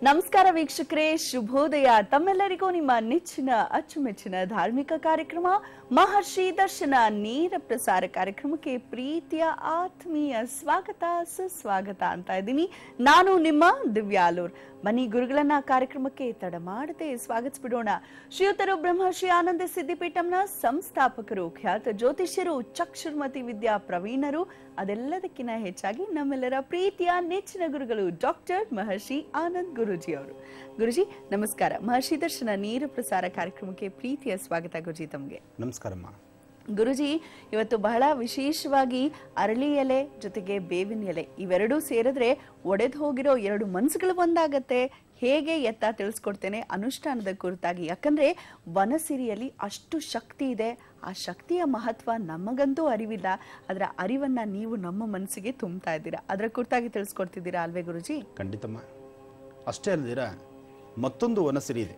ನಮಸ್ಕಾರ ವೀಕ್ಷಕರೇ ಶುಭೋದಯ ತಮ್ಮೆಲ್ಲರಿಗೂ ನಿಮ್ಮ ನೆಚ್ಚಿನ ಅಚ್ಚುಮೆಚ್ಚಿನ ಧಾರ್ಮಿಕ ಕಾರ್ಯಕ್ರಮ ಮಹರ್ಷಿ ದರ್ಶನ ನೇರ ಪ್ರಸಾರ ಕಾರ್ಯಕ್ರಮಕ್ಕೆ ಪ್ರೀತಿಯ ಆತ್ಮೀಯ ಸ್ವಾಗತ ಸುಸ್ವಾಗತ ಅಂತ ಇದ್ದೀನಿ ನಾನು ನಿಮ್ಮ ದಿವ್ಯಾಲೂರ್ ಬನ್ನಿ ಗುರುಗಳನ್ನ ಕಾರ್ಯಕ್ರಮಕ್ಕೆ ತಡ ಮಾಡದೆ ಸ್ವಾಗತಿಸ್ಬಿಡೋಣ ಶ್ರೀಯುತರು ಬ್ರಹ್ಮರ್ಷಿ ಆನಂದ ಸಿದ್ದಿಪೀಠಂನ ಸಂಸ್ಥಾಪಕರು ಖ್ಯಾತ ಜ್ಯೋತಿಷ್ಯರು ಚಕ್ಷುರ್ಮತಿ ವಿದ್ಯಾ ಪ್ರವೀಣರು ಅದೆಲ್ಲದಕ್ಕಿಂತ ಹೆಚ್ಚಾಗಿ ನಮ್ಮೆಲ್ಲರ ಪ್ರೀತಿಯ ನೆಚ್ಚಿನ ಗುರುಗಳು ಡಾಕ್ಟರ್ ಮಹರ್ಷಿ ಆನಂದ್ ಗುರುಜಿ ಅವರು ಗುರುಜಿ ನಮಸ್ಕಾರ ಮಹರ್ಷಿ ದರ್ಶನ ನೇರ ಪ್ರಸಾರ ಕಾರ್ಯಕ್ರಮಕ್ಕೆ ಪ್ರೀತಿಯ ಸ್ವಾಗತ ಗುರುಜಿ ತಮಗೆ ನಮಸ್ಕಾರಮ್ಮ ಗುರುಜಿ ಇವತ್ತು ಬಹಳ ವಿಶೇಷವಾಗಿ ಅರಳಿ ಎಲೆ ಜೊತೆಗೆ ಬೇವಿನ ಎಲೆ ಇವೆರಡೂ ಸೇರಿದ್ರೆ ಒಡೆದು ಹೋಗಿರೋ ಎರಡು ಮನಸ್ಸುಗಳು ಒಂದಾಗತ್ತೆ ಹೇಗೆ ಎತ್ತ ತಿಳಿಸ್ಕೊಡ್ತೇನೆ ಅನುಷ್ಠಾನದ ಕುರಿತಾಗಿ ಯಾಕಂದ್ರೆ ವನಸಿರಿಯಲ್ಲಿ ಅಷ್ಟು ಶಕ್ತಿ ಇದೆ ಆ ಶಕ್ತಿಯ ಮಹತ್ವ ನಮಗಂತೂ ಅರಿವಿಲ್ಲ ಅದರ ಅರಿವನ್ನ ನೀವು ನಮ್ಮ ಮನಸ್ಸಿಗೆ ತುಂಬ್ತಾ ಇದ್ದೀರಾ ಅದರ ಕುರಿತಾಗಿ ತಿಳಿಸ್ಕೊಡ್ತಿದ್ದೀರಾ ಅಲ್ವೇ ಗುರುಜಿ ಖಂಡಿತಮ್ಮ ಅಷ್ಟೇ ಅಲ್ಲದಿರ ಮತ್ತೊಂದು ವನಸಿರಿ ಇದೆ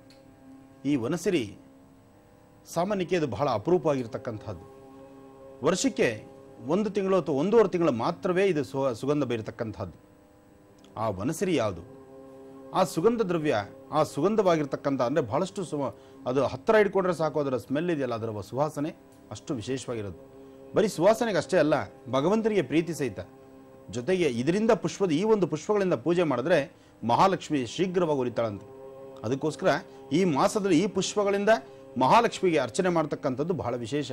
ಈ ವನಸಿರಿ ಸಾಮಾನ್ಯಕ್ಕೆ ಅದು ಬಹಳ ಅಪರೂಪವಾಗಿರ್ತಕ್ಕಂಥದ್ದು ವರ್ಷಕ್ಕೆ ಒಂದು ತಿಂಗಳು ಅಥವಾ ಒಂದೂವರೆ ತಿಂಗಳು ಮಾತ್ರವೇ ಇದು ಸು ಸುಗಂಧ ಬೀರತಕ್ಕಂಥದ್ದು ಆ ವನಸಿರಿ ಯಾವುದು ಆ ಸುಗಂಧ ದ್ರವ್ಯ ಆ ಸುಗಂಧವಾಗಿರ್ತಕ್ಕಂಥ ಅಂದರೆ ಬಹಳಷ್ಟು ಸು ಅದು ಹತ್ತಿರ ಇಟ್ಕೊಂಡ್ರೆ ಸಾಕು ಅದರ ಸ್ಮೆಲ್ ಇದೆಯಲ್ಲ ಅದರ ಸುವಾಸನೆ ಅಷ್ಟು ವಿಶೇಷವಾಗಿರೋದು ಬರೀ ಸುವಾಸನೆಗೆ ಅಷ್ಟೇ ಅಲ್ಲ ಭಗವಂತನಿಗೆ ಪ್ರೀತಿ ಸಹಿತ ಜೊತೆಗೆ ಇದರಿಂದ ಪುಷ್ಪದ ಈ ಒಂದು ಪುಷ್ಪಗಳಿಂದ ಪೂಜೆ ಮಾಡಿದ್ರೆ ಮಹಾಲಕ್ಷ್ಮಿ ಶೀಘ್ರವಾಗಿ ಉರಿತಾಳಂತೆ ಅದಕ್ಕೋಸ್ಕರ ಈ ಮಾಸದಲ್ಲಿ ಈ ಪುಷ್ಪಗಳಿಂದ ಮಹಾಲಕ್ಷ್ಮಿಗೆ ಅರ್ಚನೆ ಮಾಡ್ತಕ್ಕಂಥದ್ದು ಬಹಳ ವಿಶೇಷ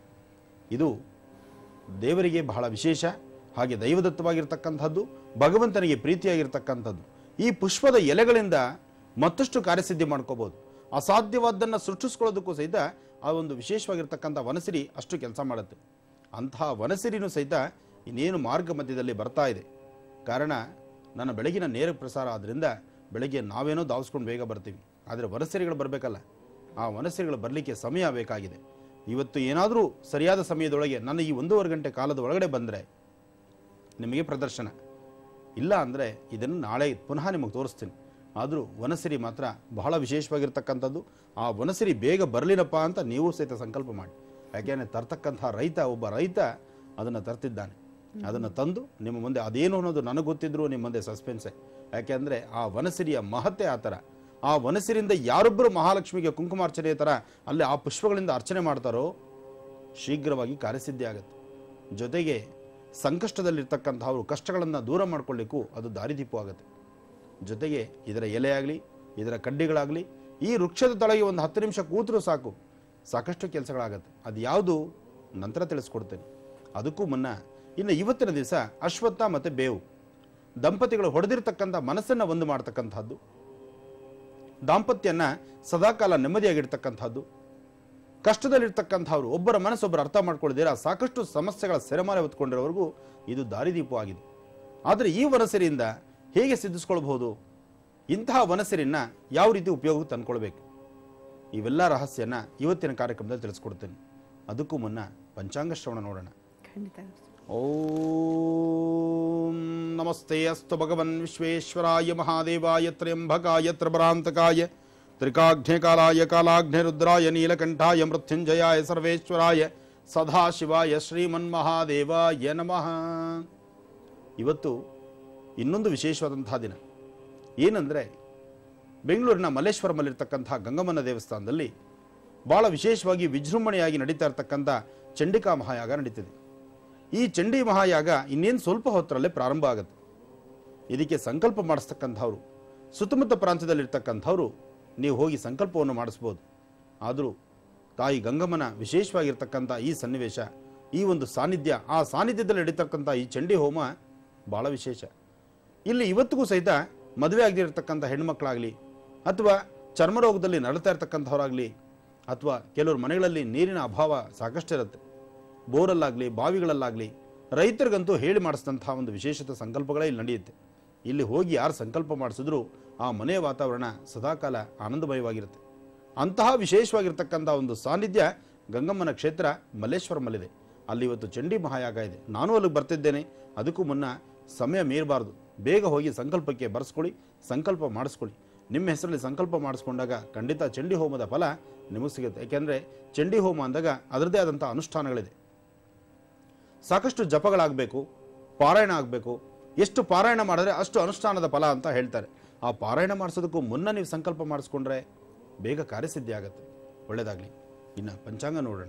ಇದು ದೇವರಿಗೆ ಬಹಳ ವಿಶೇಷ ಹಾಗೆ ದೈವದತ್ತವಾಗಿರ್ತಕ್ಕಂಥದ್ದು ಭಗವಂತನಿಗೆ ಪ್ರೀತಿಯಾಗಿರ್ತಕ್ಕಂಥದ್ದು ಈ ಪುಷ್ಪದ ಎಲೆಗಳಿಂದ ಮತ್ತಷ್ಟು ಕಾರ್ಯಸಿದ್ಧಿ ಮಾಡ್ಕೋಬಹುದು ಅಸಾಧ್ಯವಾದ್ದನ್ನು ಸೃಷ್ಟಿಸ್ಕೊಳ್ಳೋದಕ್ಕೂ ಸಹಿತ ಆ ಒಂದು ವಿಶೇಷವಾಗಿರ್ತಕ್ಕಂಥ ವನಸಿರಿ ಅಷ್ಟು ಕೆಲಸ ಮಾಡುತ್ತೆ ಅಂತಹ ವನಸಿರಿನೂ ಸಹಿತ ಇನ್ನೇನು ಮಾರ್ಗ ಮಧ್ಯದಲ್ಲಿ ಬರ್ತಾ ಇದೆ ಕಾರಣ ನನ್ನ ಬೆಳಗಿನ ನೇರ ಪ್ರಸಾರ ಆದ್ದರಿಂದ ಬೆಳಗ್ಗೆ ನಾವೇನೋ ಧಾವಿಸ್ಕೊಂಡು ಬೇಗ ಬರ್ತೀವಿ ಆದರೆ ವನಸಿರಿಗಳು ಬರಬೇಕಲ್ಲ ಆ ವನಸಿರಿಗಳು ಬರಲಿಕ್ಕೆ ಸಮಯ ಬೇಕಾಗಿದೆ ಇವತ್ತು ಏನಾದರೂ ಸರಿಯಾದ ಸಮಯದೊಳಗೆ ನನ್ನ ಈ ಒಂದೂವರೆ ಗಂಟೆ ಕಾಲದ ಒಳಗಡೆ ಬಂದರೆ ನಿಮಗೆ ಪ್ರದರ್ಶನ ಇಲ್ಲ ಅಂದರೆ ಇದನ್ನು ನಾಳೆ ಪುನಃ ನಿಮಗೆ ತೋರಿಸ್ತೀನಿ ಆದರೂ ವನಸಿರಿ ಮಾತ್ರ ಬಹಳ ವಿಶೇಷವಾಗಿರ್ತಕ್ಕಂಥದ್ದು ಆ ವನಸಿರಿ ಬೇಗ ಬರಲಿನಪ್ಪ ಅಂತ ನೀವು ಸಹಿತ ಸಂಕಲ್ಪ ಮಾಡಿ ಯಾಕೆಂದರೆ ತರ್ತಕ್ಕಂಥ ರೈತ ಒಬ್ಬ ರೈತ ಅದನ್ನು ತರ್ತಿದ್ದಾನೆ ಅದನ್ನು ತಂದು ನಿಮ್ಮ ಮುಂದೆ ಅದೇನು ಅನ್ನೋದು ನನಗೆ ಗೊತ್ತಿದ್ರು ನಿಮ್ಮ ಮುಂದೆ ಸಸ್ಪೆನ್ಸೆ ಯಾಕೆಂದರೆ ಆ ವನಸಿರಿಯ ಮಹತ್ಯೆ ಆ ಥರ ಆ ವನಸಿರಿಂದ ಯಾರೊಬ್ಬರು ಮಹಾಲಕ್ಷ್ಮಿಗೆ ಕುಂಕುಮಾರ್ಚನೆಯ ಥರ ಅಲ್ಲಿ ಆ ಪುಷ್ಪಗಳಿಂದ ಅರ್ಚನೆ ಮಾಡ್ತಾರೋ ಶೀಘ್ರವಾಗಿ ಕಾರ್ಯಸಿದ್ಧಿ ಆಗುತ್ತೆ ಜೊತೆಗೆ ಸಂಕಷ್ಟದಲ್ಲಿರ್ತಕ್ಕಂಥವರು ಕಷ್ಟಗಳನ್ನು ದೂರ ಮಾಡ್ಕೊಳ್ಳಿಕ್ಕೂ ಅದು ದಾರಿದೀಪವಾಗುತ್ತೆ ಜೊತೆಗೆ ಇದರ ಎಲೆ ಆಗಲಿ ಇದರ ಕಡ್ಡಿಗಳಾಗಲಿ ಈ ವೃಕ್ಷದ ತಳಗೆ ಒಂದು ಹತ್ತು ನಿಮಿಷ ಕೂತರೂ ಸಾಕು ಸಾಕಷ್ಟು ಕೆಲಸಗಳಾಗತ್ತೆ ಅದು ಯಾವುದು ನಂತರ ತಿಳಿಸ್ಕೊಡ್ತೇನೆ ಅದಕ್ಕೂ ಮುನ್ನ ಇನ್ನು ಇವತ್ತಿನ ದಿವಸ ಅಶ್ವತ್ಥ ಮತ್ತು ಬೇವು ದಂಪತಿಗಳು ಹೊಡೆದಿರ್ತಕ್ಕಂಥ ಮನಸ್ಸನ್ನು ಒಂದು ಮಾಡ್ತಕ್ಕಂಥದ್ದು ದಾಂಪತ್ಯನ ಸದಾಕಾಲ ನೆಮ್ಮದಿಯಾಗಿರ್ತಕ್ಕಂಥದ್ದು ಕಷ್ಟದಲ್ಲಿರ್ತಕ್ಕಂಥವ್ರು ಒಬ್ಬರ ಮನಸ್ಸೊಬ್ಬರು ಅರ್ಥ ಮಾಡ್ಕೊಳ್ಳದಿರ ಸಾಕಷ್ಟು ಸಮಸ್ಯೆಗಳ ಸೆರೆಮಾಲೆ ಹೊತ್ಕೊಂಡಿರೋವರೆಗೂ ಇದು ದಾರಿದೀಪವಾಗಿದೆ ಆದರೆ ಈ ವನಸರಿಯಿಂದ ಹೇಗೆ ಸಿದ್ಧಿಸ್ಕೊಳ್ಬಹುದು ಇಂತಹ ವನಸರಿನ ಯಾವ ರೀತಿ ಉಪಯೋಗಕ್ಕೆ ತಂದ್ಕೊಳ್ಬೇಕು ಇವೆಲ್ಲ ರಹಸ್ಯನ ಇವತ್ತಿನ ಕಾರ್ಯಕ್ರಮದಲ್ಲಿ ತಿಳಿಸ್ಕೊಡ್ತೇನೆ ಅದಕ್ಕೂ ಮುನ್ನ ಪಂಚಾಂಗ ಶ್ರವಣ ನೋಡೋಣ ಖಂಡಿತ ಓಂ ನಮಸ್ತೆ ಅಸ್ತು ಭಗವನ್ ವಿಶ್ವೇಶ್ವರಾಯ ಮಹಾದೇವಾಯ ತ್ರ್ಯಂಬಕಾಯ ತ್ರಿಪರಾಂತಕಾಯ ತ್ರಿಕಾಘ್ನಕಾಲಾಯ ಕಾಲಾಘ್ನ ರುದ್ರಾಯ ನೀಲಕಂಠಾಯ ಮೃತ್ಯುಂಜಯಾಯ ಸರ್ವೇಶ್ವರಾಯ ಸದಾಶಿವಾಯ ಶ್ರೀಮನ್ಮಹಾದೇವಾಯ ನಮಃ ಇವತ್ತು ಇನ್ನೊಂದು ವಿಶೇಷವಾದಂತಹ ದಿನ ಏನಂದರೆ ಬೆಂಗಳೂರಿನ ಮಲ್ಲೇಶ್ವರಮಲ್ಲಿರ್ತಕ್ಕಂಥ ಗಂಗಮ್ಮನ ದೇವಸ್ಥಾನದಲ್ಲಿ ಭಾಳ ವಿಶೇಷವಾಗಿ ವಿಜೃಂಭಣೆಯಾಗಿ ನಡೀತಾ ಇರತಕ್ಕಂಥ ಚಂಡಿಕಾ ಮಹಾಯಾಗ ನಡೀತಿದೆ ಈ ಚಂಡಿ ಮಹಾಯಾಗ ಇನ್ನೇನು ಸ್ವಲ್ಪ ಹೊತ್ತರಲ್ಲೇ ಪ್ರಾರಂಭ ಆಗುತ್ತೆ ಇದಕ್ಕೆ ಸಂಕಲ್ಪ ಮಾಡಿಸ್ತಕ್ಕಂಥವ್ರು ಸುತ್ತಮುತ್ತ ಪ್ರಾಂತ್ಯದಲ್ಲಿರ್ತಕ್ಕಂಥವ್ರು ನೀವು ಹೋಗಿ ಸಂಕಲ್ಪವನ್ನು ಮಾಡಿಸ್ಬೋದು ಆದರೂ ತಾಯಿ ಗಂಗಮ್ಮನ ವಿಶೇಷವಾಗಿರ್ತಕ್ಕಂಥ ಈ ಸನ್ನಿವೇಶ ಈ ಒಂದು ಸಾನ್ನಿಧ್ಯ ಆ ಸಾನ್ನಿಧ್ಯದಲ್ಲಿ ನಡೀತಕ್ಕಂಥ ಈ ಚಂಡಿ ಹೋಮ ಭಾಳ ವಿಶೇಷ ಇಲ್ಲಿ ಇವತ್ತಿಗೂ ಸಹಿತ ಮದುವೆ ಆಗದಿರತಕ್ಕಂಥ ಹೆಣ್ಮಕ್ಳಾಗಲಿ ಅಥವಾ ಚರ್ಮರೋಗದಲ್ಲಿ ನರಳ್ತಾ ಇರ್ತಕ್ಕಂಥವ್ರಾಗಲಿ ಅಥವಾ ಕೆಲವರು ಮನೆಗಳಲ್ಲಿ ನೀರಿನ ಅಭಾವ ಸಾಕಷ್ಟಿರುತ್ತೆ ಬೋರಲ್ಲಾಗಲಿ ಬಾವಿಗಳಲ್ಲಾಗಲಿ ರೈತರಿಗಂತೂ ಹೇಳಿ ಮಾಡಿಸಿದಂಥ ಒಂದು ವಿಶೇಷತೆ ಸಂಕಲ್ಪಗಳೇ ಇಲ್ಲಿ ನಡೆಯುತ್ತೆ ಇಲ್ಲಿ ಹೋಗಿ ಯಾರು ಸಂಕಲ್ಪ ಮಾಡಿಸಿದ್ರು ಆ ಮನೆಯ ವಾತಾವರಣ ಸದಾಕಾಲ ಆನಂದಮಯವಾಗಿರುತ್ತೆ ಅಂತಹ ವಿಶೇಷವಾಗಿರ್ತಕ್ಕಂಥ ಒಂದು ಸಾನ್ನಿಧ್ಯ ಗಂಗಮ್ಮನ ಕ್ಷೇತ್ರ ಮಲ್ಲೇಶ್ವರಮಲ್ಲಿದೆ ಅಲ್ಲಿ ಇವತ್ತು ಚಂಡಿ ಮಹಾಯಾಗ ಇದೆ ನಾನು ಅಲ್ಲಿಗೆ ಬರ್ತಿದ್ದೇನೆ ಅದಕ್ಕೂ ಮುನ್ನ ಸಮಯ ಮೀರಬಾರ್ದು ಬೇಗ ಹೋಗಿ ಸಂಕಲ್ಪಕ್ಕೆ ಬರೆಸ್ಕೊಳ್ಳಿ ಸಂಕಲ್ಪ ಮಾಡಿಸ್ಕೊಳ್ಳಿ ನಿಮ್ಮ ಹೆಸರಲ್ಲಿ ಸಂಕಲ್ಪ ಮಾಡಿಸ್ಕೊಂಡಾಗ ಖಂಡಿತ ಚಂಡಿ ಹೋಮದ ಫಲ ನಿಮಗೆ ಸಿಗುತ್ತೆ ಯಾಕೆಂದರೆ ಚಂಡಿ ಹೋಮ ಅಂದಾಗ ಅದರದ್ದೇ ಆದಂಥ ಅನುಷ್ಠಾನಗಳಿದೆ ಸಾಕಷ್ಟು ಜಪಗಳಾಗಬೇಕು ಪಾರಾಯಣ ಆಗಬೇಕು ಎಷ್ಟು ಪಾರಾಯಣ ಮಾಡಿದ್ರೆ ಅಷ್ಟು ಅನುಷ್ಠಾನದ ಫಲ ಅಂತ ಹೇಳ್ತಾರೆ ಆ ಪಾರಾಯಣ ಮಾಡಿಸೋದಕ್ಕೂ ಮುನ್ನ ನೀವು ಸಂಕಲ್ಪ ಮಾಡಿಸ್ಕೊಂಡ್ರೆ ಬೇಗ ಕಾರ್ಯಸಿದ್ಧಿ ಆಗುತ್ತೆ ಒಳ್ಳೆಯದಾಗಲಿ ಇನ್ನು ಪಂಚಾಂಗ ನೋಡೋಣ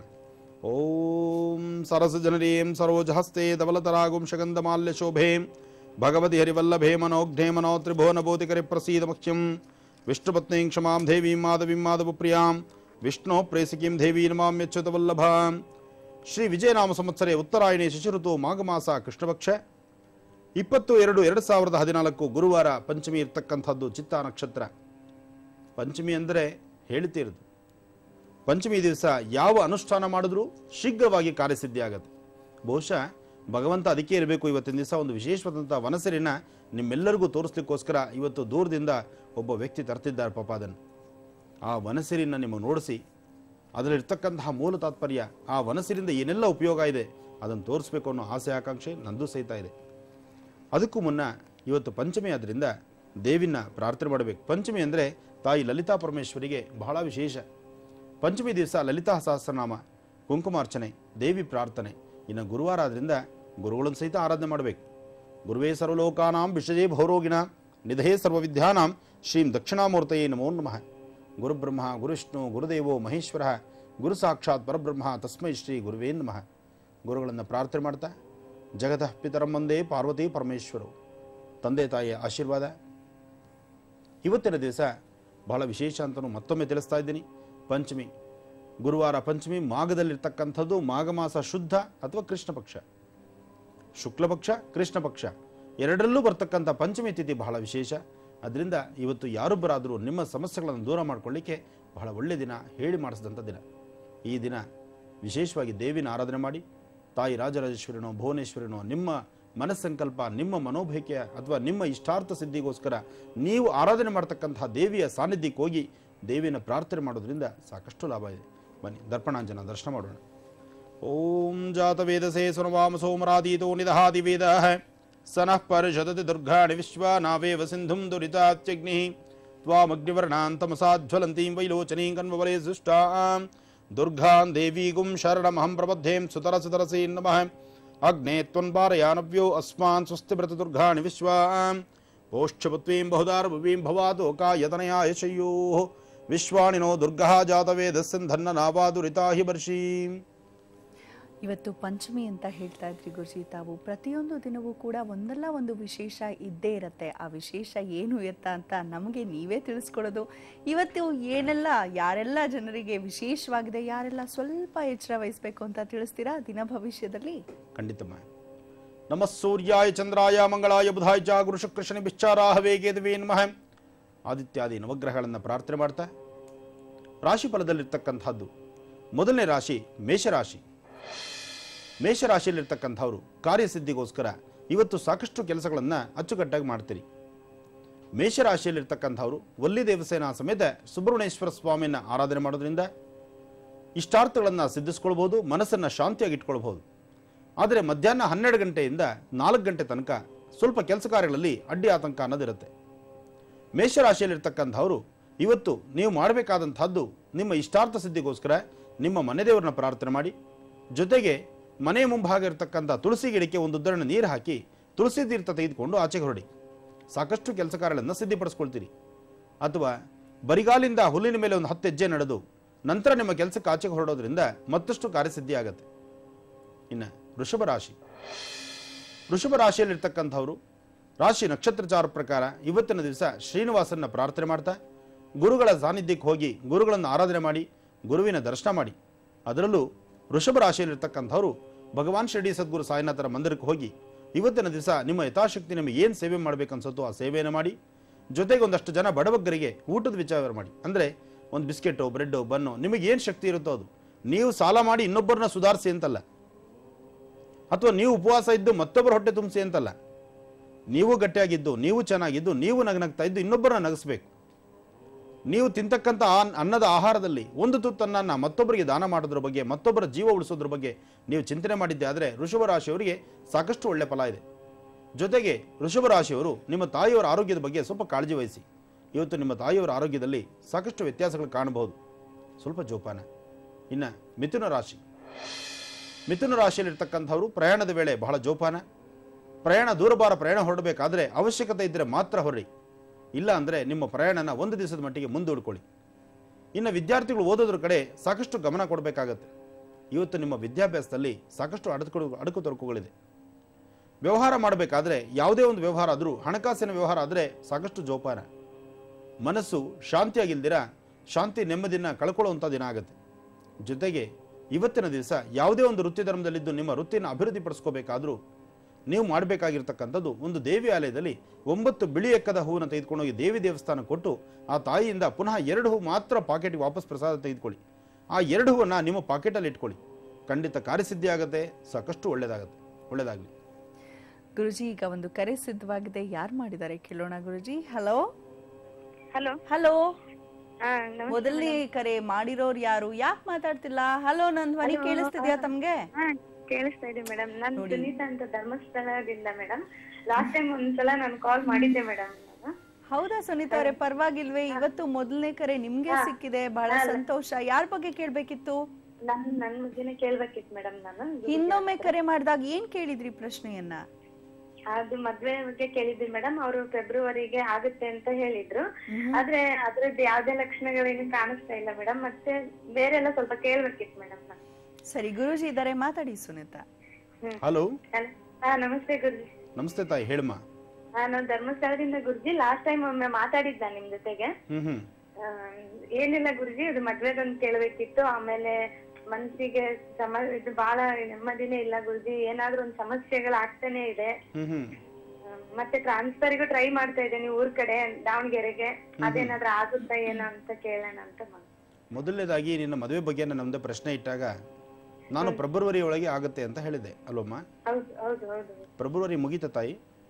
ಓಂ ಸರಸ ಜನರೀಂ ಸರೋಜಹಸ್ತೆ ಧವಲತರಾಗುಂ ಶಗಂಧಮಾಲ್ಯ ಶೋಭೆ ಭಗವತಿ ಹರಿವಲ್ಲಭೇ ಮನೋಘ್ನೇ ಮನೋ ತ್ರಿಭುವನ ಭೂತಿಕರಿ ಪ್ರಸೀದ ಮುಖ್ಯಂ ವಿಷ್ಣುಪತ್ನೀಂ ಕ್ಷಮಾಂ ದೇವೀಂ ಮಾಧವೀಂ ಮಾಧವಪ್ರಿಯಾಂ ವಿಷ್ಣು ಪ್ರೇಸಿಕೀಂ ದೇವೀ ನಮಾಮ್ಯಚ್ಯುತವಲ್ಲಭಾಂ ಶ್ರೀ ವಿಜಯನಾಮ ಸಂವತ್ಸರೆ ಉತ್ತರಾಯಣಿ ಶಿಶಿಋತು ಮಾಘಮಾಸ ಕೃಷ್ಣಪಕ್ಷ ಇಪ್ಪತ್ತು ಎರಡು ಎರಡು ಸಾವಿರದ ಹದಿನಾಲ್ಕು ಗುರುವಾರ ಪಂಚಮಿ ಇರ್ತಕ್ಕಂಥದ್ದು ಚಿತ್ತ ನಕ್ಷತ್ರ ಪಂಚಮಿ ಅಂದರೆ ಹೇಳ್ತಿರೋದು ಪಂಚಮಿ ದಿವಸ ಯಾವ ಅನುಷ್ಠಾನ ಮಾಡಿದ್ರೂ ಶೀಘ್ರವಾಗಿ ಕಾರ್ಯಸಿದ್ಧಿ ಆಗುತ್ತೆ ಬಹುಶಃ ಭಗವಂತ ಅದಕ್ಕೆ ಇರಬೇಕು ಇವತ್ತಿನ ದಿವಸ ಒಂದು ವಿಶೇಷವಾದಂಥ ವನಸರಿನ ನಿಮ್ಮೆಲ್ಲರಿಗೂ ತೋರಿಸ್ಲಿಕ್ಕೋಸ್ಕರ ಇವತ್ತು ದೂರದಿಂದ ಒಬ್ಬ ವ್ಯಕ್ತಿ ತರ್ತಿದ್ದಾರೆ ಪಾಪ ಅದನ್ನು ಆ ವನಸಿರಿನ ನಿಮಗೆ ನೋಡಿಸಿ ಅದರಲ್ಲಿರ್ತಕ್ಕಂತಹ ಮೂಲ ತಾತ್ಪರ್ಯ ಆ ವನಸಿರಿಂದ ಏನೆಲ್ಲ ಉಪಯೋಗ ಇದೆ ಅದನ್ನು ತೋರಿಸ್ಬೇಕು ಅನ್ನೋ ಆಸೆ ಆಕಾಂಕ್ಷೆ ನಂದು ಸಹಿತ ಇದೆ ಅದಕ್ಕೂ ಮುನ್ನ ಇವತ್ತು ಪಂಚಮಿ ಆದ್ದರಿಂದ ದೇವಿನ ಪ್ರಾರ್ಥನೆ ಮಾಡಬೇಕು ಪಂಚಮಿ ಅಂದರೆ ತಾಯಿ ಲಲಿತಾ ಪರಮೇಶ್ವರಿಗೆ ಬಹಳ ವಿಶೇಷ ಪಂಚಮಿ ದಿವಸ ಲಲಿತಾ ಸಹಸ್ರನಾಮ ಕುಂಕುಮಾರ್ಚನೆ ದೇವಿ ಪ್ರಾರ್ಥನೆ ಇನ್ನು ಗುರುವಾರ ಆದ್ದರಿಂದ ಗುರುಗಳನ್ನು ಸಹಿತ ಆರಾಧನೆ ಮಾಡಬೇಕು ಗುರುವೇ ಸರ್ವಲೋಕಾನಾಂ ವಿಷಜೇ ಭೌರೋಗಿಣ ನಿಧೇ ಸರ್ವವಿದ್ಯಾನಾಂ ಶ್ರೀಂ ದಕ್ಷಿಣಾಮೂರ್ತಯೇ ನಮೋ ನಮಃ ಗುರುಬ್ರಹ್ಮ ಗುರುವಿಷ್ಣು ಗುರುದೇವೋ ಮಹೇಶ್ವರ ಗುರು ಸಾಕ್ಷಾತ್ ಪರಬ್ರಹ್ಮ ತಸ್ಮೈ ಶ್ರೀ ಗುರುವೇ ನಮಃ ಗುರುಗಳನ್ನು ಪ್ರಾರ್ಥನೆ ಮಾಡ್ತಾ ಜಗತಃ ಪಿತರಂ ಒಂದೇ ಪಾರ್ವತಿ ಪರಮೇಶ್ವರವು ತಂದೆ ತಾಯಿಯ ಆಶೀರ್ವಾದ ಇವತ್ತಿನ ದಿವಸ ಬಹಳ ವಿಶೇಷ ಅಂತಲೂ ಮತ್ತೊಮ್ಮೆ ತಿಳಿಸ್ತಾ ಇದ್ದೀನಿ ಪಂಚಮಿ ಗುರುವಾರ ಪಂಚಮಿ ಮಾಘದಲ್ಲಿರ್ತಕ್ಕಂಥದ್ದು ಮಾಘ ಮಾಸ ಶುದ್ಧ ಅಥವಾ ಕೃಷ್ಣ ಪಕ್ಷ ಶುಕ್ಲ ಪಕ್ಷ ಕೃಷ್ಣ ಪಕ್ಷ ಎರಡರಲ್ಲೂ ಬರ್ತಕ್ಕಂಥ ಪಂಚಮಿ ತಿಥಿ ಬಹಳ ವಿಶೇಷ ಅದರಿಂದ ಇವತ್ತು ಯಾರೊಬ್ಬರಾದರೂ ನಿಮ್ಮ ಸಮಸ್ಯೆಗಳನ್ನು ದೂರ ಮಾಡಿಕೊಳ್ಳಿಕ್ಕೆ ಬಹಳ ಒಳ್ಳೆಯ ದಿನ ಹೇಳಿ ಮಾಡಿಸಿದಂಥ ದಿನ ಈ ದಿನ ವಿಶೇಷವಾಗಿ ದೇವಿನ ಆರಾಧನೆ ಮಾಡಿ ತಾಯಿ ರಾಜರಾಜೇಶ್ವರಿನೋ ಭುವನೇಶ್ವರಿನೋ ನಿಮ್ಮ ಮನಸ್ಸಂಕಲ್ಪ ನಿಮ್ಮ ಮನೋಭೈಕ್ಯ ಅಥವಾ ನಿಮ್ಮ ಇಷ್ಟಾರ್ಥ ಸಿದ್ಧಿಗೋಸ್ಕರ ನೀವು ಆರಾಧನೆ ಮಾಡ್ತಕ್ಕಂತಹ ದೇವಿಯ ಸಾನ್ನಿಧ್ಯಕ್ಕೆ ಹೋಗಿ ದೇವಿಯನ್ನು ಪ್ರಾರ್ಥನೆ ಮಾಡೋದ್ರಿಂದ ಸಾಕಷ್ಟು ಲಾಭ ಇದೆ ಬನ್ನಿ ದರ್ಪಣಾಂಜನ ದರ್ಶನ ಮಾಡೋಣ ಓಂ ಜಾತವೇದಸೇ ಸುನವಾಮ ಸೋಮರಾದೀತೋ ನಿದಹಾದಿ ವೇದ ಸನಃ ಪರಿಷದತಿ ದುರ್ಗಾಣಿ ವಿಶ್ವಾನಾವೇವ ಸಿಂಧುಂ ದುರಿತಾತ್ಯಗ್ನಿ ತ್ವಾಮಗ್ನಿವರ್ಣಾಂತಮಸಾಜ್ವಲಂತೀಂ ವೈಲೋಚನೀಂ ಕನ್ವವಲೇ ಸುಷ್ಟಾಂ ದುರ್ಗಾಂ ದೇವೀಗುಂ ಶರಣಮಹಂ ಪ್ರಬದ್ಧೇಂ ಸುತರಸುತರಸೀ ನಮಃ ಅಗ್ನೇ ತ್ವನ್ಪಾರಯಾನವ್ಯೋ ಅಸ್ಮಾನ್ ಸ್ವಸ್ತಿವ್ರತ ದುರ್ಗಾಣಿ ವಿಶ್ವಾಂ ಪೋಷ್ಠಪುತ್ವೀಂ ಬಹುದಾರ್ಭುವೀಂ ಭವಾದೋ ಕಾಯತನಯಾಯ ಶಯ್ಯೋ ವಿಶ್ವಾಣಿನೋ ದುರ್ಗಃ ಜಾತವೇದಸ್ಸಂಧನ್ನ ನಾವಾದುರಿತಾ ಹಿ ಬರ್ಷೀಂ ಇವತ್ತು ಪಂಚಮಿ ಅಂತ ಹೇಳ್ತಾ ಇದ್ರಿ ಗುರುಜಿ ತಾವು ಪ್ರತಿಯೊಂದು ದಿನವೂ ಕೂಡ ಒಂದಲ್ಲ ಒಂದು ವಿಶೇಷ ಇದ್ದೇ ಇರತ್ತೆ ಆ ವಿಶೇಷ ಏನು ಎತ್ತ ಅಂತ ನಮಗೆ ನೀವೇ ತಿಳಿಸ್ಕೊಡೋದು ಇವತ್ತು ಏನೆಲ್ಲ ಯಾರೆಲ್ಲ ಜನರಿಗೆ ವಿಶೇಷವಾಗಿದೆ ಯಾರೆಲ್ಲ ಸ್ವಲ್ಪ ಎಚ್ಚರ ವಹಿಸ್ಬೇಕು ಅಂತ ತಿಳಿಸ್ತೀರಾ ದಿನ ಭವಿಷ್ಯದಲ್ಲಿ ಖಂಡಿತಮ್ಮ ನಮ ಸೂರ್ಯಾಯ ಚಂದ್ರಾಯ ಮಂಗಳಾಯ ಬುಧಾಯ ಚ ಗುರು ಶುಕ್ರ ಶನಿ ಬಿಚ್ಚಾರಾಹವೇ ಕೇತವೇ ನಮಃ ಆದಿತ್ಯಾದಿ ನವಗ್ರಹಗಳನ್ನು ಪ್ರಾರ್ಥನೆ ಮಾಡ್ತಾ ರಾಶಿ ಫಲದಲ್ಲಿರ್ತಕ್ಕಂಥದ್ದು ಮೊದಲನೇ ರಾಶಿ ಮೇಷರಾಶಿ ಮೇಷರಾಶಿಯಲ್ಲಿರ್ತಕ್ಕಂಥವ್ರು ಕಾರ್ಯಸಿದ್ಧಿಗೋಸ್ಕರ ಇವತ್ತು ಸಾಕಷ್ಟು ಕೆಲಸಗಳನ್ನು ಅಚ್ಚುಕಟ್ಟಾಗಿ ಮಾಡ್ತೀರಿ ಮೇಷರಾಶಿಯಲ್ಲಿರ್ತಕ್ಕಂಥವ್ರು ವಲ್ಲಿ ದೇವಸೇನಾ ಸಮೇತ ಸುಬ್ರಹ್ಮಣ್ಯೇಶ್ವರ ಸ್ವಾಮಿಯನ್ನು ಆರಾಧನೆ ಮಾಡೋದ್ರಿಂದ ಇಷ್ಟಾರ್ಥಗಳನ್ನು ಸಿದ್ಧಿಸ್ಕೊಳ್ಬೋದು ಮನಸ್ಸನ್ನು ಶಾಂತಿಯಾಗಿ ಇಟ್ಕೊಳ್ಬೋದು ಆದರೆ ಮಧ್ಯಾಹ್ನ ಹನ್ನೆರಡು ಗಂಟೆಯಿಂದ ನಾಲ್ಕು ಗಂಟೆ ತನಕ ಸ್ವಲ್ಪ ಕೆಲಸ ಕಾರ್ಯಗಳಲ್ಲಿ ಅಡ್ಡಿ ಆತಂಕ ಅನ್ನೋದಿರುತ್ತೆ ಮೇಷರಾಶಿಯಲ್ಲಿರ್ತಕ್ಕಂಥವ್ರು ಇವತ್ತು ನೀವು ಮಾಡಬೇಕಾದಂಥದ್ದು ನಿಮ್ಮ ಇಷ್ಟಾರ್ಥ ಸಿದ್ಧಿಗೋಸ್ಕರ ನಿಮ್ಮ ಮನೆ ದೇವರನ್ನ ಪ್ರಾರ್ಥನೆ ಮಾಡಿ ಜೊತೆಗೆ ಮನೆ ಮುಂಭಾಗ ಇರತಕ್ಕಂಥ ತುಳಸಿ ಗಿಡಕ್ಕೆ ಒಂದು ಉದ್ದರಣ ನೀರು ಹಾಕಿ ತುಳಸಿ ತೀರ್ಥ ತೆಗೆದುಕೊಂಡು ಆಚೆಗೆ ಹೊರಡಿ ಸಾಕಷ್ಟು ಕೆಲಸ ಕಾರ್ಯಗಳನ್ನು ಸಿದ್ಧಿಪಡಿಸ್ಕೊಳ್ತೀರಿ ಅಥವಾ ಬರಿಗಾಲಿಂದ ಹುಲ್ಲಿನ ಮೇಲೆ ಒಂದು ಹತ್ತು ಹೆಜ್ಜೆ ನಡೆದು ನಂತರ ನಿಮ್ಮ ಕೆಲಸಕ್ಕೆ ಆಚೆಗೆ ಹೊರಡೋದ್ರಿಂದ ಮತ್ತಷ್ಟು ಕಾರ್ಯಸಿದ್ಧಿ ಆಗುತ್ತೆ ಇನ್ನು ವೃಷಭ ರಾಶಿ ವೃಷಭ ರಾಶಿಯಲ್ಲಿರ್ತಕ್ಕಂಥವ್ರು ರಾಶಿ ನಕ್ಷತ್ರಚಾರ ಪ್ರಕಾರ ಇವತ್ತಿನ ದಿವಸ ಶ್ರೀನಿವಾಸನ ಪ್ರಾರ್ಥನೆ ಮಾಡ್ತಾ ಗುರುಗಳ ಸಾನ್ನಿಧ್ಯಕ್ಕೆ ಹೋಗಿ ಗುರುಗಳನ್ನು ಆರಾಧನೆ ಮಾಡಿ ಗುರುವಿನ ದರ್ಶನ ಮಾಡಿ ಅದರಲ್ಲೂ ವೃಷಭ ರಾಶಿಯಲ್ಲಿರ್ತಕ್ಕಂಥವ್ರು ಭಗವಾನ್ ಶಿರಡಿ ಸದ್ಗುರು ಸಾಯಿನಾಥರ ಮಂದಿರಕ್ಕೆ ಹೋಗಿ ಇವತ್ತಿನ ದಿವಸ ನಿಮ್ಮ ಯಥಾಶಕ್ತಿ ನಿಮಗೆ ಏನು ಸೇವೆ ಮಾಡಬೇಕನ್ಸುತ್ತೋ ಆ ಸೇವೆಯನ್ನು ಮಾಡಿ ಜೊತೆಗೆ ಒಂದಷ್ಟು ಜನ ಬಡಬಗ್ಗರಿಗೆ ಊಟದ ವಿಚಾರ ಮಾಡಿ ಅಂದರೆ ಒಂದು ಬಿಸ್ಕೆಟು ಬ್ರೆಡ್ಡು ಬನ್ನು ನಿಮಗೆ ಏನು ಶಕ್ತಿ ಇರುತ್ತೋ ಅದು ನೀವು ಸಾಲ ಮಾಡಿ ಇನ್ನೊಬ್ಬರನ್ನ ಸುಧಾರಿಸಿ ಅಂತಲ್ಲ ಅಥವಾ ನೀವು ಉಪವಾಸ ಇದ್ದು ಮತ್ತೊಬ್ಬರ ಹೊಟ್ಟೆ ತುಂಬಿಸಿ ಅಂತಲ್ಲ ನೀವು ಗಟ್ಟಿಯಾಗಿದ್ದು ನೀವು ಚೆನ್ನಾಗಿದ್ದು ನೀವು ನಗನಗ್ತಾ ಇದ್ದು ಇನ್ನೊಬ್ಬರನ್ನ ನಗಿಸ್ಬೇಕು ನೀವು ತಿಂತಕ್ಕಂಥ ಆ- ಅನ್ನದ ಆಹಾರದಲ್ಲಿ ಒಂದು ತುತ್ತನ್ನ ಮತ್ತೊಬ್ಬರಿಗೆ ದಾನ ಮಾಡೋದ್ರ ಬಗ್ಗೆ ಮತ್ತೊಬ್ಬರ ಜೀವ ಉಳಿಸೋದ್ರ ಬಗ್ಗೆ ನೀವು ಚಿಂತನೆ ಮಾಡಿದ್ದೆ ಆದರೆ ವೃಷಭ ರಾಶಿಯವರಿಗೆ ಸಾಕಷ್ಟು ಒಳ್ಳೆ ಫಲ ಇದೆ ಜೊತೆಗೆ ವೃಷಭ ರಾಶಿಯವರು ನಿಮ್ಮ ತಾಯಿಯವರ ಆರೋಗ್ಯದ ಬಗ್ಗೆ ಸ್ವಲ್ಪ ಕಾಳಜಿ ವಹಿಸಿ ಇವತ್ತು ನಿಮ್ಮ ತಾಯಿಯವರ ಆರೋಗ್ಯದಲ್ಲಿ ಸಾಕಷ್ಟು ವ್ಯತ್ಯಾಸಗಳು ಕಾಣಬಹುದು ಸ್ವಲ್ಪ ಜೋಪಾನ ಇನ್ನು ಮಿಥುನ ರಾಶಿ ಮಿಥುನ ರಾಶಿಯಲ್ಲಿರ್ತಕ್ಕಂಥವ್ರು ಪ್ರಯಾಣದ ವೇಳೆ ಬಹಳ ಜೋಪಾನ ಪ್ರಯಾಣ ದೂರಭಾರ ಪ್ರಯಾಣ ಹೊರಡಬೇಕಾದ್ರೆ ಅವಶ್ಯಕತೆ ಇದ್ದರೆ ಮಾತ್ರ ಹೊರಡಿ ಇಲ್ಲ ಅಂದರೆ ನಿಮ್ಮ ಪ್ರಯಾಣನ ಒಂದು ದಿವಸದ ಮಟ್ಟಿಗೆ ಮುಂದೂಡ್ಕೊಳ್ಳಿ ಇನ್ನು ವಿದ್ಯಾರ್ಥಿಗಳು ಓದೋದ್ರ ಕಡೆ ಸಾಕಷ್ಟು ಗಮನ ಕೊಡಬೇಕಾಗತ್ತೆ ಇವತ್ತು ನಿಮ್ಮ ವಿದ್ಯಾಭ್ಯಾಸದಲ್ಲಿ ಸಾಕಷ್ಟು ಅಡಕು ಅಡಕು ತೊಡಕುಗಳಿದೆ ವ್ಯವಹಾರ ಮಾಡಬೇಕಾದ್ರೆ ಯಾವುದೇ ಒಂದು ವ್ಯವಹಾರ ಆದರೂ ಹಣಕಾಸಿನ ವ್ಯವಹಾರ ಆದರೆ ಸಾಕಷ್ಟು ಜೋಪಾನ ಮನಸ್ಸು ಶಾಂತಿಯಾಗಿಲ್ದಿರ ಶಾಂತಿ ನೆಮ್ಮದಿನ ಕಳ್ಕೊಳ್ಳುವಂಥ ದಿನ ಆಗುತ್ತೆ ಜೊತೆಗೆ ಇವತ್ತಿನ ದಿವಸ ಯಾವುದೇ ಒಂದು ವೃತ್ತಿ ಧರ್ಮದಲ್ಲಿದ್ದು ನಿಮ್ಮ ವೃತ್ತಿನ ಅಭಿವೃದ್ಧಿ ಪಡಿಸ್ಕೋಬೇಕಾದ್ರೂ ನೀವು ಮಾಡಬೇಕಾಗಿರ್ತಕ್ಕಂಥದ್ದು ಒಂದು ದೇವಿ ಆಲಯದಲ್ಲಿ ಒಂಬತ್ತು ಬಿಳಿ ಎಕ್ಕದ ಹೂವನ್ನು ತೆಗೆದುಕೊಂಡೋಗಿ ದೇವಿ ದೇವಸ್ಥಾನ ಕೊಟ್ಟು ಆ ತಾಯಿಯಿಂದ ಪುನಃ ಎರಡು ಹೂ ಮಾತ್ರ ಪಾಕೆಟ್ಗೆ ವಾಪಸ್ ಪ್ರಸಾದ ತೆಗೆದುಕೊಳ್ಳಿ ಆ ಎರಡು ಹೂವನ್ನು ನಿಮ್ಮ ಪಾಕೆಟಲ್ಲಿ ಇಟ್ಕೊಳ್ಳಿ ಖಂಡಿತ ಕಾರ್ಯಸಿದ್ಧಿ ಆಗುತ್ತೆ ಸಾಕಷ್ಟು ಒಳ್ಳೆಯದಾಗುತ್ತೆ ಒಳ್ಳೆಯದಾಗಲಿ ಗುರುಜಿ ಈಗ ಒಂದು ಕರೆ ಸಿದ್ಧವಾಗಿದೆ ಯಾರು ಮಾಡಿದ್ದಾರೆ ಕೇಳೋಣ ಗುರುಜಿ ಹಲೋ ಹಲೋ ಹಲೋ ಹಾ ನಮಸ್ತೆ ಮೊದಲನೇ ಕರೆ ಮಾಡಿರೋರು ಯಾರು ಯಾಕೆ ಮಾತಾಡ್ತಿಲ್ಲ ಹಲೋ ನನ್ ಧ್ವನಿ ಕೇಳಿಸ್ತಿದ್ಯಾ ತಮ್ಗೆ ಹಾ ಕೇಳಿಸ್ತಾ ಇದೆ ಮೇಡಮ್ ನಾನು ನೋಡಿ. ಸುನೀತಾ ಅಂತ ಧರ್ಮಸ್ಥಳದಿಂದ ಮೇಡಮ್ ಲಾಸ್ಟ್ ಟೈಮ್ ಒಂದ್ಸಲ ನಾನು ಕಾಲ್ ಮಾಡಿದ್ದೆ ಮೇಡಮ್ ಹೌದಾ ಸುನೀತಾ ಅವರೇ ಪರವಾಗಿಲ್ವೇ ಇವತ್ತು ಮೊದಲನೇ ಕರೆ ನಿಮ್ಗೆ ಸಿಕ್ಕಿದೆ ಬಹಳ ಸಂತೋಷ ಯಾರ ಬಗ್ಗೆ ಕೇಳ್ಬೇಕಿತ್ತು ನನ್ ನನ್ ಬಗ್ಗೆನೇ ಕೇಳ್ಬೇಕಿತ್ತು ಮೇಡಮ್ ನಾನು ಇನ್ನೊಮ್ಮೆ ಕರೆ ಮಾಡಿದಾಗ ಏನ್ ಕೇಳಿದ್ರಿ ಪ್ರಶ್ನೆಯನ್ನ ಅದು ಮದ್ವೆ ಬಗ್ಗೆ ಕೇಳಿದ್ವಿ ಮೇಡಮ್ ಅವರು ಫೆಬ್ರವರಿಗೆ ಆಗುತ್ತೆ ಅಂತ ಹೇಳಿದ್ರು ಆದ್ರೆ ಅದ್ರದ್ದು ಯಾವ್ದೇ ಲಕ್ಷಣಗಳೇನು ಕಾಣಿಸ್ತಾ ಇಲ್ಲ ಮೇಡಮ್ ಮತ್ತೆ ಬೇರೆ ಎಲ್ಲ ಸ್ವಲ್ಪ ಕೇಳ್ಬೇಕಿತ್ತು ಮೇಡಮ್ ನಾನು ಸರಿ ಗುರುಜಿ ಇದ್ದಾರೆ ಮಾತಾಡಿ ಸುನೀತಾ ಹ್ಮ್ ಹಲೋ ಹಲ್- ಹಾ ನಮಸ್ತೆ ಗುರುಜಿ ನಮಸ್ತೆ ತಾಯಿ ಹೇಳಮ್ಮ ನಾನು ಧರ್ಮಸ್ಥಳದಿಂದ ಗುರುಜಿ ಲಾಸ್ಟ್ ಟೈಮ್ ಒಮ್ಮೆ ಮಾತಾಡಿದ್ದ ನಿಮ್ ಜೊತೆಗೆ ಹ್ಞೂ ಹ್ಞೂ ಆ, ಏನಿಲ್ಲ ಗುರುಜಿ ಇದು ಮದ್ವೆದೊಂದು ಕೇಳ್ಬೇಕಿತ್ತು ಆಮೇಲೆ ಮನ್ಸಿಗೆ ಸಮ ಇದು ಬಹಳ ನೆಮ್ಮದಿನೇ ಇಲ್ಲ ಗುರುಜಿ ಏನಾದ್ರೂ ಒಂದ್ ಸಮಸ್ಯೆಗಳು ಆಗ್ತಾನೆ ಇದೆ ಹ್ಞೂ ಹ್ಞೂ ಆ, ಮತ್ತೆ ಟ್ರಾನ್ಸ್ಫರ್ಗೂ ಟ್ರೈ ಮಾಡ್ತಾ ಇದ್ದೇನೆ ಊರ್ ಕಡೆ ದಾವಣಗೆರೆಗೆ ಅದೇನಾದ್ರೂ ಆಗುತ್ತಾ ಏನೋ ಅಂತ ಕೇಳೋಣ ಅಂತ ಮಾಡ್- ಮೊದಲನೇದಾಗಿ ನಿನ್ನ ಮದುವೆ ಬಗ್ಗೆ ನಮ್ಮದು ಪ್ರಶ್ನೆ ಇಟ್ಟಾಗ ನಾನು ಫೆಬ್ರವರಿ ಒಳಗೆ ಆಗುತ್ತೆ ಅಂತ ಹೇಳಿದೆ ಅಲ್ವಮ್ಮ ಹೌದು ಹೌದು ಹೌದು ಫೆಬ್ರವರಿ ಮುಗೀತ ತಾಯಿ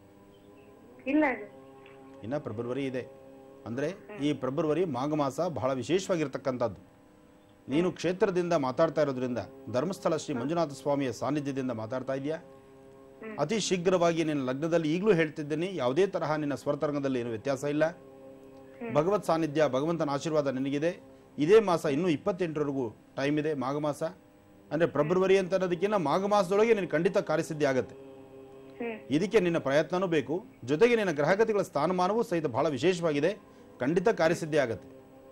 ಇಲ್ಲ ಗುರು. ಇನ್ನು ಫೆಬ್ರವರಿ ಇದೆ ಅಂದರೆ ಈ ಫೆಬ್ರವರಿ ಮಾಘ ಮಾಸ ಬಹಳ ವಿಶೇಷವಾಗಿರ್ತಕ್ಕಂಥದ್ದು ನೀನು ಕ್ಷೇತ್ರದಿಂದ ಮಾತಾಡ್ತಾ ಇರೋದ್ರಿಂದ ಧರ್ಮಸ್ಥಳ ಶ್ರೀ ಮಂಜುನಾಥ ಸ್ವಾಮಿಯ ಸಾನ್ನಿಧ್ಯದಿಂದ ಮಾತಾಡ್ತಾ ಇದೆಯಾ ಅತಿ ಶೀಘ್ರವಾಗಿ ನಿನ್ನ ಲಗ್ನದಲ್ಲಿ ಈಗಲೂ ಹೇಳ್ತಿದ್ದೀನಿ ಯಾವುದೇ ತರಹ ನಿನ್ನ ಸ್ವರತರಂಗದಲ್ಲಿ ಏನು ವ್ಯತ್ಯಾಸ ಇಲ್ಲ ಭಗವತ್ ಸಾನ್ನಿಧ್ಯ ಭಗವಂತನ ಆಶೀರ್ವಾದ ನಿನಗಿದೆ ಇದೇ ಮಾಸ ಇನ್ನೂ ಇಪ್ಪತ್ತೆಂಟರವರೆಗೂ ಟೈಮ್ ಇದೆ ಮಾಘ ಮಾಸ ಅಂದರೆ ಫೆಬ್ರವರಿ ಅಂತ ಅನ್ನೋದಕ್ಕಿಂತ ಮಾಘ ಮಾಸದೊಳಗೆ ನೀನು ಖಂಡಿತ ಕಾರ್ಯಸಿದ್ಧಿ ಆಗುತ್ತೆ ಹ್ಮ್ ಇದಕ್ಕೆ ನಿನ್ನ ಪ್ರಯತ್ನನೂ ಬೇಕು ಜೊತೆಗೆ ನಿನ್ನ ಗ್ರಹಗತಿಗಳ ಸ್ಥಾನಮಾನವೂ ಸಹಿತ ಬಹಳ ವಿಶೇಷವಾಗಿದೆ ಖಂಡಿತ ಕಾರ್ಯಸಿದ್ಧಿ ಆಗುತ್ತೆ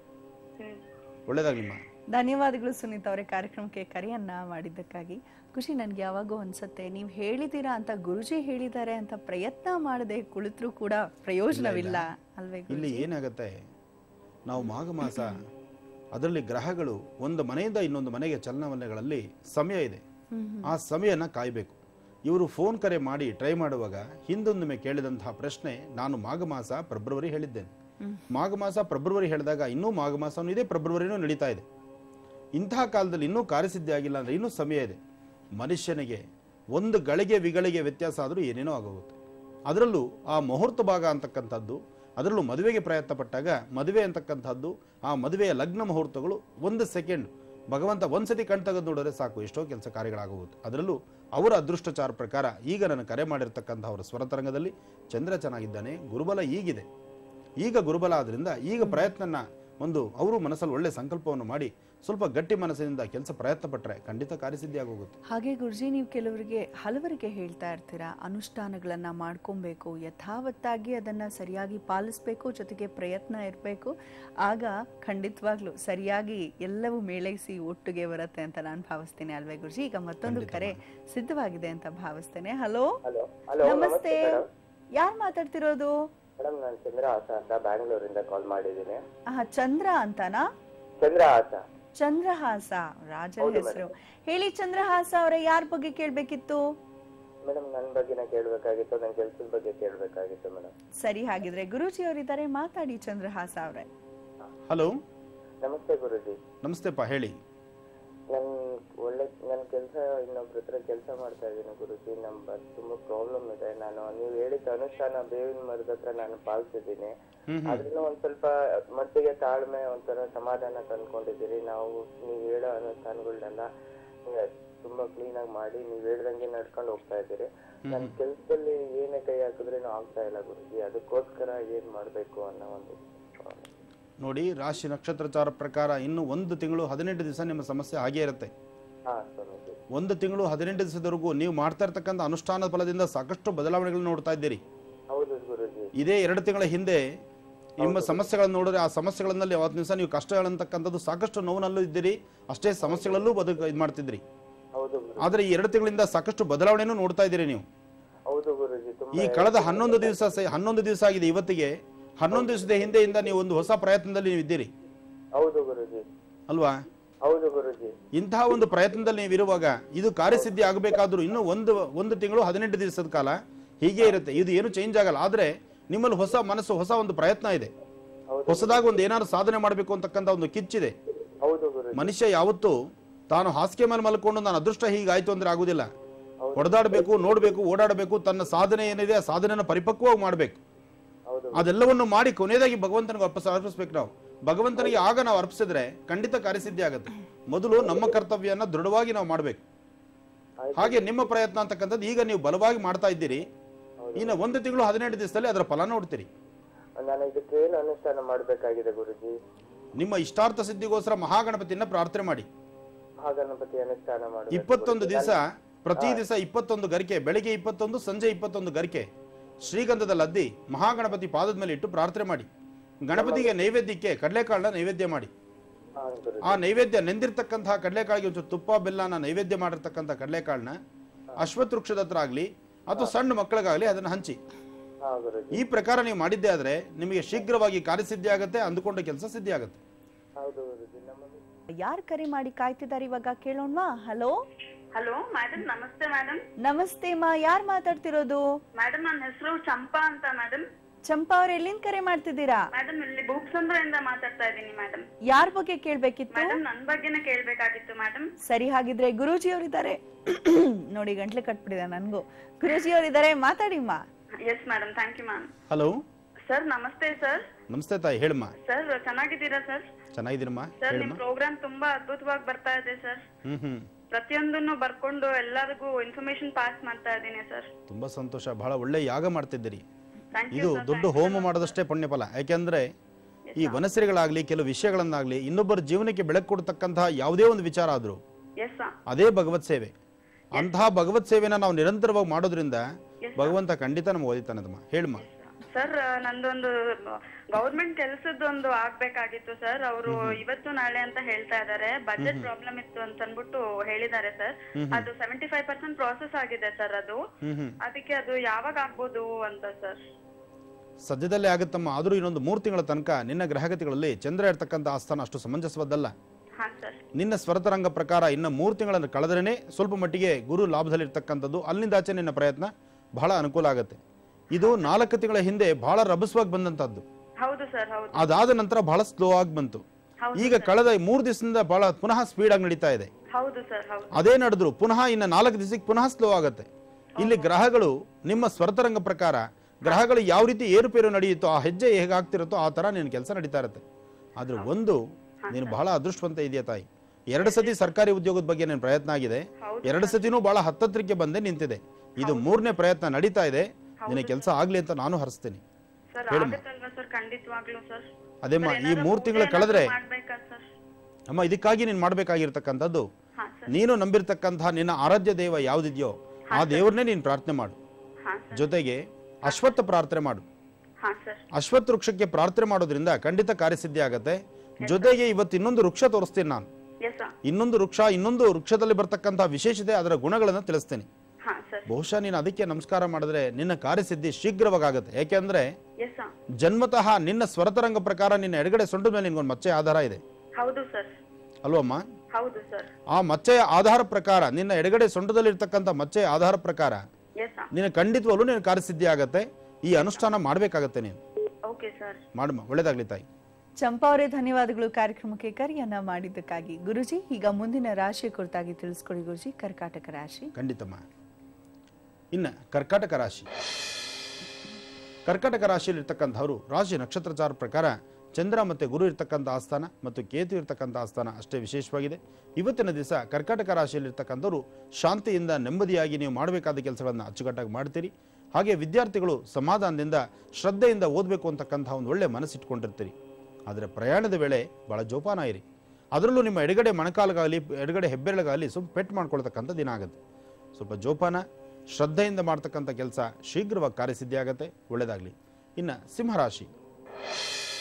ಹ್ಮ್ ಒಳ್ಳೇದಾಗ್ಲಿಮ್ಮ ಧನ್ಯವಾದಗಳು ಸುನೀತಾ ಅವರೇ ಕಾರ್ಯಕ್ರಮಕ್ಕೆ ಕರೆಯನ್ನ ಮಾಡಿದ್ದಕ್ಕಾಗಿ ಖುಷಿ ನನ್ಗೆ ಯಾವಾಗೋ ಅನ್ಸುತ್ತೆ ನೀವು ಹೇಳಿದ್ದೀರಾ ಅಂತ ಗುರುಜಿ ಹೇಳಿದ್ದಾರೆ ಅಂತ ಪ್ರಯತ್ನ ಮಾಡದೆ ಕುಳಿತರೂ ಕೂಡ ಪ್ರಯೋಜನವಿಲ್ಲ ಅಲ್ವೇ ಗುರು? ಇಲ್ಲಿ ಏನಾಗುತ್ತೆ ನಾವು ಮಾಘ ಮಾಸ ಅದರಲ್ಲಿ ಗ್ರಹಗಳು ಒಂದು ಮನೆಯಿಂದ ಇನ್ನೊಂದು ಮನೆಗೆ ಚಲನವಲನಗಳಲ್ಲಿ ಸಮಯ ಇದೆ ಹ್ಮ್ ಆ ಸಮಯನ ಕಾಯಬೇಕು ಇವರು ಫೋನ್ ಕರೆ ಮಾಡಿ ಟ್ರೈ ಮಾಡುವಾಗ ಹಿಂದೊಂದೊಮ್ಮೆ ಕೇಳಿದಂತಹ ಪ್ರಶ್ನೆ ನಾನು ಮಾಘ ಮಾಸ ಫೆಬ್ರವರಿ ಹೇಳಿದ್ದೇನೆ ಮಾಘ ಮಾಸ ಫೆಬ್ರವರಿ ಹೇಳಿದಾಗ ಇನ್ನೂ ಮಾಘ ಮಾಸನೂ ಇದೆ ಫೆಬ್ರವರಿನೂ ನಡೀತಾ ಇದೆ ಇಂತಹ ಕಾಲದಲ್ಲಿ ಇನ್ನೂ ಕಾರ್ಯಸಿದ್ಧಿ ಆಗಿಲ್ಲ ಅಂದರೆ ಇನ್ನೂ ಸಮಯ ಇದೆ ಮನುಷ್ಯನಿಗೆ ಒಂದು ಗಳಿಗೆ ವಿಗಳಿಗೆ ವ್ಯತ್ಯಾಸ ಆದರೂ ಏನೇನೋ ಆಗೋಗುತ್ತೆ ಅದರಲ್ಲೂ ಆ ಮುಹೂರ್ತ ಭಾಗ ಅಂತಕ್ಕಂಥದ್ದು ಅದರಲ್ಲೂ ಮದುವೆಗೆ ಪ್ರಯತ್ನ ಪಟ್ಟಾಗ ಮದುವೆ ಅಂತಕ್ಕಂಥದ್ದು ಆ ಮದುವೆಯ ಲಗ್ನ ಮುಹೂರ್ತಗಳು ಒಂದು ಸೆಕೆಂಡ್ ಭಗವಂತ ಒಂದ್ಸತಿ ಕಣ್ ತೆಗೆದು ನೋಡಿದ್ರೆ ಸಾಕು ಎಷ್ಟೋ ಕೆಲಸ ಕಾರ್ಯಗಳಾಗೋಗುತ್ತೆ ಅದರಲ್ಲೂ ಅವರ ಅದೃಷ್ಟಚಾರ ಪ್ರಕಾರ ಈಗ ನನ್ನ ಕರೆ ಮಾಡಿರ್ತಕ್ಕಂಥ ಅವರ ಸ್ವರತರಂಗದಲ್ಲಿ ಚಂದ್ರ ಚೆನ್ನಾಗಿದ್ದಾನೆ ಗುರುಬಲ ಈಗಿದೆ ಈಗ ಗುರುಬಲ ಆದ್ರಿಂದ ಈಗ ಪ್ರಯತ್ನನ ಒಂದು ಅವರು ಮನಸ್ಸಲ್ಲಿ ಒಳ್ಳೆ ಸಂಕಲ್ಪವನ್ನು ಮಾಡಿ ಸ್ವಲ್ಪ ಗಟ್ಟಿ ಮನಸ್ಸಿನಿಂದ ಕೆಲಸ ಪ್ರಯತ್ನ ಪಟ್ಟರೆ ಖಂಡಿತ ಕಾರ್ಯಸಿದ್ಧಿ ಆಗೋಗುತ್ತೆ ಹಾಗೆ ಗುರುಜಿ ನೀವು ಕೆಲವರಿಗೆ ಹಲವರಿಗೆ ಹೇಳ್ತಾ ಇರ್ತೀರಾ ಅನುಷ್ಠಾನಗಳನ್ನ ಮಾಡ್ಕೊಬೇಕು ಯಥಾವತ್ತಾಗಿ ಅದನ್ನ ಸರಿಯಾಗಿ ಪಾಲಿಸ್ಬೇಕು ಜೊತೆಗೆ ಪ್ರಯತ್ನ ಇರಬೇಕು ಆಗ ಖಂಡಿತವಾಗ್ಲೂ ಸರಿಯಾಗಿ ಎಲ್ಲವೂ ಮೇಳೈಸಿ ಒಟ್ಟಿಗೆ ಬರುತ್ತೆ ಅಂತ ನಾನು ಭಾವಿಸ್ತೇನೆ ಅಲ್ವೇ ಗುರುಜಿ ಈಗ ಮತ್ತೊಂದು ಕರೆ ಸಿದ್ಧವಾಗಿದೆ ಅಂತ ಭಾವಿಸ್ತೇನೆ ಹಲೋ ಹಲೋ ಹಲೋ ನಮಸ್ತೆ ಯಾರು ಮಾತಾಡ್ತಿರೋದು ಮೇಡಮ್ ನಾನು ಚಂದ್ರಹಾಸ ಅಂತ ಬ್ಯಾಂಗ್ಳೂರಿಂದ ಕಾಲ್ ಮಾಡಿದ್ದೀನಿ ಆ ಚಂದ್ರ ಅಂತನಾ ಚಂದ್ರಹಾಸ ಚಂದ್ರಹಾಸ ರಾಜನ ಹೆಸರು ಹೇಳಿ ಚಂದ್ರಹಾಸ ಅವರೇ ಯಾರ ಬಗ್ಗೆ ಕೇಳ್ಬೇಕಿತ್ತು ಮೇಡಮ್ ನನ್ನ ಬಗ್ಗೆನೇ ಕೇಳಬೇಕಾಗಿತ್ತು ನನ್ನ ಕೆಲಸದ ಬಗ್ಗೆ ಕೇಳಬೇಕಾಗಿತ್ತು ಮೇಡಮ್ ಸರಿ ಹಾಗಿದ್ರೆ ಗುರೂಜಿ ಅವರಿದ್ದಾರೆ ಮಾತಾಡಿ ಚಂದ್ರಹಾಸ ಅವರೇ ಹಲೋ ನಮಸ್ತೆ ಗುರುಜಿ ನಮಸ್ತೆಪ್ಪ ಹೇಳಿ ನನ್ ಒಳ್ಳೆ ನನ್ನ ಕೆಲಸ ಇನ್ನೊಬ್ರ ಹತ್ರ ಕೆಲಸ ಮಾಡ್ತಾ ಇದ್ದೀನಿ ಗುರುಜಿ ನಮ್ಮ ತುಂಬಾ ಪ್ರಾಬ್ಲಮ್ ಇದೆ ನಾನು ನೀವು ಹೇಳಿದ ಅನುಷ್ಠಾನ ಬೇವಿನ ಮರದ ಹತ್ರ ನಾನು ಪಾಲಿಸಿದ್ದೀನಿ ಆದ್ರೂ ಒಂದ್ ಸ್ವಲ್ಪ ಮಟ್ಟಿಗೆ ತಾಳ್ಮೆ ಒಂಥರ ಸಮಾಧಾನ ತಂದ್ಕೊಂಡಿದ್ದೀರಿ ನಾವು ನೀವು ಹೇಳೋ ಅನುಷ್ಠಾನಗಳನ್ನೆಲ್ಲ ತುಂಬಾ ಕ್ಲೀನ್ ಆಗಿ ಮಾಡಿ ನೀವು ಹೇಳ್ದಂಗೆ ನಡ್ಕೊಂಡು ಹೋಗ್ತಾ ಇದ್ದೀರಿ ನನ್ನ ಕೆಲಸದಲ್ಲಿ ಏನೇ ಕೈ ಹಾಕಿದ್ರೇನು ಆಗ್ತಾ ಇಲ್ಲ ಗುರುಜಿ ಅದಕ್ಕೋಸ್ಕರ ಏನ್ ಮಾಡ್ಬೇಕು ಅನ್ನೋ ಒಂದು ನೋಡಿ ರಾಶಿ ನಕ್ಷತ್ರಚಾರ ಪ್ರಕಾರ ಇನ್ನು ಒಂದು ತಿಂಗಳು ಹದಿನೆಂಟು ದಿವಸ ನಿಮ್ಮ ಸಮಸ್ಯೆ ಹಾಗೇ ಇರುತ್ತೆ ಹಾ ಸ್ವಾಮೀಜಿ ಒಂದು ತಿಂಗಳು ಹದಿನೆಂಟು ದಿವಸದವರೆಗೂ ನೀವು ಮಾಡ್ತಾ ಇರ್ತಕ್ಕಂಥ ಅನುಷ್ಠಾನದ ಫಲದಿಂದ ಸಾಕಷ್ಟು ಬದಲಾವಣೆಗಳನ್ನು ನೋಡ್ತಾ ಇದ್ದೀರಿ ಹೌದು ಗುರುಜಿ ಇದೇ ಎರಡು ತಿಂಗಳ ಹಿಂದೆ ನಿಮ್ಮ ಸಮಸ್ಯೆಗಳನ್ನು ನೋಡಿದ್ರೆ ಆ ಸಮಸ್ಯೆಗಳಲ್ಲಿ ಅವತ್ತು ದಿವಸ ನೀವು ಕಷ್ಟಗಳಂತಕ್ಕಂಥದ್ದು ಸಾಕಷ್ಟು ನೋವಿನಲ್ಲೂ ಇದ್ದೀರಿ ಅಷ್ಟೇ ಸಮಸ್ಯೆಗಳಲ್ಲೂ ಬದುಕು ಇದು ಮಾಡ್ತಿದ್ರಿ ಹೌದು ಗುರು ಆದರೆ ಈ ಎರಡು ತಿಂಗಳಿಂದ ಸಾಕಷ್ಟು ಬದಲಾವಣೆನೂ ನೋಡ್ತಾ ಇದ್ದೀರಿ ನೀವು ಹೌದು ಗುರುಜಿ ತುಂಬಾ ಈ ಕಳೆದ ಹನ್ನೊಂದು ದಿವಸ ಸಹ- ಹನ್ನೊಂದು ದಿವಸ ಆಗಿದೆ ಇವತ್ತಿಗೆ ಹನ್ನೊಂದು ದಿವಸದ ಹಿಂದೆಯಿಂದ ನೀವು ಒಂದು ಹೊಸ ಪ್ರಯತ್ನದಲ್ಲಿ ನೀವು ಇದ್ದೀರಿ ಹೌದು ಗುರುಜಿ ಅಲ್ವಾ ಹೌದು ಗುರುಜಿ ಇಂತಹ ಒಂದು ಪ್ರಯತ್ನದಲ್ಲಿ ನೀವು ಇರುವಾಗ ಇದು ಕಾರ್ಯಸಿದ್ಧಿ ಆಗಬೇಕಾದ್ರೂ ಇನ್ನೂ ಒಂದು ಒಂದು ತಿಂಗಳು ಹದಿನೆಂಟು ದಿವಸದ ಕಾಲ ಹೀಗೆ ಇರುತ್ತೆ ಇದು ಏನು ಚೇಂಜ್ ಆಗಲ್ಲ ಆದ್ರೆ ನಿಮ್ಮಲ್ಲಿ ಹೊಸ ಮನಸ್ಸು ಹೊಸ ಒಂದು ಪ್ರಯತ್ನ ಇದೆ ಹೌದು ಹೊಸದಾಗಿ ಒಂದು ಏನಾದ್ರು ಸಾಧನೆ ಮಾಡಬೇಕು ಅಂತಕ್ಕಂಥ ಒಂದು ಕಿಚ್ಚಿದೆ ಹೌದು ಗುರುಜಿ ಮನುಷ್ಯ ಯಾವತ್ತೂ ತಾನು ಹಾಸಿಗೆ ಮೇಲೆ ಮಲ್ಕೊಂಡು ನಾನು ಅದೃಷ್ಟ ಹೀಗಾಯ್ತು ಅಂದ್ರೆ ಆಗುದಿಲ್ಲ ಹೊಡೆದಾಡಬೇಕು ನೋಡಬೇಕು ಓಡಾಡಬೇಕು ತನ್ನ ಸಾಧನೆ ಏನಿದೆ ಆ ಸಾಧನೆನ ಪರಿಪಕ್ವವಾಗಿ ಮಾಡಬೇಕು ಹೌದು ಅದೆಲ್ಲವನ್ನು ಮಾಡಿ ಕೊನೆಯದಾಗಿ ಭಗವಂತನಿಗೆ ವಾಪಸ್ ಅರ್ಪಿಸ್ಬೇಕು ನಾವು ಭಗವಂತನಿಗೆ ಆಗ ನಾವು ಅರ್ಪಿಸಿದ್ರೆ ಖಂಡಿತ ಕಾರ್ಯಸಿದ್ಧಿ ಆಗುತ್ತೆ ಮೊದಲು ನಮ್ಮ ಕರ್ತವ್ಯನ ದೃಢವಾಗಿ ನಾವು ಮಾಡಬೇಕು ಹಾಗೆ ನಿಮ್ಮ ಪ್ರಯತ್ನ ಅಂತಕ್ಕಂಥದ್ದು ಈಗ ನೀವು ಬಲವಾಗಿ ಮಾಡ್ತಾ ಇದ್ದೀರಿ ಇನ್ನು ಒಂದು ತಿಂಗಳು ಹದಿನೆಂಟು ದಿವಸದಲ್ಲಿ ಅದರ ಫಲ ನೋಡ್ತೀರಿ ನಾನು ಇದಕ್ಕೆ ಏನು ಅನುಷ್ಠಾನ ಮಾಡ್ಬೇಕಾಗಿದೆ ಗುರುಜಿ ನಿಮ್ಮ ಇಷ್ಟಾರ್ಥ ಸಿದ್ಧಿಗೋಸ್ಕರ ಮಹಾಗಣಪತಿಯನ್ನ ಪ್ರಾರ್ಥನೆ ಮಾಡಿ ಮಹಾಗಣಪತಿ ಅನುಷ್ಠಾನ ಮಾಡಬೇಕು ಇಪ್ಪತ್ತೊಂದು ದಿವಸ ಪ್ರತಿ ದಿವಸ ಇಪ್ಪತ್ತೊಂದು ಗರಿಕೆ ಬೆಳಿಗ್ಗೆ ಇಪ್ಪತ್ತೊಂದು ಸಂಜೆ ಇಪ್ಪತ್ತೊಂದು ಗರಿಕೆ ಶ್ರೀಗಂಧದಲ್ಲಿ ಅದ್ದಿ ಮಹಾಗಣಪತಿ ಪಾದದ ಮೇಲೆ ಇಟ್ಟು ಪ್ರಾರ್ಥನೆ ಮಾಡಿ ಗಣಪತಿಗೆ ನೈವೇದ್ಯಕ್ಕೆ ಕಡಲೆಕಾಳನ್ನ ನೈವೇದ್ಯ ಮಾಡಿ ಹಾ ಗುರುಜಿ ಆ ನೈವೇದ್ಯ ನೆಂದಿರ್ತಕ್ಕಂತಹ ಕಡಲೆಕಾಳಿಗೆ ಒಂಚೂರು ತುಪ್ಪ ಬೆಲ್ಲನ ನೈವೇದ್ಯ ಮಾಡಿರ್ತಕ್ಕಂಥ ಕಡಲೆಕಾಳನ್ನ ಅಶ್ವತ್ಥ ವೃಕ್ಷದ ಹತ್ರ ಆಗಲಿ ಅಥವಾ ಸಣ್ಣ ಮಕ್ಕಳಿಗಾಗಲಿ ಅದನ್ನು ಹಂಚಿ ಹಾ ಗುರುಜಿ ಈ ಪ್ರಕಾರ ನೀವು ಮಾಡಿದ್ದೆ ಆದ್ರೆ ನಿಮಗೆ ಶೀಘ್ರವಾಗಿ ಕಾರ್ಯಸಿದ್ಧಿ ಆಗುತ್ತೆ ಅಂದುಕೊಂಡ ಕೆಲಸ ಸಿದ್ಧಿ ಆಗುತ್ತೆ ಹೌದು ಗುರುಜಿ ನಮಗೆ ಯಾರು ಕರೆ ಮಾಡಿ ಕಾಯ್ತಿದ್ದಾರೆ ಇವಾಗ ಕೇಳೋಣವಾ ಹಲೋ ಹಲೋ ಮೇಡಮ್ ನಮಸ್ತೆ ಮೇಡಮ್ ನಮಸ್ತೆ ಮಾ ಯಾರು ಮಾತಾಡ್ತಿರೋದು ಮೇಡಮ್ ನನ್ನ ಹೆಸರು ಚಂಪಾ ಅಂತ ಮೇಡಮ್ ಚಂಪಾ ಅವ್ರ ಎಲ್ಲಿಂದ ಕರೆ ಮಾಡ್ತಿದ್ದೀರಾ ಮೇಡಮ್ ಇಲ್ಲಿ ಬೂಕ್ಸಂದ್ರದಿಂದ ಮಾತಾಡ್ತಾ ಇದ್ದೀನಿ ಮೇಡಮ್ ಯಾರ ಬಗ್ಗೆ ಕೇಳ್ಬೇಕಿತ್ತು ಮೇಡಮ್ ನನ್ ಬಗ್ಗೆನೇ ಕೇಳ್ಬೇಕಾಗಿತ್ತು ಮೇಡಮ್ ಸರಿ ಹಾಗಿದ್ರೆ ಗುರೂಜಿ ಅವರಿದ್ದಾರೆ ನೋಡಿ ಗಂಟ್ಲೆ ಕಟ್ಬಿಟ್ಟಿದೆ ನನ್ಗೂ ಗುರೂಜಿ ಅವರಿದ್ದಾರೆ ಮಾತಾಡಿಮ್ಮ yes madam thank you ma'am hello sir ನಮಸ್ತೆ ಸರ್ ನಮಸ್ತೆ ತಾಯಿ ಹೇಳಮ್ಮ ಸರ್ ಚೆನ್ನಾಗಿದ್ದೀರಾ ಸರ್ ಚೆನ್ನಾಗಿದ್ದೀರಮ್ಮ ಸರ್ ನಿಮ್ ಹೇಳಮ್ಮ ಪ್ರೋಗ್ರಾಮ್ ತುಂಬಾ ಅದ್ಭುತವಾಗಿ ಬರ್ತಾ ಇದೆ ಸರ್ ಹ್ಮ್ ಹ್ಮ್ ಪ್ರತಿಯೊಂದನ್ನು ಬರ್ಕೊಂಡು ಎಲ್ಲರಿಗೂ ಇನ್ಫಾರ್ಮೇಶನ್ ಪಾಸ್ ಮಾಡ್ತಾ ಇದ್ದೀನಿ ಸರ್ ತುಂಬಾ ಸಂತೋಷ ಬಹಳ ಒಳ್ಳೆ ಯಾಗ ಮಾಡ್ತಿದ್ದೀರಿ ಥ್ಯಾಂಕ್ ಯು ಇದು ದೊಡ್ಡ ಹೋಮ ಮಾಡೋದಷ್ಟೇ ಪುಣ್ಯಫಲ ಯಾಕೆಂದ್ರೆ ಈ ವನಸರಿಗಳಾಗ್ಲಿ ಕೆಲವು ವಿಷಯಗಳನ್ನಾಗ್ಲಿ ಇನ್ನೊಬ್ಬರ ಜೀವನಕ್ಕೆ ಬೆಳಕು ಕೊಡ್ತಕ್ಕಂತಹ ಯಾವುದೇ ಒಂದು ವಿಚಾರ ಆದ್ರೂ ಎಸ್ ಸರ್ ಅದೇ ಭಗವತ್ ಸೇವೆ ಅಂತಹ ಭಗವತ್ ಸೇವೆನ ನಾವು ನಿರಂತರವಾಗಿ ಮಾಡೋದ್ರಿಂದ ಭಗವಂತ ಖಂಡಿತ ನಮ್ಗೆ ಓದಿತಾನದಮ್ಮ ಹೇಳಮ್ಮ ಸರ್ ನಂದೊಂದು ಗೌರ್ಮೆಂಟ್ ಕೆಲ್ಸದೊಂದು ಆಗ್ಬೇಕಾಗಿತ್ತು ಸರ್ ಅವರು ಇವತ್ತು ನಾಳೆ ಅಂತ ಹೇಳ್ತಾ ಇದ್ದಾರೆ ಬಜೆಟ್ ಪ್ರಾಬ್ಲಮ್ ಇತ್ತು ಅಂತ ಅನ್ಬಿಟ್ಟು ಹೇಳಿದ್ದಾರೆ ಸರ್ ಅದು ಸೆವೆಂಟಿ ಫೈವ್ ಪರ್ಸೆಂಟ್ ಪ್ರಾಸೆಸ್ ಆಗಿದೆ ಸರ್ ಅದು ಹ್ಮ್ ಹ್ಮ್ ಅದಕ್ಕೆ ಅದು ಯಾವಾಗ ಆಗ್ಬೋದು ಅಂತ ಸರ್ ಸದ್ಯದಲ್ಲೇ ಆಗುತ್ತಮ್ಮ ಆದರೂ ಇನ್ನೊಂದು ಮೂರು ತಿಂಗಳ ತನಕ ನಿನ್ನ ಗ್ರಹಗತಿಗಳಲ್ಲಿ ಚಂದ್ರ ಇರ್ತಕ್ಕಂಥ ಆಸ್ಥಾನ ಅಷ್ಟು ಸಮಂಜಸವದ್ದಲ್ಲ ಹಾ ಸರ್ ನಿನ್ನ ಸ್ವರತರಂಗ ಪ್ರಕಾರ ಇನ್ನು ಮೂರು ತಿಂಗಳನ್ನು ಕಳೆದ್ರೇ ಸ್ವಲ್ಪ ಮಟ್ಟಿಗೆ ಗುರು ಲಾಭದಲ್ಲಿರ್ತಕ್ಕಂಥದ್ದು ಅಲ್ಲಿಂದ ಆಚೆ ನಿನ್ನ ಪ್ರಯತ್ನ ಬಹಳ ಅನುಕೂಲ ಆಗುತ್ತೆ ಇದು ನಾಲ್ಕು ತಿಂಗಳ ಹಿಂದೆ ಬಹಳ ರಭಸವಾಗಿ ಬಂದಂತದ್ದು ಹೌದು ಸರ್ ಹೌದು ಅದಾದ ನಂತರ ಬಹಳ ಸ್ಲೋ ಆಗಿ ಬಂತು ಹೌದು ಈಗ ಕಳೆದ ಮೂರು ದಿವಸದಿಂದ ಬಹಳ ಪುನಃ ಸ್ಪೀಡ್ ಆಗಿ ನಡೀತಾ ಇದೆ ಹೌದು ಸರ್ ಹೌದು ಅದೇ ನಡೆದ್ರು ಪುನಃ ಇನ್ನು ನಾಲ್ಕು ದಿವಸಕ್ಕೆ ಪುನಃ ಸ್ಲೋ ಆಗುತ್ತೆ ಇಲ್ಲಿ ಗ್ರಹಗಳು ನಿಮ್ಮ ಸ್ವರತರಂಗ ಪ್ರಕಾರ ಗ್ರಹಗಳು ಯಾವ ರೀತಿ ಏರುಪೇರು ನಡೆಯುತ್ತೋ ಆ ಹೆಜ್ಜೆ ಹೇಗೆ ಆಗ್ತಿರುತ್ತೋ ಆ ತರ ನಿನ್ನ ಕೆಲಸ ನಡೀತಾ ಇರುತ್ತೆ ಆದ್ರೆ ಒಂದು ನೀನು ಬಹಳ ಅದೃಷ್ಟವಂತ ಇದೆಯಾ ತಾಯಿ ಎರಡು ಸತಿ ಸರ್ಕಾರಿ ಉದ್ಯೋಗದ ಬಗ್ಗೆ ನಿನ್ನ ಪ್ರಯತ್ನ ಆಗಿದೆ ಎರಡು ಸತಿನೂ ಬಹಳ ಹತ್ತತ್ರಕ್ಕೆ ಬಂದೇ ನಿಂತಿದೆ ಇದು ಮೂರನೇ ಪ್ರಯತ್ನ ನಡೀತಾ ಇದೆ ನಿನ್ನ ಕೆಲಸ ಆಗ್ಲಿ ಅಂತ ನಾನು ಹರಿಸ್ತೀನಿ ಸರ್ ಆಗತ್ತಲ್ವಾ ಸರ್ ಖಂಡಿತವಾಗ್ಲೂ ಸರ್ ಅದೇಮ್ಮ ಈ ಮೂರು ತಿಂಗಳು ಕಳೆದ್ರೆ ಮಾಡ್ಬೇಕಾ ಸರ್ ಅಮ್ಮ ಇದಕ್ಕಾಗಿ ನೀನು ಮಾಡಬೇಕಾಗಿರ್ತಕ್ಕಂಥದ್ದು ಹಾ ಸರ್ ನೀನು ನಂಬಿರ್ತಕ್ಕಂತಹ ನಿನ್ನ ಆರಾಧ್ಯ ದೇವ ಯಾವುದಿದೆಯೋ ಆ ದೇವ್ರನ್ನೇ ನೀನು ಪ್ರಾರ್ಥನೆ ಮಾಡು ಹಾ ಸರ್ ಜೊತೆಗೆ ಅಶ್ವತ್ಥ ಪ್ರಾರ್ಥನೆ ಮಾಡು ಹಾ ಸರ್ ಅಶ್ವತ್ಥ ವೃಕ್ಷಕ್ಕೆ ಪ್ರಾರ್ಥನೆ ಮಾಡೋದ್ರಿಂದ ಖಂಡಿತ ಕಾರ್ಯಸಿದ್ಧಿ ಆಗತ್ತೆ ಜೊತೆಗೆ ಇವತ್ತು ಇನ್ನೊಂದು ವೃಕ್ಷ ತೋರಿಸ್ತೀನಿ ನಾನು ಎಸ್ ಸರ್ ಇನ್ನೊಂದು ವೃಕ್ಷ ಇನ್ನೊಂದು ವೃಕ್ಷದಲ್ಲಿ ಬರ್ತಕ್ಕಂತಹ ವಿಶೇಷತೆ ಅದರ ಗುಣಗಳನ್ನು ತಿಳಿಸ್ತೀನಿ ಹಾ ಸರ್ ಬಹುಶಃ ನೀನು ಅದಕ್ಕೆ ನಮಸ್ಕಾರ ಮಾಡಿದ್ರೆ ನಿನ್ನ ಕಾರ್ಯಸಿದ್ಧಿ ಶೀಘ್ರವಾಗುತ್ತೆ ಯಾಕೆಂದ್ರೆ ಎಸ್ ಸರ್ ಜನ್ಮತಃ ನಿನ್ನ ಸ್ವರತರಂಗ ಪ್ರಕಾರ ನಿನ್ನ ಎಡಗಡೆ ಸೊಂಟದ ಮೇಲೆ ನಿನ್ಗೊಂದು ಮಚ್ಚೆ ಆಧಾರ ಇದೆ ಹೌದು ಸರ್ ಅಲ್ವಮ್ಮ ಹೌದು ಸರ್ ಆ ಮಚ್ಚೆಯ ಆಧಾರ ಪ್ರಕಾರ ನಿನ್ನ ಎಡಗಡೆ ಸೊಂಟದಲ್ಲಿರ್ತಕ್ಕಂಥ ಮಚ್ಚೆಯ ಆಧಾರ ಪ್ರಕಾರ ಎಸ್ ಸರ್ ನೀನು ಖಂಡಿತವಾಗ್ಲೂ ನೀನು ಕಾರ್ಯಸಿದ್ಧಿ ಆಗತ್ತೆ ಈ ಅನುಷ್ಠಾನ ಮಾಡಬೇಕಾಗತ್ತೆ ನೀನು ಓಕೆ ಸರ್ ಮಾಡಮ್ಮ ಒಳ್ಳೇದಾಗ್ಲಿ ತಾಯಿ ಚಂಪಾ ಅವರೇ ಧನ್ಯವಾದಗಳು ಕಾರ್ಯಕ್ರಮಕ್ಕೆ ಕರೆಯನ್ನ ಮಾಡಿದ್ದಕ್ಕಾಗಿ ಗುರುಜಿ ಈಗ ಮುಂದಿನ ರಾಶಿ ಕುರಿತಾಗಿ ತಿಳಿಸ್ಕೊಡಿ ಗುರುಜಿ ಕರ್ಕಾಟಕ ರಾಶಿ ಖಂಡಿತಮ್ಮ ಇನ್ನು ಕರ್ಕಾಟಕ ರಾಶಿ ಕರ್ಕಾಟಕ ರಾಶಿಯಲ್ಲಿ ಇರ್ತಕ್ಕಂಥವ್ರು ರಾಶಿ ನಕ್ಷತ್ರಚಾರ ಪ್ರಕಾರ ಚಂದ್ರ ಮತ್ತು ಗುರು ಇರ್ತಕ್ಕಂಥ ಆಸ್ಥಾನ ಮತ್ತು ಕೇತು ಇರ್ತಕ್ಕಂಥ ಆಸ್ಥಾನ ಅಷ್ಟೇ ವಿಶೇಷವಾಗಿದೆ ಇವತ್ತಿನ ದಿವಸ ಕರ್ಕಾಟಕ ರಾಶಿಯಲ್ಲಿ ಇರ್ತಕ್ಕಂಥವ್ರು ಶಾಂತಿಯಿಂದ ನೆಮ್ಮದಿಯಾಗಿ ನೀವು ಮಾಡಬೇಕಾದ ಕೆಲಸಗಳನ್ನು ಅಚ್ಚುಕಟ್ಟಾಗಿ ಮಾಡ್ತೀರಿ ಹಾಗೆ ವಿದ್ಯಾರ್ಥಿಗಳು ಸಮಾಧಾನದಿಂದ ಶ್ರದ್ಧೆಯಿಂದ ಓದಬೇಕು ಅಂತಕ್ಕಂಥ ಒಂದು ಒಳ್ಳೆ ಮನಸ್ಸಿಟ್ಕೊಂಡಿರ್ತೀರಿ ಆದರೆ ಪ್ರಯಾಣದ ವೇಳೆ ಭಾಳ ಜೋಪಾನ ಇರಿ ಅದರಲ್ಲೂ ನಿಮ್ಮ ಎಡಗಡೆ ಮೊಣಕಾಲಿಗಾಗಲಿ ಎಡಗಡೆ ಹೆಬ್ಬೆರಳಿಗಾಗಲಿ ಸ್ವಲ್ಪ ಪೆಟ್ಟು ಮಾಡ್ಕೊಳ್ತಕ್ಕಂಥ ದಿನ ಆಗುತ್ತೆ ಸ್ವಲ್ಪ ಜೋಪಾನ ಶ್ರದ್ಧೆಯಿಂದ ಮಾಡ್ತಕ್ಕಂಥ ಕೆಲಸ ಶೀಘ್ರವಾಗಿ ಕಾರ್ಯಸಿದ್ಧಿ ಆಗುತ್ತೆ ಒಳ್ಳೆಯದಾಗಲಿ ಇನ್ನು ಸಿಂಹರಾಶಿ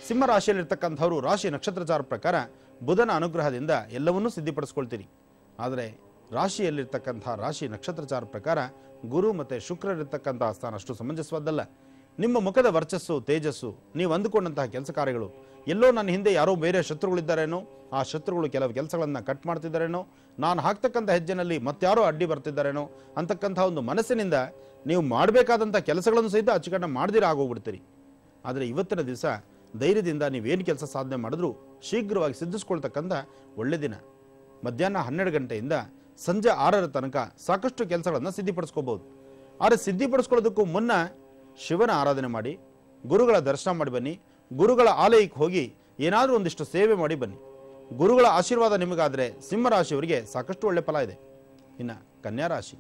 ಸಿಂಹ ರಾಶಿಯಲ್ಲಿರ್ತಕ್ಕಂಥವರು ರಾಶಿ ನಕ್ಷತ್ರಚಾರ ಪ್ರಕಾರ ಬುಧನ ಅನುಗ್ರಹದಿಂದ ಎಲ್ಲವನ್ನೂ ಸಿದ್ಧಿಪಡಿಸ್ಕೊಳ್ತೀರಿ ಆದರೆ ರಾಶಿಯಲ್ಲಿರ್ತಕ್ಕಂಥ ರಾಶಿ ನಕ್ಷತ್ರಚಾರ ಪ್ರಕಾರ ಗುರು ಮತ್ತು ಶುಕ್ರರಿರ್ತಕ್ಕಂತಹ ಸ್ಥಾನ ಅಷ್ಟು ಸಮಂಜಸವಾದ್ದಲ್ಲ ನಿಮ್ಮ ಮುಖದ ವರ್ಚಸ್ಸು ತೇಜಸ್ಸು ನೀವು ಅಂದುಕೊಂಡಂತಹ ಕೆಲಸ ಕಾರ್ಯಗಳು ಎಲ್ಲೋ ನನ್ನ ಹಿಂದೆ ಯಾರೋ ಬೇರೆ ಶತ್ರುಗಳಿದ್ದಾರೇನೋ ಆ ಶತ್ರುಗಳು ಕೆಲವು ಕೆಲಸಗಳನ್ನು ಕಟ್ ಮಾಡ್ತಿದ್ದಾರೇನೋ ನಾನು ಹಾಕ್ತಕ್ಕಂಥ ಹೆಜ್ಜೆನಲ್ಲಿ ಮತ್ತಾರೋ ಅಡ್ಡಿ ಬರ್ತಿದ್ದಾರೇನೋ ಅಂತಕ್ಕಂಥ ಒಂದು ಮನಸ್ಸಿನಿಂದ ನೀವು ಮಾಡಬೇಕಾದಂಥ ಕೆಲಸಗಳನ್ನು ಸಹಿತ ಅಚ್ಚುಕಟ್ಟ ಮಾಡದಿರ ಆಗೋಗ್ಬಿಡ್ತೀರಿ ಆದರೆ ಇವತ್ತಿನ ದಿವಸ ಧೈರ್ಯದಿಂದ ನೀವೇನು ಕೆಲಸ ಸಾಧನೆ ಮಾಡಿದ್ರೂ ಶೀಘ್ರವಾಗಿ ಸಿದ್ಧಿಸ್ಕೊಳ್ತಕ್ಕಂಥ ಒಳ್ಳೆ ದಿನ ಮಧ್ಯಾಹ್ನ ಹನ್ನೆರಡು ಗಂಟೆಯಿಂದ ಸಂಜೆ ಆರರ ತನಕ ಸಾಕಷ್ಟು ಕೆಲಸಗಳನ್ನು ಸಿದ್ಧಿಪಡಿಸ್ಕೋಬಹುದು ಆದರೆ ಸಿದ್ಧಿಪಡಿಸ್ಕೊಳ್ಳೋದಕ್ಕೂ ಮುನ್ನ ಶಿವನ ಆರಾಧನೆ ಮಾಡಿ ಗುರುಗಳ ದರ್ಶನ ಮಾಡಿ ಬನ್ನಿ ಗುರುಗಳ ಆಲಯಕ್ಕೆ ಹೋಗಿ ಏನಾದರೂ ಒಂದಿಷ್ಟು ಸೇವೆ ಮಾಡಿ ಬನ್ನಿ ಗುರುಗಳ ಆಶೀರ್ವಾದ ನಿಮಗಾದರೆ ಸಿಂಹರಾಶಿಯವರಿಗೆ ಸಾಕಷ್ಟು ಒಳ್ಳೆ ಫಲ ಇದೆ ಇನ್ನು ಕನ್ಯಾ ರಾಶಿ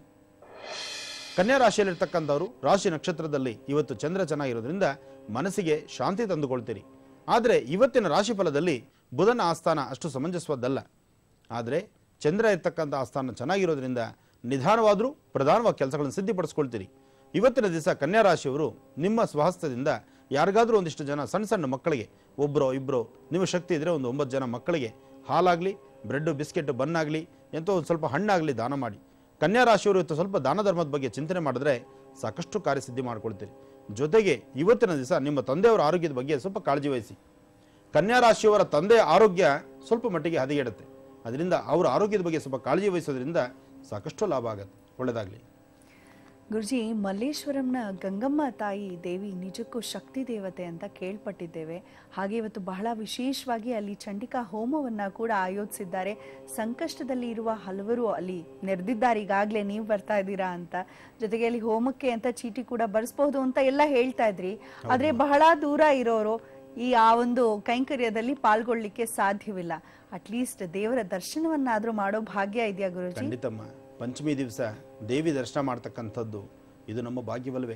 ಕನ್ಯಾ ರಾಶಿಯಲ್ಲಿರ್ತಕ್ಕಂಥವ್ರು ರಾಶಿ ನಕ್ಷತ್ರದಲ್ಲಿ ಇವತ್ತು ಚಂದ್ರ ಚೆನ್ನಾಗಿರೋದ್ರಿಂದ ಮನಸ್ಸಿಗೆ ಶಾಂತಿ ತಂದುಕೊಳ್ತೀರಿ ಆದರೆ ಇವತ್ತಿನ ರಾಶಿ ಫಲದಲ್ಲಿ ಬುಧನ ಆಸ್ಥಾನ ಅಷ್ಟು ಸಮಂಜಸವಾದ್ದಲ್ಲ ಆದರೆ ಚಂದ್ರ ಇರ್ತಕ್ಕಂಥ ಆಸ್ಥಾನ ಚೆನ್ನಾಗಿರೋದ್ರಿಂದ ನಿಧಾನವಾದರೂ ಪ್ರಧಾನವಾಗಿ ಕೆಲಸಗಳನ್ನು ಸಿದ್ಧಿಪಡಿಸ್ಕೊಳ್ತೀರಿ ಇವತ್ತಿನ ದಿವಸ ಕನ್ಯಾ ರಾಶಿಯವರು ನಿಮ್ಮ ಸ್ವಹಸ್ತದಿಂದ ಯಾರಿಗಾದರೂ ಒಂದಿಷ್ಟು ಜನ ಸಣ್ಣ ಸಣ್ಣ ಮಕ್ಕಳಿಗೆ ಒಬ್ಬರೋ ಇಬ್ಬರೋ ನಿಮ್ಮ ಶಕ್ತಿ ಇದ್ದರೆ ಒಂದು ಒಂಬತ್ತು ಜನ ಮಕ್ಕಳಿಗೆ ಹಾಲಾಗಲಿ ಬ್ರೆಡ್ಡು ಬಿಸ್ಕೆಟ್ ಬನ್ನಾಗಲಿ ಎಂತೋ ಒಂದು ಸ್ವಲ್ಪ ಹಣ್ಣಾಗಲಿ ದಾನ ಮಾಡಿ ಕನ್ಯಾ ರಾಶಿಯವರು ಇವತ್ತು ಸ್ವಲ್ಪ ದಾನ ಧರ್ಮದ ಬಗ್ಗೆ ಚಿಂತನೆ ಮಾಡಿದ್ರೆ ಸಾಕಷ್ಟು ಕಾರ್ಯಸಿದ್ಧಿ ಮಾಡ್ಕೊಳ್ತೀರಿ ಜೊತೆಗೆ ಇವತ್ತಿನ ದಿವಸ ನಿಮ್ಮ ತಂದೆಯವರ ಆರೋಗ್ಯದ ಬಗ್ಗೆ ಸ್ವಲ್ಪ ಕಾಳಜಿ ವಹಿಸಿ ಕನ್ಯಾ ರಾಶಿಯವರ ತಂದೆಯ ಆರೋಗ್ಯ ಸ್ವಲ್ಪ ಮಟ್ಟಿಗೆ ಹದಗೆಡುತ್ತೆ ಅದರಿಂದ ಅವರ ಆರೋಗ್ಯದ ಬಗ್ಗೆ ಸ್ವಲ್ಪ ಕಾಳಜಿ ವಹಿಸೋದ್ರಿಂದ ಸಾಕಷ್ಟು ಲಾಭ ಆಗುತ್ತೆ ಒಳ್ಳೆಯದಾಗಲಿ ಗುರುಜಿ ಮಲ್ಲೇಶ್ವರಂನ ಗಂಗಮ್ಮ ತಾಯಿ ದೇವಿ ನಿಜಕ್ಕೂ ಶಕ್ತಿ ದೇವತೆ ಅಂತ ಕೇಳ್ಪಟ್ಟಿದ್ದೇವೆ ಹಾಗೆ ಇವತ್ತು ಬಹಳ ವಿಶೇಷವಾಗಿ ಅಲ್ಲಿ ಚಂಡಿಕಾ ಹೋಮವನ್ನ ಕೂಡ ಆಯೋಜಿಸಿದ್ದಾರೆ ಸಂಕಷ್ಟದಲ್ಲಿ ಇರುವ ಹಲವರು ಅಲ್ಲಿ ನೆರೆದಿದ್ದಾರೆ ಈಗಾಗಲೇ ನೀವು ಬರ್ತಾ ಇದ್ದೀರಾ ಅಂತ ಜೊತೆಗೆ ಅಲ್ಲಿ ಹೋಮಕ್ಕೆ ಅಂತ ಚೀಟಿ ಕೂಡ ಬರ್ಸ್ಬಹುದು ಅಂತ ಎಲ್ಲ ಹೇಳ್ತಾ ಇದ್ರಿ ಆದ್ರೆ ಬಹಳ ದೂರ ಇರೋರು ಈ ಆ ಒಂದು ಕೈಂಕರ್ಯದಲ್ಲಿ ಪಾಲ್ಗೊಳ್ಳಿಕ್ಕೆ ಸಾಧ್ಯವಿಲ್ಲ ಅಟ್ಲೀಸ್ಟ್ ದೇವರ ದರ್ಶನವನ್ನಾದ್ರೂ ಮಾಡೋ ಭಾಗ್ಯ ಇದೆಯಾ ಗುರುಜಿ ಖಂಡಿತಮ್ಮ ಪಂಚಮಿ ದಿವಸ ದೇವಿ ದರ್ಶನ ಮಾಡ್ತಕ್ಕಂಥದ್ದು ಇದು ನಮ್ಮ ಭಾಗ್ಯವಲ್ವೇ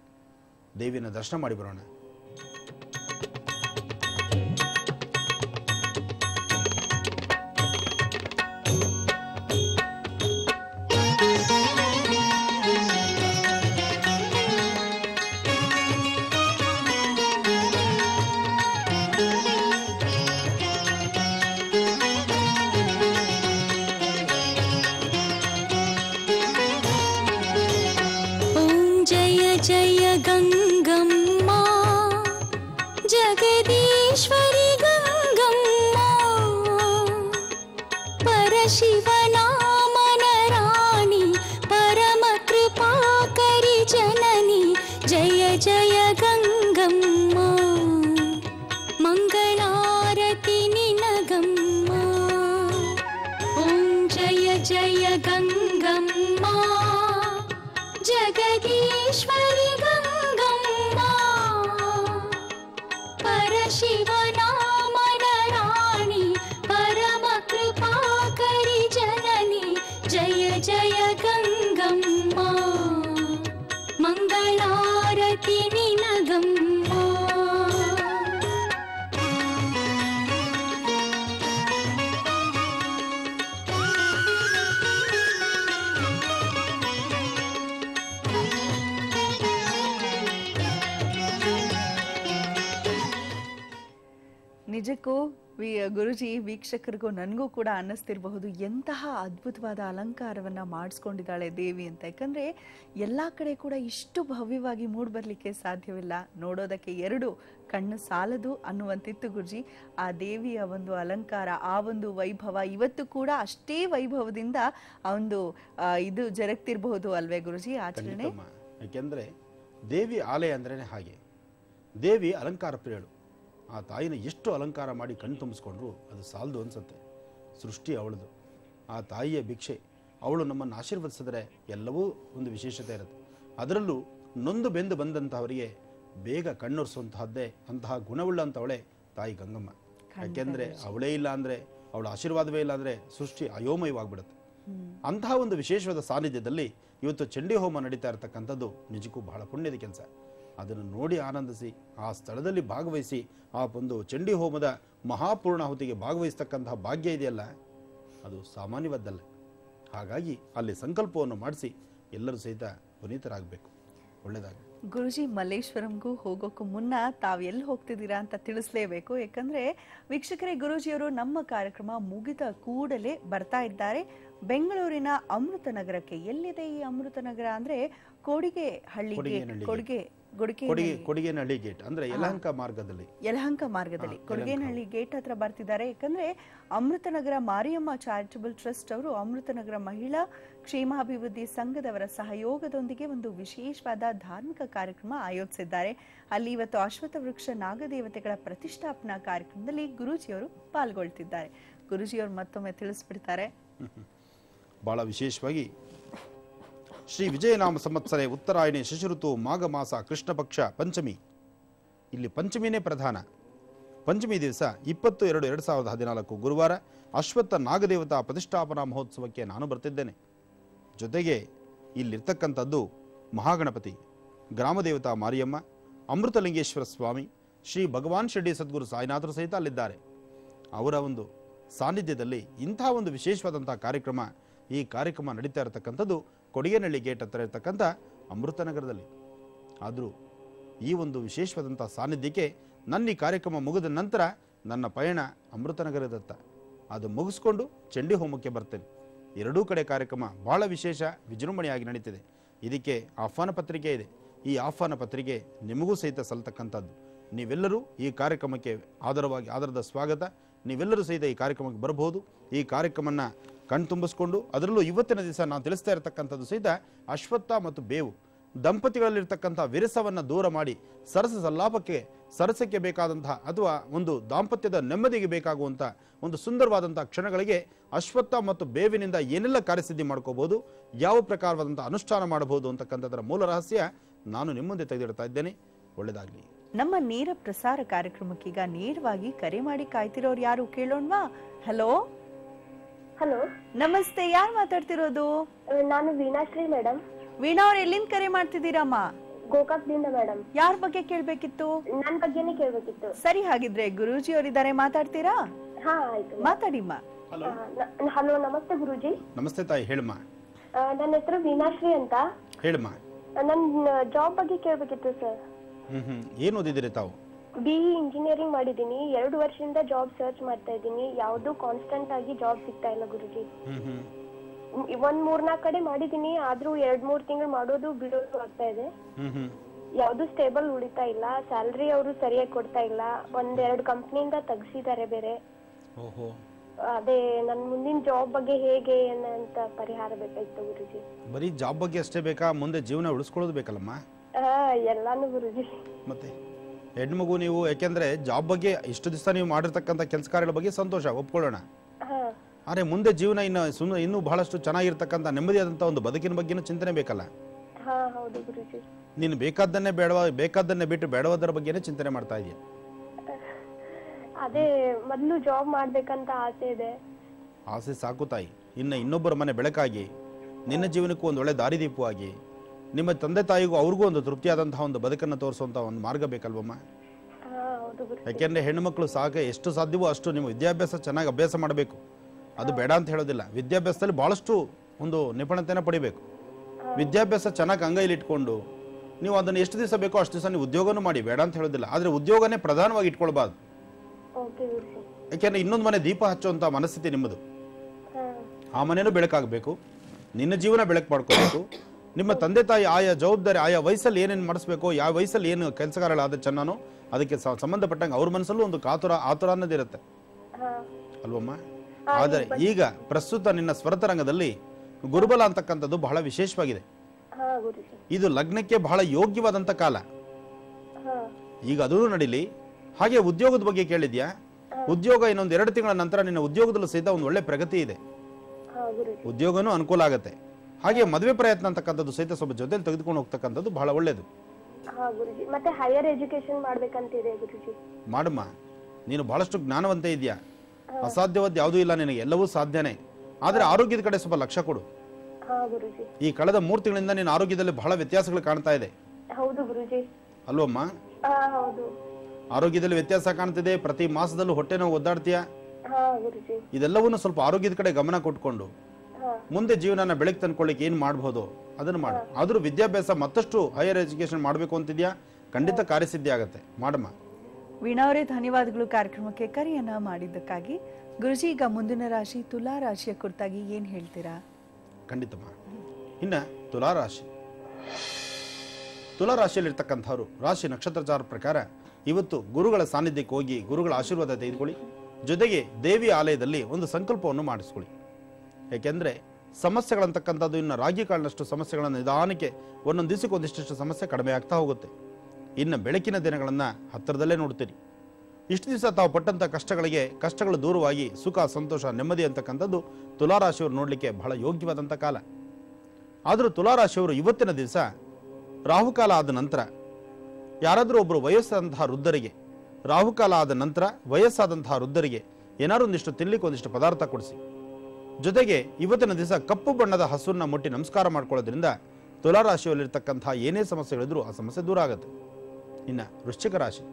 ದೇವಿನ ದರ್ಶನ ಮಾಡಿ ಬರೋಣ ॐ जय जय गङ्गम्मा जगदीश्वरि गङ्गम्मा परशिवनामनराणि परमकृपाकरि जननि जय जय गङ्गम्मा मङ्गलारति निनगम्मा ॐ जय जय गङ्गम्मा जगदीश्वरि गङ्गम्मा परशिवनामनराणि परमकृपाकरि जननि जय जय गङ्गम्मा मङ्गलारति निनगम्मा ನಿಜಕ್ಕೂ ವಿ ಗುರುಜಿ ವೀಕ್ಷಕರಿಗೂ ನನಗೂ ಕೂಡ ಅನ್ನಿಸ್ತಿರಬಹುದು ಎಂತಹ ಅದ್ಭುತವಾದ ಅಲಂಕಾರವನ್ನ ಮಾಡಿಸ್ಕೊಂಡಿದ್ದಾಳೆ ದೇವಿ ಅಂತ ಯಾಕಂದ್ರೆ ಎಲ್ಲಾ ಕಡೆ ಕೂಡ ಇಷ್ಟು ಭವ್ಯವಾಗಿ ಮೂಡ್ಬರ್ಲಿಕ್ಕೆ ಸಾಧ್ಯವಿಲ್ಲ ನೋಡೋದಕ್ಕೆ ಎರಡು ಕಣ್ಣು ಸಾಲದು ಅನ್ನುವಂತಿತ್ತು ಗುರುಜಿ ಆ ದೇವಿಯ ಒಂದು ಅಲಂಕಾರ ಆ ಒಂದು ವೈಭವ ಇವತ್ತು ಕೂಡ ಅಷ್ಟೇ ವೈಭವದಿಂದ ಆ ಒಂದು ಆ, ಇದು ಜರುಗ್ತಿರ್ಬಹುದು ಅಲ್ವೇ ಗುರುಜಿ ಆಚರಣೆ ಖಂಡಿತಮ್ಮ ಯಾಕೆಂದರೆ ದೇವಿ ಆಲಯ ಅಂದ್ರೇ ಹಾಗೆ ದೇವಿ ಅಲಂಕಾರ ಪ್ರಿಯಳು ಆ ತಾಯಿನ ಎಷ್ಟು ಅಲಂಕಾರ ಮಾಡಿ ಕಣ್ಣು ತುಂಬಿಸ್ಕೊಂಡ್ರು ಅದು ಸಾಲದು ಅನ್ಸುತ್ತೆ ಸೃಷ್ಟಿ ಅವಳದು ಆ ತಾಯಿಯ ಭಿಕ್ಷೆ ಅವಳು ನಮ್ಮನ್ನು ಆಶೀರ್ವದಿಸಿದ್ರೆ ಎಲ್ಲವೂ ಒಂದು ವಿಶೇಷತೆ ಇರುತ್ತೆ ಅದರಲ್ಲೂ ನೊಂದು ಬೆಂದು ಬಂದಂತಹವರಿಗೆ ಬೇಗ ಕಣ್ಣೊರೆಸುವಂತಹದ್ದೇ ಅಂತಹ ಗುಣವುಳ್ಳಂಥವಳೆ ತಾಯಿ ಗಂಗಮ್ಮ ಯಾಕೆಂದ್ರೆ ಅವಳೇ ಇಲ್ಲ ಅಂದ್ರೆ ಅವಳ ಆಶೀರ್ವಾದವೇ ಇಲ್ಲ ಅಂದ್ರೆ ಸೃಷ್ಟಿ ಅಯೋಮಯವಾಗ್ಬಿಡುತ್ತೆ ಅಂತಹ ಒಂದು ವಿಶೇಷವಾದ ಸಾನ್ನಿಧ್ಯದಲ್ಲಿ ಇವತ್ತು ಚಂಡಿ ಹೋಮ ನಡೀತಾ ಇರತಕ್ಕಂಥದ್ದು ನಿಜಕ್ಕೂ ಬಹಳ ಪುಣ್ಯದ ಕೆಲಸ ಅದನ್ನು ನೋಡಿ ಆನಂದಿಸಿ ಆ ಸ್ಥಳದಲ್ಲಿ ಭಾಗವಹಿಸಿ ಆ ಒಂದು ಚಂಡಿ ಹೋಮದ ಮಹಾಪೂರ್ಣಾಹುತಿಗೆ ಭಾಗವಹಿಸ್ತಕ್ಕಂತಹ ಭಾಗ್ಯ ಇದೆಯಲ್ಲ ಅದು ಸಾಮಾನ್ಯವಾದ್ದಲ್ಲ ಹಾಗಾಗಿ ಅಲ್ಲಿ ಸಂಕಲ್ಪವನ್ನು ಮಾಡಿಸಿ ಎಲ್ಲರೂ ಸಹಿತ ಪುನೀತರಾಗಬೇಕು ಒಳ್ಳೆಯದಾಗಿ ಗುರುಜಿ ಮಲ್ಲೇಶ್ವರಂಗೂ ಹೋಗೋಕ್ಕೂ ಮುನ್ನ ತಾವು ಎಲ್ಲಿ ಹೋಗ್ತಿದ್ದೀರಾ ಅಂತ ತಿಳಿಸ್ಲೇಬೇಕು ಯಾಕಂದ್ರೆ ವೀಕ್ಷಕರೇ ಗುರೂಜಿಯವರು ನಮ್ಮ ಕಾರ್ಯಕ್ರಮ ಮುಗಿದ ಕೂಡಲೇ ಬರ್ತಾ ಇದ್ದಾರೆ ಬೆಂಗಳೂರಿನ ಅಮೃತ ನಗರಕ್ಕೆ ಎಲ್ಲಿದೆ ಈ ಅಮೃತ ನಗರ ಅಂದ್ರೆ ಕೊಡಿಗೆ ಹಳ್ಳಿ ಕೊಡಿಗೇನಹಳ್ಳಿ ಕೊಡುಗೆ ಗುಡಿಗೆ ಕೊಡಿಗೆ ಕೊಡಿಗೇನಹಳ್ಳಿ ಗೇಟ್ ಅಂದ್ರೆ ಯಲಹಂಕ ಮಾರ್ಗದಲ್ಲಿ ಯಲಹಂಕ ಮಾರ್ಗದಲ್ಲಿ ಕೊಡಗೇನಹಳ್ಳಿ ಗೇಟ್ ಹತ್ರ ಬರ್ತಿದ್ದಾರೆ ಯಾಕಂದ್ರೆ ಅಮೃತನಗರ ಮಾರಿಯಮ್ಮ ಚಾರಿಟಬಲ್ ಟ್ರಸ್ಟ್ ಅವರು ಅಮೃತನಗರ ಮಹಿಳಾ ಕ್ಷೇಮಾಭಿವೃದ್ಧಿ ಸಂಘದವರ ಸಹಯೋಗದೊಂದಿಗೆ ಒಂದು ವಿಶೇಷವಾದ ಧಾರ್ಮಿಕ ಕಾರ್ಯಕ್ರಮ ಆಯೋಜಿಸಿದ್ದಾರೆ ಅಲ್ಲಿ ಇವತ್ತು ಅಶ್ವತ್ಥ ವೃಕ್ಷ ನಾಗದೇವತೆಗಳ ಪ್ರತಿಷ್ಠಾಪನಾ ಕಾರ್ಯಕ್ರಮದಲ್ಲಿ ಗುರೂಜಿಯವರು ಪಾಲ್ಗೊಳ್ತಿದ್ದಾರೆ ಗುರೂಜಿಯವರು ಮತ್ತೊಮ್ಮೆ ತಿಳಿಸ್ಬಿಡ್ತಾರೆ ಬಹಳ ವಿಶೇಷವಾಗಿ ಶ್ರೀ ವಿಜಯನಾಮ ಸಂವತ್ಸರೆ ಉತ್ತರಾಯಣಿ ಶಿಶಿಋತು ಮಾಘ ಮಾಸ ಕೃಷ್ಣ ಪಕ್ಷ ಪಂಚಮಿ ಇಲ್ಲಿ ಪಂಚಮಿನೇ ಪ್ರಧಾನ ಪಂಚಮಿ ದಿವಸ ಇಪ್ಪತ್ತು ಎರಡು ಎರಡು ಸಾವಿರದ ಹದಿನಾಲ್ಕು ಗುರುವಾರ ಅಶ್ವತ್ಥ ನಾಗದೇವತಾ ಪ್ರತಿಷ್ಠಾಪನಾ ಮಹೋತ್ಸವಕ್ಕೆ ನಾನು ಬರ್ತಿದ್ದೇನೆ ಜೊತೆಗೆ ಇಲ್ಲಿರ್ತಕ್ಕಂಥದ್ದು ಮಹಾಗಣಪತಿ ಗ್ರಾಮದೇವತಾ ಮಾರಿಯಮ್ಮ ಅಮೃತಲಿಂಗೇಶ್ವರ ಸ್ವಾಮಿ ಶ್ರೀ ಭಗವಾನ್ ಶಿರ್ಡಿ ಸದ್ಗುರು ಸಾಯಿನಾಥರು ಸಹಿತ ಅಲ್ಲಿದ್ದಾರೆ ಅವರ ಒಂದು ಸಾನ್ನಿಧ್ಯದಲ್ಲಿ ಇಂಥ ಒಂದು ವಿಶೇಷವಾದಂಥ ಕಾರ್ಯಕ್ರಮ ಈ ಕಾರ್ಯಕ್ರಮ ನಡೀತಾ ಇರತಕ್ಕಂಥದ್ದು ಕೊಡಿಗೆನಹಳ್ಳಿ ಗೇಟ್ ಹತ್ರ ಇರತಕ್ಕಂಥ ಅಮೃತನಗರದಲ್ಲಿ ಆದರೂ ಈ ಒಂದು ವಿಶೇಷವಾದಂಥ ಸಾನ್ನಿಧ್ಯಕ್ಕೆ ನನ್ನ ಈ ಕಾರ್ಯಕ್ರಮ ಮುಗಿದ ನಂತರ ನನ್ನ ಪಯಣ ಅಮೃತನಗರದತ್ತ ಅದು ಮುಗಿಸ್ಕೊಂಡು ಚಂಡಿ ಹೋಮಕ್ಕೆ ಬರ್ತೇನೆ ಎರಡೂ ಕಡೆ ಕಾರ್ಯಕ್ರಮ ಬಹಳ ವಿಶೇಷ ವಿಜೃಂಭಣೆಯಾಗಿ ನಡೀತಿದೆ ಇದಕ್ಕೆ ಆಹ್ವಾನ ಪತ್ರಿಕೆ ಇದೆ ಈ ಆಹ್ವಾನ ಪತ್ರಿಕೆ ನಿಮಗೂ ಸಹಿತ ಸಲ್ತಕ್ಕಂಥದ್ದು ನೀವೆಲ್ಲರೂ ಈ ಕಾರ್ಯಕ್ರಮಕ್ಕೆ ಆಧಾರವಾಗಿ ಆಧಾರದ ಸ್ವಾಗತ ನೀವೆಲ್ಲರೂ ಸಹಿತ ಈ ಕಾರ್ಯಕ್ರಮಕ್ಕೆ ಬರಬಹುದು ಈ ಕಾರ್ಯಕ್ರಮನ ಕಣ್ತುಂಬಿಸ್ಕೊಂಡು ಅದರಲ್ಲೂ ಇವತ್ತಿನ ದಿವಸ ನಾನು ತಿಳಿಸ್ತಾ ಇರತಕ್ಕಂಥದ್ದು ಸಹಿತ ಅಶ್ವತ್ಥ ಮತ್ತು ಬೇವು ದಂಪತಿಗಳಲ್ಲಿರ್ತಕ್ಕಂಥ ವಿರಸವನ್ನು ದೂರ ಮಾಡಿ ಸರಸ ಸಲ್ಲಾಪಕ್ಕೆ ಸರಸಕ್ಕೆ ಬೇಕಾದಂತಹ ಅಥವಾ ಒಂದು ದಾಂಪತ್ಯದ ನೆಮ್ಮದಿಗೆ ಬೇಕಾಗುವಂಥ ಒಂದು ಸುಂದರವಾದಂಥ ಕ್ಷಣಗಳಿಗೆ ಅಶ್ವತ್ಥ ಮತ್ತು ಬೇವಿನಿಂದ ಏನೆಲ್ಲ ಕಾರ್ಯಸಿದ್ಧಿ ಮಾಡ್ಕೋಬಹುದು ಯಾವ ಪ್ರಕಾರವಾದಂಥ ಅನುಷ್ಠಾನ ಮಾಡಬಹುದು ಅಂತಕ್ಕಂಥದ್ರ ಮೂಲ ರಹಸ್ಯ ನಾನು ನಿಮ್ಮ ಮುಂದೆ ತೆಗೆದಿಡ್ತಾ ಇದ್ದೇನೆ ಒಳ್ಳೆಯದಾಗಲಿ ನಮ್ಮ ನೇರ ಪ್ರಸಾರ ಕಾರ್ಯಕ್ರಮಕ್ಕೀಗ ನೇರವಾಗಿ ಕರೆ ಮಾಡಿ ಕಾಯ್ತಿರೋರು ಯಾರು ಕೇಳೋಣವಾ ಹಲೋ ಹಲೋ ನಮಸ್ತೆ ಯಾರು ಮಾತಾಡ್ತಿರೋದು ನಾನು ವೀಣಾಶ್ರೀ ಮೇಡಮ್ ವೀಣಾ ಅವ್ರು ಎಲ್ಲಿಂದ ಕರೆ ಮಾಡ್ತಿದ್ದೀರಮ್ಮ ಗೋಕಾಕ್ದಿಂದ ಮೇಡಮ್ ಯಾರ ಬಗ್ಗೆ ಕೇಳ್ಬೇಕಿತ್ತು ನನ್ ಬಗ್ಗೆನೇ ಕೇಳ್ಬೇಕಿತ್ತು ಸರಿ ಹಾಗಿದ್ರೆ ಗುರೂಜಿ ಅವರಿದ್ದಾರೆ ಮಾತಾಡ್ತೀರಾ ಹಾ ಆಯ್ತು ಮಾತಾಡಿಮ್ಮ ಹಲೋ ನಮಸ್ತೆ ಗುರುಜಿ ನಮಸ್ತೆ ತಾಯಿ ಹೇಳಮ್ಮ ಆ, ನನ್ನ ಹೆಸರು ವೀಣಾಶ್ರೀ ಅಂತ ಹೇಳಮ್ಮ ಆ, ನನ್ ಜಾಬ್ ಬಗ್ಗೆ ಕೇಳ್ಬೇಕಿತ್ತು ಸರ್ ಹ್ಞೂ ಹ್ಞೂ ಏನು ಓದಿದ್ದೀರಿ ತಾವು ಬಿ ಇಂಜಿನಿಯರಿಂಗ್ ಮಾಡಿದೀನಿ ಎರಡು ವರ್ಷದಿಂದ ಜಾಬ್ ಸರ್ಚ್ ಮಾಡ್ತಾ ಇದ್ದೀನಿ ಯಾವ್ದು ಕಾನ್ಸ್ಟೆಂಟ್ ಆಗಿ ಜಾಬ್ ಸಿಗ್ತಾ ಇಲ್ಲ ಗುರುಜಿ ಹ್ಞೂ ಹ್ಞೂ ಮ್, ಒಂದ್ ಮೂರ್ನಾಲ್ಕು ಕಡೆ ಮಾಡಿದೀನಿ ಆದ್ರೂ ಎರಡ್ ಮೂರ್ ತಿಂಗಳು ಮಾಡೋದು ಬಿಡೋದು ಆಗ್ತಾ ಇದೆ ಹ್ಞೂ ಹ್ಞೂ ಯಾವ್ದು ಸ್ಟೇಬಲ್ ಉಳಿತಾ ಇಲ್ಲ ಸ್ಯಾಲ್ರಿ ಅವರು ಸರಿಯಾಗಿ ಕೊಡ್ತಾ ಇಲ್ಲ ಒಂದ್ ಎರಡು ಕಂಪ್ನಿಯಿಂದ ತೆಗ್ಸಿದ್ದಾರೆ ಬೇರೆ ಓಹೋ ಅದೇ ನನ್ ಮುಂದಿನ ಜಾಬ್ ಬಗ್ಗೆ ಹೇಗೆ ಏನಂತ ಪರಿಹಾರ ಬೇಕಾಯ್ತು ಗುರುಜಿ ಬರೀ ಜಾಬ್ ಬಗ್ಗೆ ಅಷ್ಟೇ ಬೇಕಾ ಮುಂದೆ ಜೀವನ ಉಳಿಸ್ಕೊಳ್ಳೋದು ಬೇಕಲ್ಲಮ್ಮ ಹಾ ಎಲ್ಲಾನು ಗುರುಜಿ ಮತ್ತೆ ಹೆಣ್ಮಗು ನೀವು ಯಾಕೆಂದ್ರೆ ಜಾಬ್ ಬಗ್ಗೆ ಇಷ್ಟು ದಿವಸ ನೀವು ಮಾಡಿರ್ತಕ್ಕಂಥ ಕೆಲಸ ಕಾರ್ಯಗಳ ಬಗ್ಗೆ ಸಂತೋಷ ಒಪ್ಕೊಳ್ಳೋಣ ಹಾ ಆದರೆ ಮುಂದೆ ಜೀವನ ಇನ್ನು ಸುಮ್ಮನೆ ಇನ್ನೂ ಬಹಳಷ್ಟು ಚೆನ್ನಾಗಿರ್ತಕ್ಕಂಥ ನೆಮ್ಮದಿಯಾದಂಥ ಒಂದು ಬದುಕಿನ ಬಗ್ಗೆನೂ ಚಿಂತನೆ ಬೇಕಲ್ಲ ಹಾ ಹೌದು ಗುರುಜಿ ನೀನು ಬೇಕಾದ್ದನ್ನೇ ಬೇಡವ ಬೇಕಾದ್ದನ್ನೇ ಬಿಟ್ಟು ಬೇಡವಾದರ ಬಗ್ಗೆನೇ ಚಿಂತನೆ ಮಾಡ್ತಾ ಇದೆಯಾ ಅದೇ ಮೊದ್ಲು ಜಾಬ್ ಮಾಡ್ಬೇಕಂತ ಆಸೆ ಇದೆ ಆಸೆ ಸಾಕು ತಾಯಿ ಇನ್ನು ಇನ್ನೊಬ್ಬರ ಮನೆ ಬೆಳಕಾಗಿ ನಿನ್ನ ಜೀವನಕ್ಕೂ ಒಂದು ಒಳ್ಳೆ ದಾರಿದೀಪವಾಗಿ ನಿಮ್ಮ ತಂದೆ ತಾಯಿಗೂ ಅವ್ರಿಗೂ ಒಂದು ತೃಪ್ತಿಯಾದಂತಹ ಒಂದು ಬದುಕನ್ನು ತೋರಿಸುವಂಥ ಒಂದು ಮಾರ್ಗ ಬೇಕಲ್ವಮ್ಮ ಹಾ ಹೌದು ಗುರುಜಿ ಯಾಕೆಂದರೆ ಹೆಣ್ಣುಮಕ್ಕಳು ಸಾಕೆ ಎಷ್ಟು ಸಾಧ್ಯವೋ ಅಷ್ಟು ನೀವು ವಿದ್ಯಾಭ್ಯಾಸ ಚೆನ್ನಾಗಿ ಅಭ್ಯಾಸ ಮಾಡಬೇಕು ಅದು ಬೇಡ ಅಂತ ಹೇಳೋದಿಲ್ಲ ವಿದ್ಯಾಭ್ಯಾಸದಲ್ಲಿ ಭಾಳಷ್ಟು ಒಂದು ನಿಪುಣತೆಯನ್ನು ಪಡಿಬೇಕು ವಿದ್ಯಾಭ್ಯಾಸ ಚೆನ್ನಾಗಿ ಅಂಗೈಲಿ ಇಟ್ಕೊಂಡು ನೀವು ಅದನ್ನು ಎಷ್ಟು ದಿವಸ ಬೇಕೋ ಅಷ್ಟು ದಿವಸ ನೀವು ಉದ್ಯೋಗನೂ ಮಾಡಿ ಬೇಡ ಅಂತ ಹೇಳೋದಿಲ್ಲ ಆದರೆ ಉದ್ಯೋಗನೇ ಪ್ರಧಾನವಾಗಿ ಇಟ್ಕೊಳ್ಬಾರ್ದು ಓಕೆ ಗುರುಜಿ ಯಾಕೆಂದರೆ ಇನ್ನೊಂದು ಮನೆ ದೀಪ ಹಚ್ಚುವಂಥ ಮನಸ್ಥಿತಿ ನಿಮ್ಮದು ಹಾ ಆ ಮನೇನೂ ಬೆಳಕಾಗಬೇಕು ನಿನ್ನ ಜೀವನ ಬೆಳಕು ಮಾಡ್ಕೋಬೇಕು ನಿಮ್ಮ ತಂದೆ ತಾಯಿ ಆಯಾ ಜವಾಬ್ದಾರಿ ಆಯಾ ವಯಸ್ಸಲ್ಲಿ ಏನೇನು ಮಾಡಿಸ್ಬೇಕು ಯಾವ ವಯಸ್ಸಲ್ಲಿ ಏನು ಕೆಲಸಗಾರಗಳಾದ ಚೆನ್ನಾನೋ ಅದಕ್ಕೆ ಸ- ಸಂಬಂಧಪಟ್ಟಂಗೆ ಅವ್ರ ಮನಸ್ಸಲ್ಲೂ ಒಂದು ಕಾತುರ ಆತುರ ಅನ್ನೋದಿರುತ್ತೆ ಹಾ ಅಲ್ವಮ್ಮ ಆದರೆ ಈಗ ಪ್ರಸ್ತುತ ನಿನ್ನ ಸ್ವರತರಂಗದಲ್ಲಿ ಗುರುಬಲ ಅಂತಕ್ಕಂಥದ್ದು ಬಹಳ ವಿಶೇಷವಾಗಿದೆ ಹಾ ಗುರುಜಿ ಇದು ಲಗ್ನಕ್ಕೆ ಬಹಳ ಯೋಗ್ಯವಾದಂಥ ಕಾಲ ಹಾ ಈಗ ಅದೂ ನಡೀಲಿ ಹಾಗೆ ಉದ್ಯೋಗದ ಬಗ್ಗೆ ಕೇಳಿದ್ಯಾ ಉದ್ಯೋಗ ಇನ್ನೊಂದು ಎರಡು ತಿಂಗಳ ನಂತರ ನಿನ್ನ ಉದ್ಯೋಗದಲ್ಲೂ ಸಹಿತ ಒಂದು ಒಳ್ಳೆ ಪ್ರಗತಿ ಇದೆ ಹಾ ಗುರುಜಿ ಉದ್ಯೋಗನೂ ಅನುಕೂಲ ಆಗುತ್ತೆ ಹಾಗೆ ಮದುವೆ ಪ್ರಯತ್ನ ಅಂತಕ್ಕಂಥದ್ದು ಸಹಿತ ಸ್ವಲ್ಪ ಜೊತೆಲಿ ತೆಗೆದುಕೊಂಡು ಹೋಗ್ತಕ್ಕಂಥದ್ದು ಬಹಳ ಒಳ್ಳೆಯದು ಹಾ ಗುರುಜಿ ಮತ್ತೆ ಹೈಯರ್ ಎಜುಕೇಶನ್ ಮಾಡ್ಬೇಕಂತಿದೆ ಗುರುಜಿ ಮಾಡಮ್ಮ ನೀನು ಬಹಳಷ್ಟು ಜ್ಞಾನವಂತ ಇದೆಯಾ ಅಸಾಧ್ಯವಾದ ಯಾವುದೂ ಇಲ್ಲ ನಿನಗೆ ಎಲ್ಲವೂ ಸಾಧ್ಯನೇ ಆದರೆ ಆರೋಗ್ಯದ ಕಡೆ ಸ್ವಲ್ಪ ಲಕ್ಷ್ಯ ಕೊಡು ಹಾ ಗುರುಜಿ ಈ ಕಳೆದ ಮೂರು ತಿಂಗಳಿಂದ ನಿನ್ನ ಆರೋಗ್ಯದಲ್ಲಿ ಬಹಳ ವ್ಯತ್ಯಾಸಗಳು ಕಾಣ್ತಾ ಇದೆ ಹೌದು ಗುರುಜಿ ಅಲ್ವಮ್ಮ ಹಾ ಹೌದು ಆರೋಗ್ಯದಲ್ಲಿ ವ್ಯತ್ಯಾಸ ಕಾಣ್ತಿದೆ ಪ್ರತಿ ಮಾಸದಲ್ಲೂ ಹೊಟ್ಟೆ ನೋವು ಒದ್ದಾಡ್ತೀಯ ಹಾ ಗುರುಜಿ ಇದೆಲ್ಲವನ್ನೂ ಸ್ವಲ್ಪ ಆರೋಗ್ಯದ ಕಡೆ ಗಮನ ಕೊಟ್ಕೊಂಡು ಮುಂದೆ ಜೀವನನ ಬೆಳಗ್ಗೆ ತಂದ್ಕೊಳ್ಳಿಕ್ಕೆ ಏನು ಮಾಡ್ಬೋದು ಅದನ್ನು ಮಾಡು ಆದರೂ ವಿದ್ಯಾಭ್ಯಾಸ ಮತ್ತಷ್ಟು ಹೈಯರ್ ಎಜುಕೇಶನ್ ಮಾಡಬೇಕು ಅಂತಿದ್ಯಾ ಖಂಡಿತ ಕಾರ್ಯಸಿದ್ಧಿ ಆಗತ್ತೆ ಮಾಡಮ್ಮ ವೀಣಾ ಅವರೇ ಧನ್ಯವಾದಗಳು ಕಾರ್ಯಕ್ರಮಕ್ಕೆ ಕರೆಯನ್ನ ಮಾಡಿದ್ದಕ್ಕಾಗಿ ಗುರುಜಿ ಈಗ ಮುಂದಿನ ರಾಶಿ ತುಲಾ ರಾಶಿಯ ಕುರಿತಾಗಿ ಏನ್ ಹೇಳ್ತೀರಾ ಖಂಡಿತಮ್ಮ ಇನ್ನು ತುಲಾರಾಶಿ ತುಲಾರಾಶಿಯಲ್ಲಿರ್ತಕ್ಕಂಥವ್ರು ರಾಶಿ ನಕ್ಷತ್ರಚಾರ ಪ್ರಕಾರ ಇವತ್ತು ಗುರುಗಳ ಸಾನ್ನಿಧ್ಯಕ್ಕೆ ಹೋಗಿ ಗುರುಗಳ ಆಶೀರ್ವಾದ ತೆಗೆದುಕೊಳ್ಳಿ ಜೊತೆಗೆ ದೇವಿ ಆಲಯದಲ್ಲಿ ಒಂದು ಸಂಕಲ್ಪವನ್ನು ಮಾಡಿಸ್ಕೊಳ್ಳಿ ಯಾಕೆಂದರೆ ಸಮಸ್ಯೆಗಳಂತಕ್ಕಂಥದ್ದು ಇನ್ನು ರಾಗಿ ಕಾಳಿನಷ್ಟು ಸಮಸ್ಯೆಗಳನ್ನು ನಿಧಾನಕ್ಕೆ ಒಂದೊಂದು ದಿವಸಕ್ಕೆ ಒಂದಿಷ್ಟು ಸಮಸ್ಯೆ ಕಡಿಮೆ ಆಗ್ತಾ ಹೋಗುತ್ತೆ ಇನ್ನು ಬೆಳಕಿನ ದಿನಗಳನ್ನು ಹತ್ತಿರದಲ್ಲೇ ನೋಡ್ತೀರಿ ಇಷ್ಟು ದಿವಸ ತಾವು ಪಟ್ಟಂಥ ಕಷ್ಟಗಳಿಗೆ ಕಷ್ಟಗಳು ದೂರವಾಗಿ ಸುಖ ಸಂತೋಷ ನೆಮ್ಮದಿ ಅಂತಕ್ಕಂಥದ್ದು ತುಲಾರಾಶಿಯವರು ನೋಡಲಿಕ್ಕೆ ಬಹಳ ಯೋಗ್ಯವಾದಂಥ ಕಾಲ ಆದರೂ ತುಲಾರಾಶಿಯವರು ಇವತ್ತಿನ ದಿವಸ ರಾಹುಕಾಲ ಆದ ನಂತರ ಯಾರಾದರೂ ಒಬ್ಬರು ವಯಸ್ಸಾದಂತಹ ವೃದ್ಧರಿಗೆ ರಾಹುಕಾಲ ಆದ ನಂತರ ವಯಸ್ಸಾದಂತಹ ವೃದ್ಧರಿಗೆ ಏನಾದ್ರು ಒಂದಿಷ್ಟು ತಿನ್ಲಿಕ್ಕೆ ಒಂದಿಷ್ಟು ಪದಾರ್ಥ ಕೊಡಿಸಿ ಜೊತೆಗೆ ಇವತ್ತಿನ ದಿವಸ ಕಪ್ಪು ಬಣ್ಣದ ಹಸುರನ್ನ ಮುಟ್ಟಿ ನಮಸ್ಕಾರ ಮಾಡ್ಕೊಳ್ಳೋದ್ರಿಂದ ತುಲಾರಾಶಿಯಲ್ಲಿರ್ತಕ್ಕಂತಹ ಏನೇ ಸಮಸ್ಯೆಗಳಿದ್ರೂ ಆ ಸಮಸ್ಯೆ ದೂರ ಆಗುತ್ತೆ ಇನ್ನು ವೃಶ್ಚಿಕ ರಾಶಿ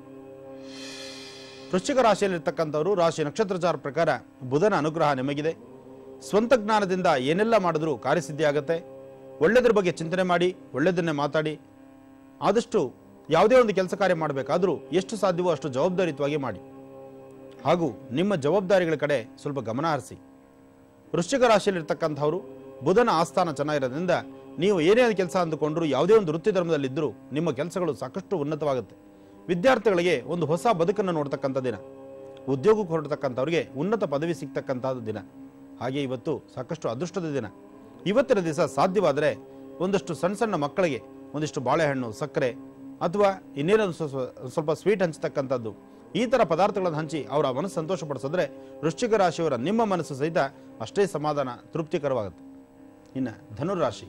ವೃಶ್ಚಿಕ ರಾಶಿಯಲ್ಲಿರ್ತಕ್ಕಂಥವರು ರಾಶಿ ನಕ್ಷತ್ರಚಾರ ಪ್ರಕಾರ ಬುಧನ ಅನುಗ್ರಹ ನಿಮಗಿದೆ ಸ್ವಂತ ಜ್ಞಾನದಿಂದ ಏನೆಲ್ಲ ಮಾಡಿದ್ರೂ ಕಾರ್ಯಸಿದ್ಧಿ ಆಗುತ್ತೆ ಒಳ್ಳೆಯದ್ರ ಬಗ್ಗೆ ಚಿಂತನೆ ಮಾಡಿ ಒಳ್ಳೆಯದನ್ನೇ ಮಾತಾಡಿ ಆದಷ್ಟು ಯಾವುದೇ ಒಂದು ಕೆಲಸ ಕಾರ್ಯ ಮಾಡಬೇಕಾದ್ರೂ ಎಷ್ಟು ಸಾಧ್ಯವೋ ಅಷ್ಟು ಜವಾಬ್ದಾರಿಯುತವಾಗಿ ಮಾಡಿ ಹಾಗೂ ನಿಮ್ಮ ಜವಾಬ್ದಾರಿಗಳ ಕಡೆ ಸ್ವಲ್ಪ ಗಮನ ಹರಿಸಿ ವೃಶ್ಚಿಕ ರಾಶಿಯಲ್ಲಿರ್ತಕ್ಕಂಥವರು ಬುಧನ ಆಸ್ಥಾನ ಚೆನ್ನಾಗಿರೋದ್ರಿಂದ ನೀವು ಏನೇ ಒಂದು ಕೆಲಸ ಅಂದುಕೊಂಡ್ರು ಯಾವುದೇ ಒಂದು ವೃತ್ತಿ ಧರ್ಮದಲ್ಲಿದ್ದರೂ ನಿಮ್ಮ ಕೆಲಸಗಳು ಸಾಕಷ್ಟು ಉನ್ನತವಾಗುತ್ತೆ ವಿದ್ಯಾರ್ಥಿಗಳಿಗೆ ಒಂದು ಹೊಸ ಬದುಕನ್ನು ನೋಡ್ತಕ್ಕಂಥ ದಿನ ಉದ್ಯೋಗಕ್ಕೆ ಹೊರಡ್ತಕ್ಕಂಥವ್ರಿಗೆ ಉನ್ನತ ಪದವಿ ಸಿಗ್ತಕ್ಕಂಥದ್ದು ದಿನ ಹಾಗೆ ಇವತ್ತು ಸಾಕಷ್ಟು ಅದೃಷ್ಟದ ದಿನ ಇವತ್ತಿನ ದಿವಸ ಸಾಧ್ಯವಾದರೆ ಒಂದಷ್ಟು ಸಣ್ಣ ಸಣ್ಣ ಮಕ್ಕಳಿಗೆ ಒಂದಿಷ್ಟು ಬಾಳೆಹಣ್ಣು ಸಕ್ಕರೆ ಅಥವಾ ಇನ್ನೇನೊಂದು ಸ್ವ- ಸ್ವ- ಸ್ವಲ್ಪ ಸ್ವೀಟ್ ಹಂಚತಕ್ಕಂಥದ್ದು ಈ ಥರ ಪದಾರ್ಥಗಳನ್ನು ಹಂಚಿ ಅವರ ಮನಸ್ಸು ಸಂತೋಷ ಪಡಿಸಿದ್ರೆ ವೃಶ್ಚಿಕ ರಾಶಿಯವರ ನಿಮ್ಮ ಮನಸ್ಸು ಸಹಿತ ಅಷ್ಟೇ ಸಮಾಧಾನ ತೃಪ್ತಿಕರವಾಗುತ್ತೆ ಇನ್ನು ಧನುರಾಶಿ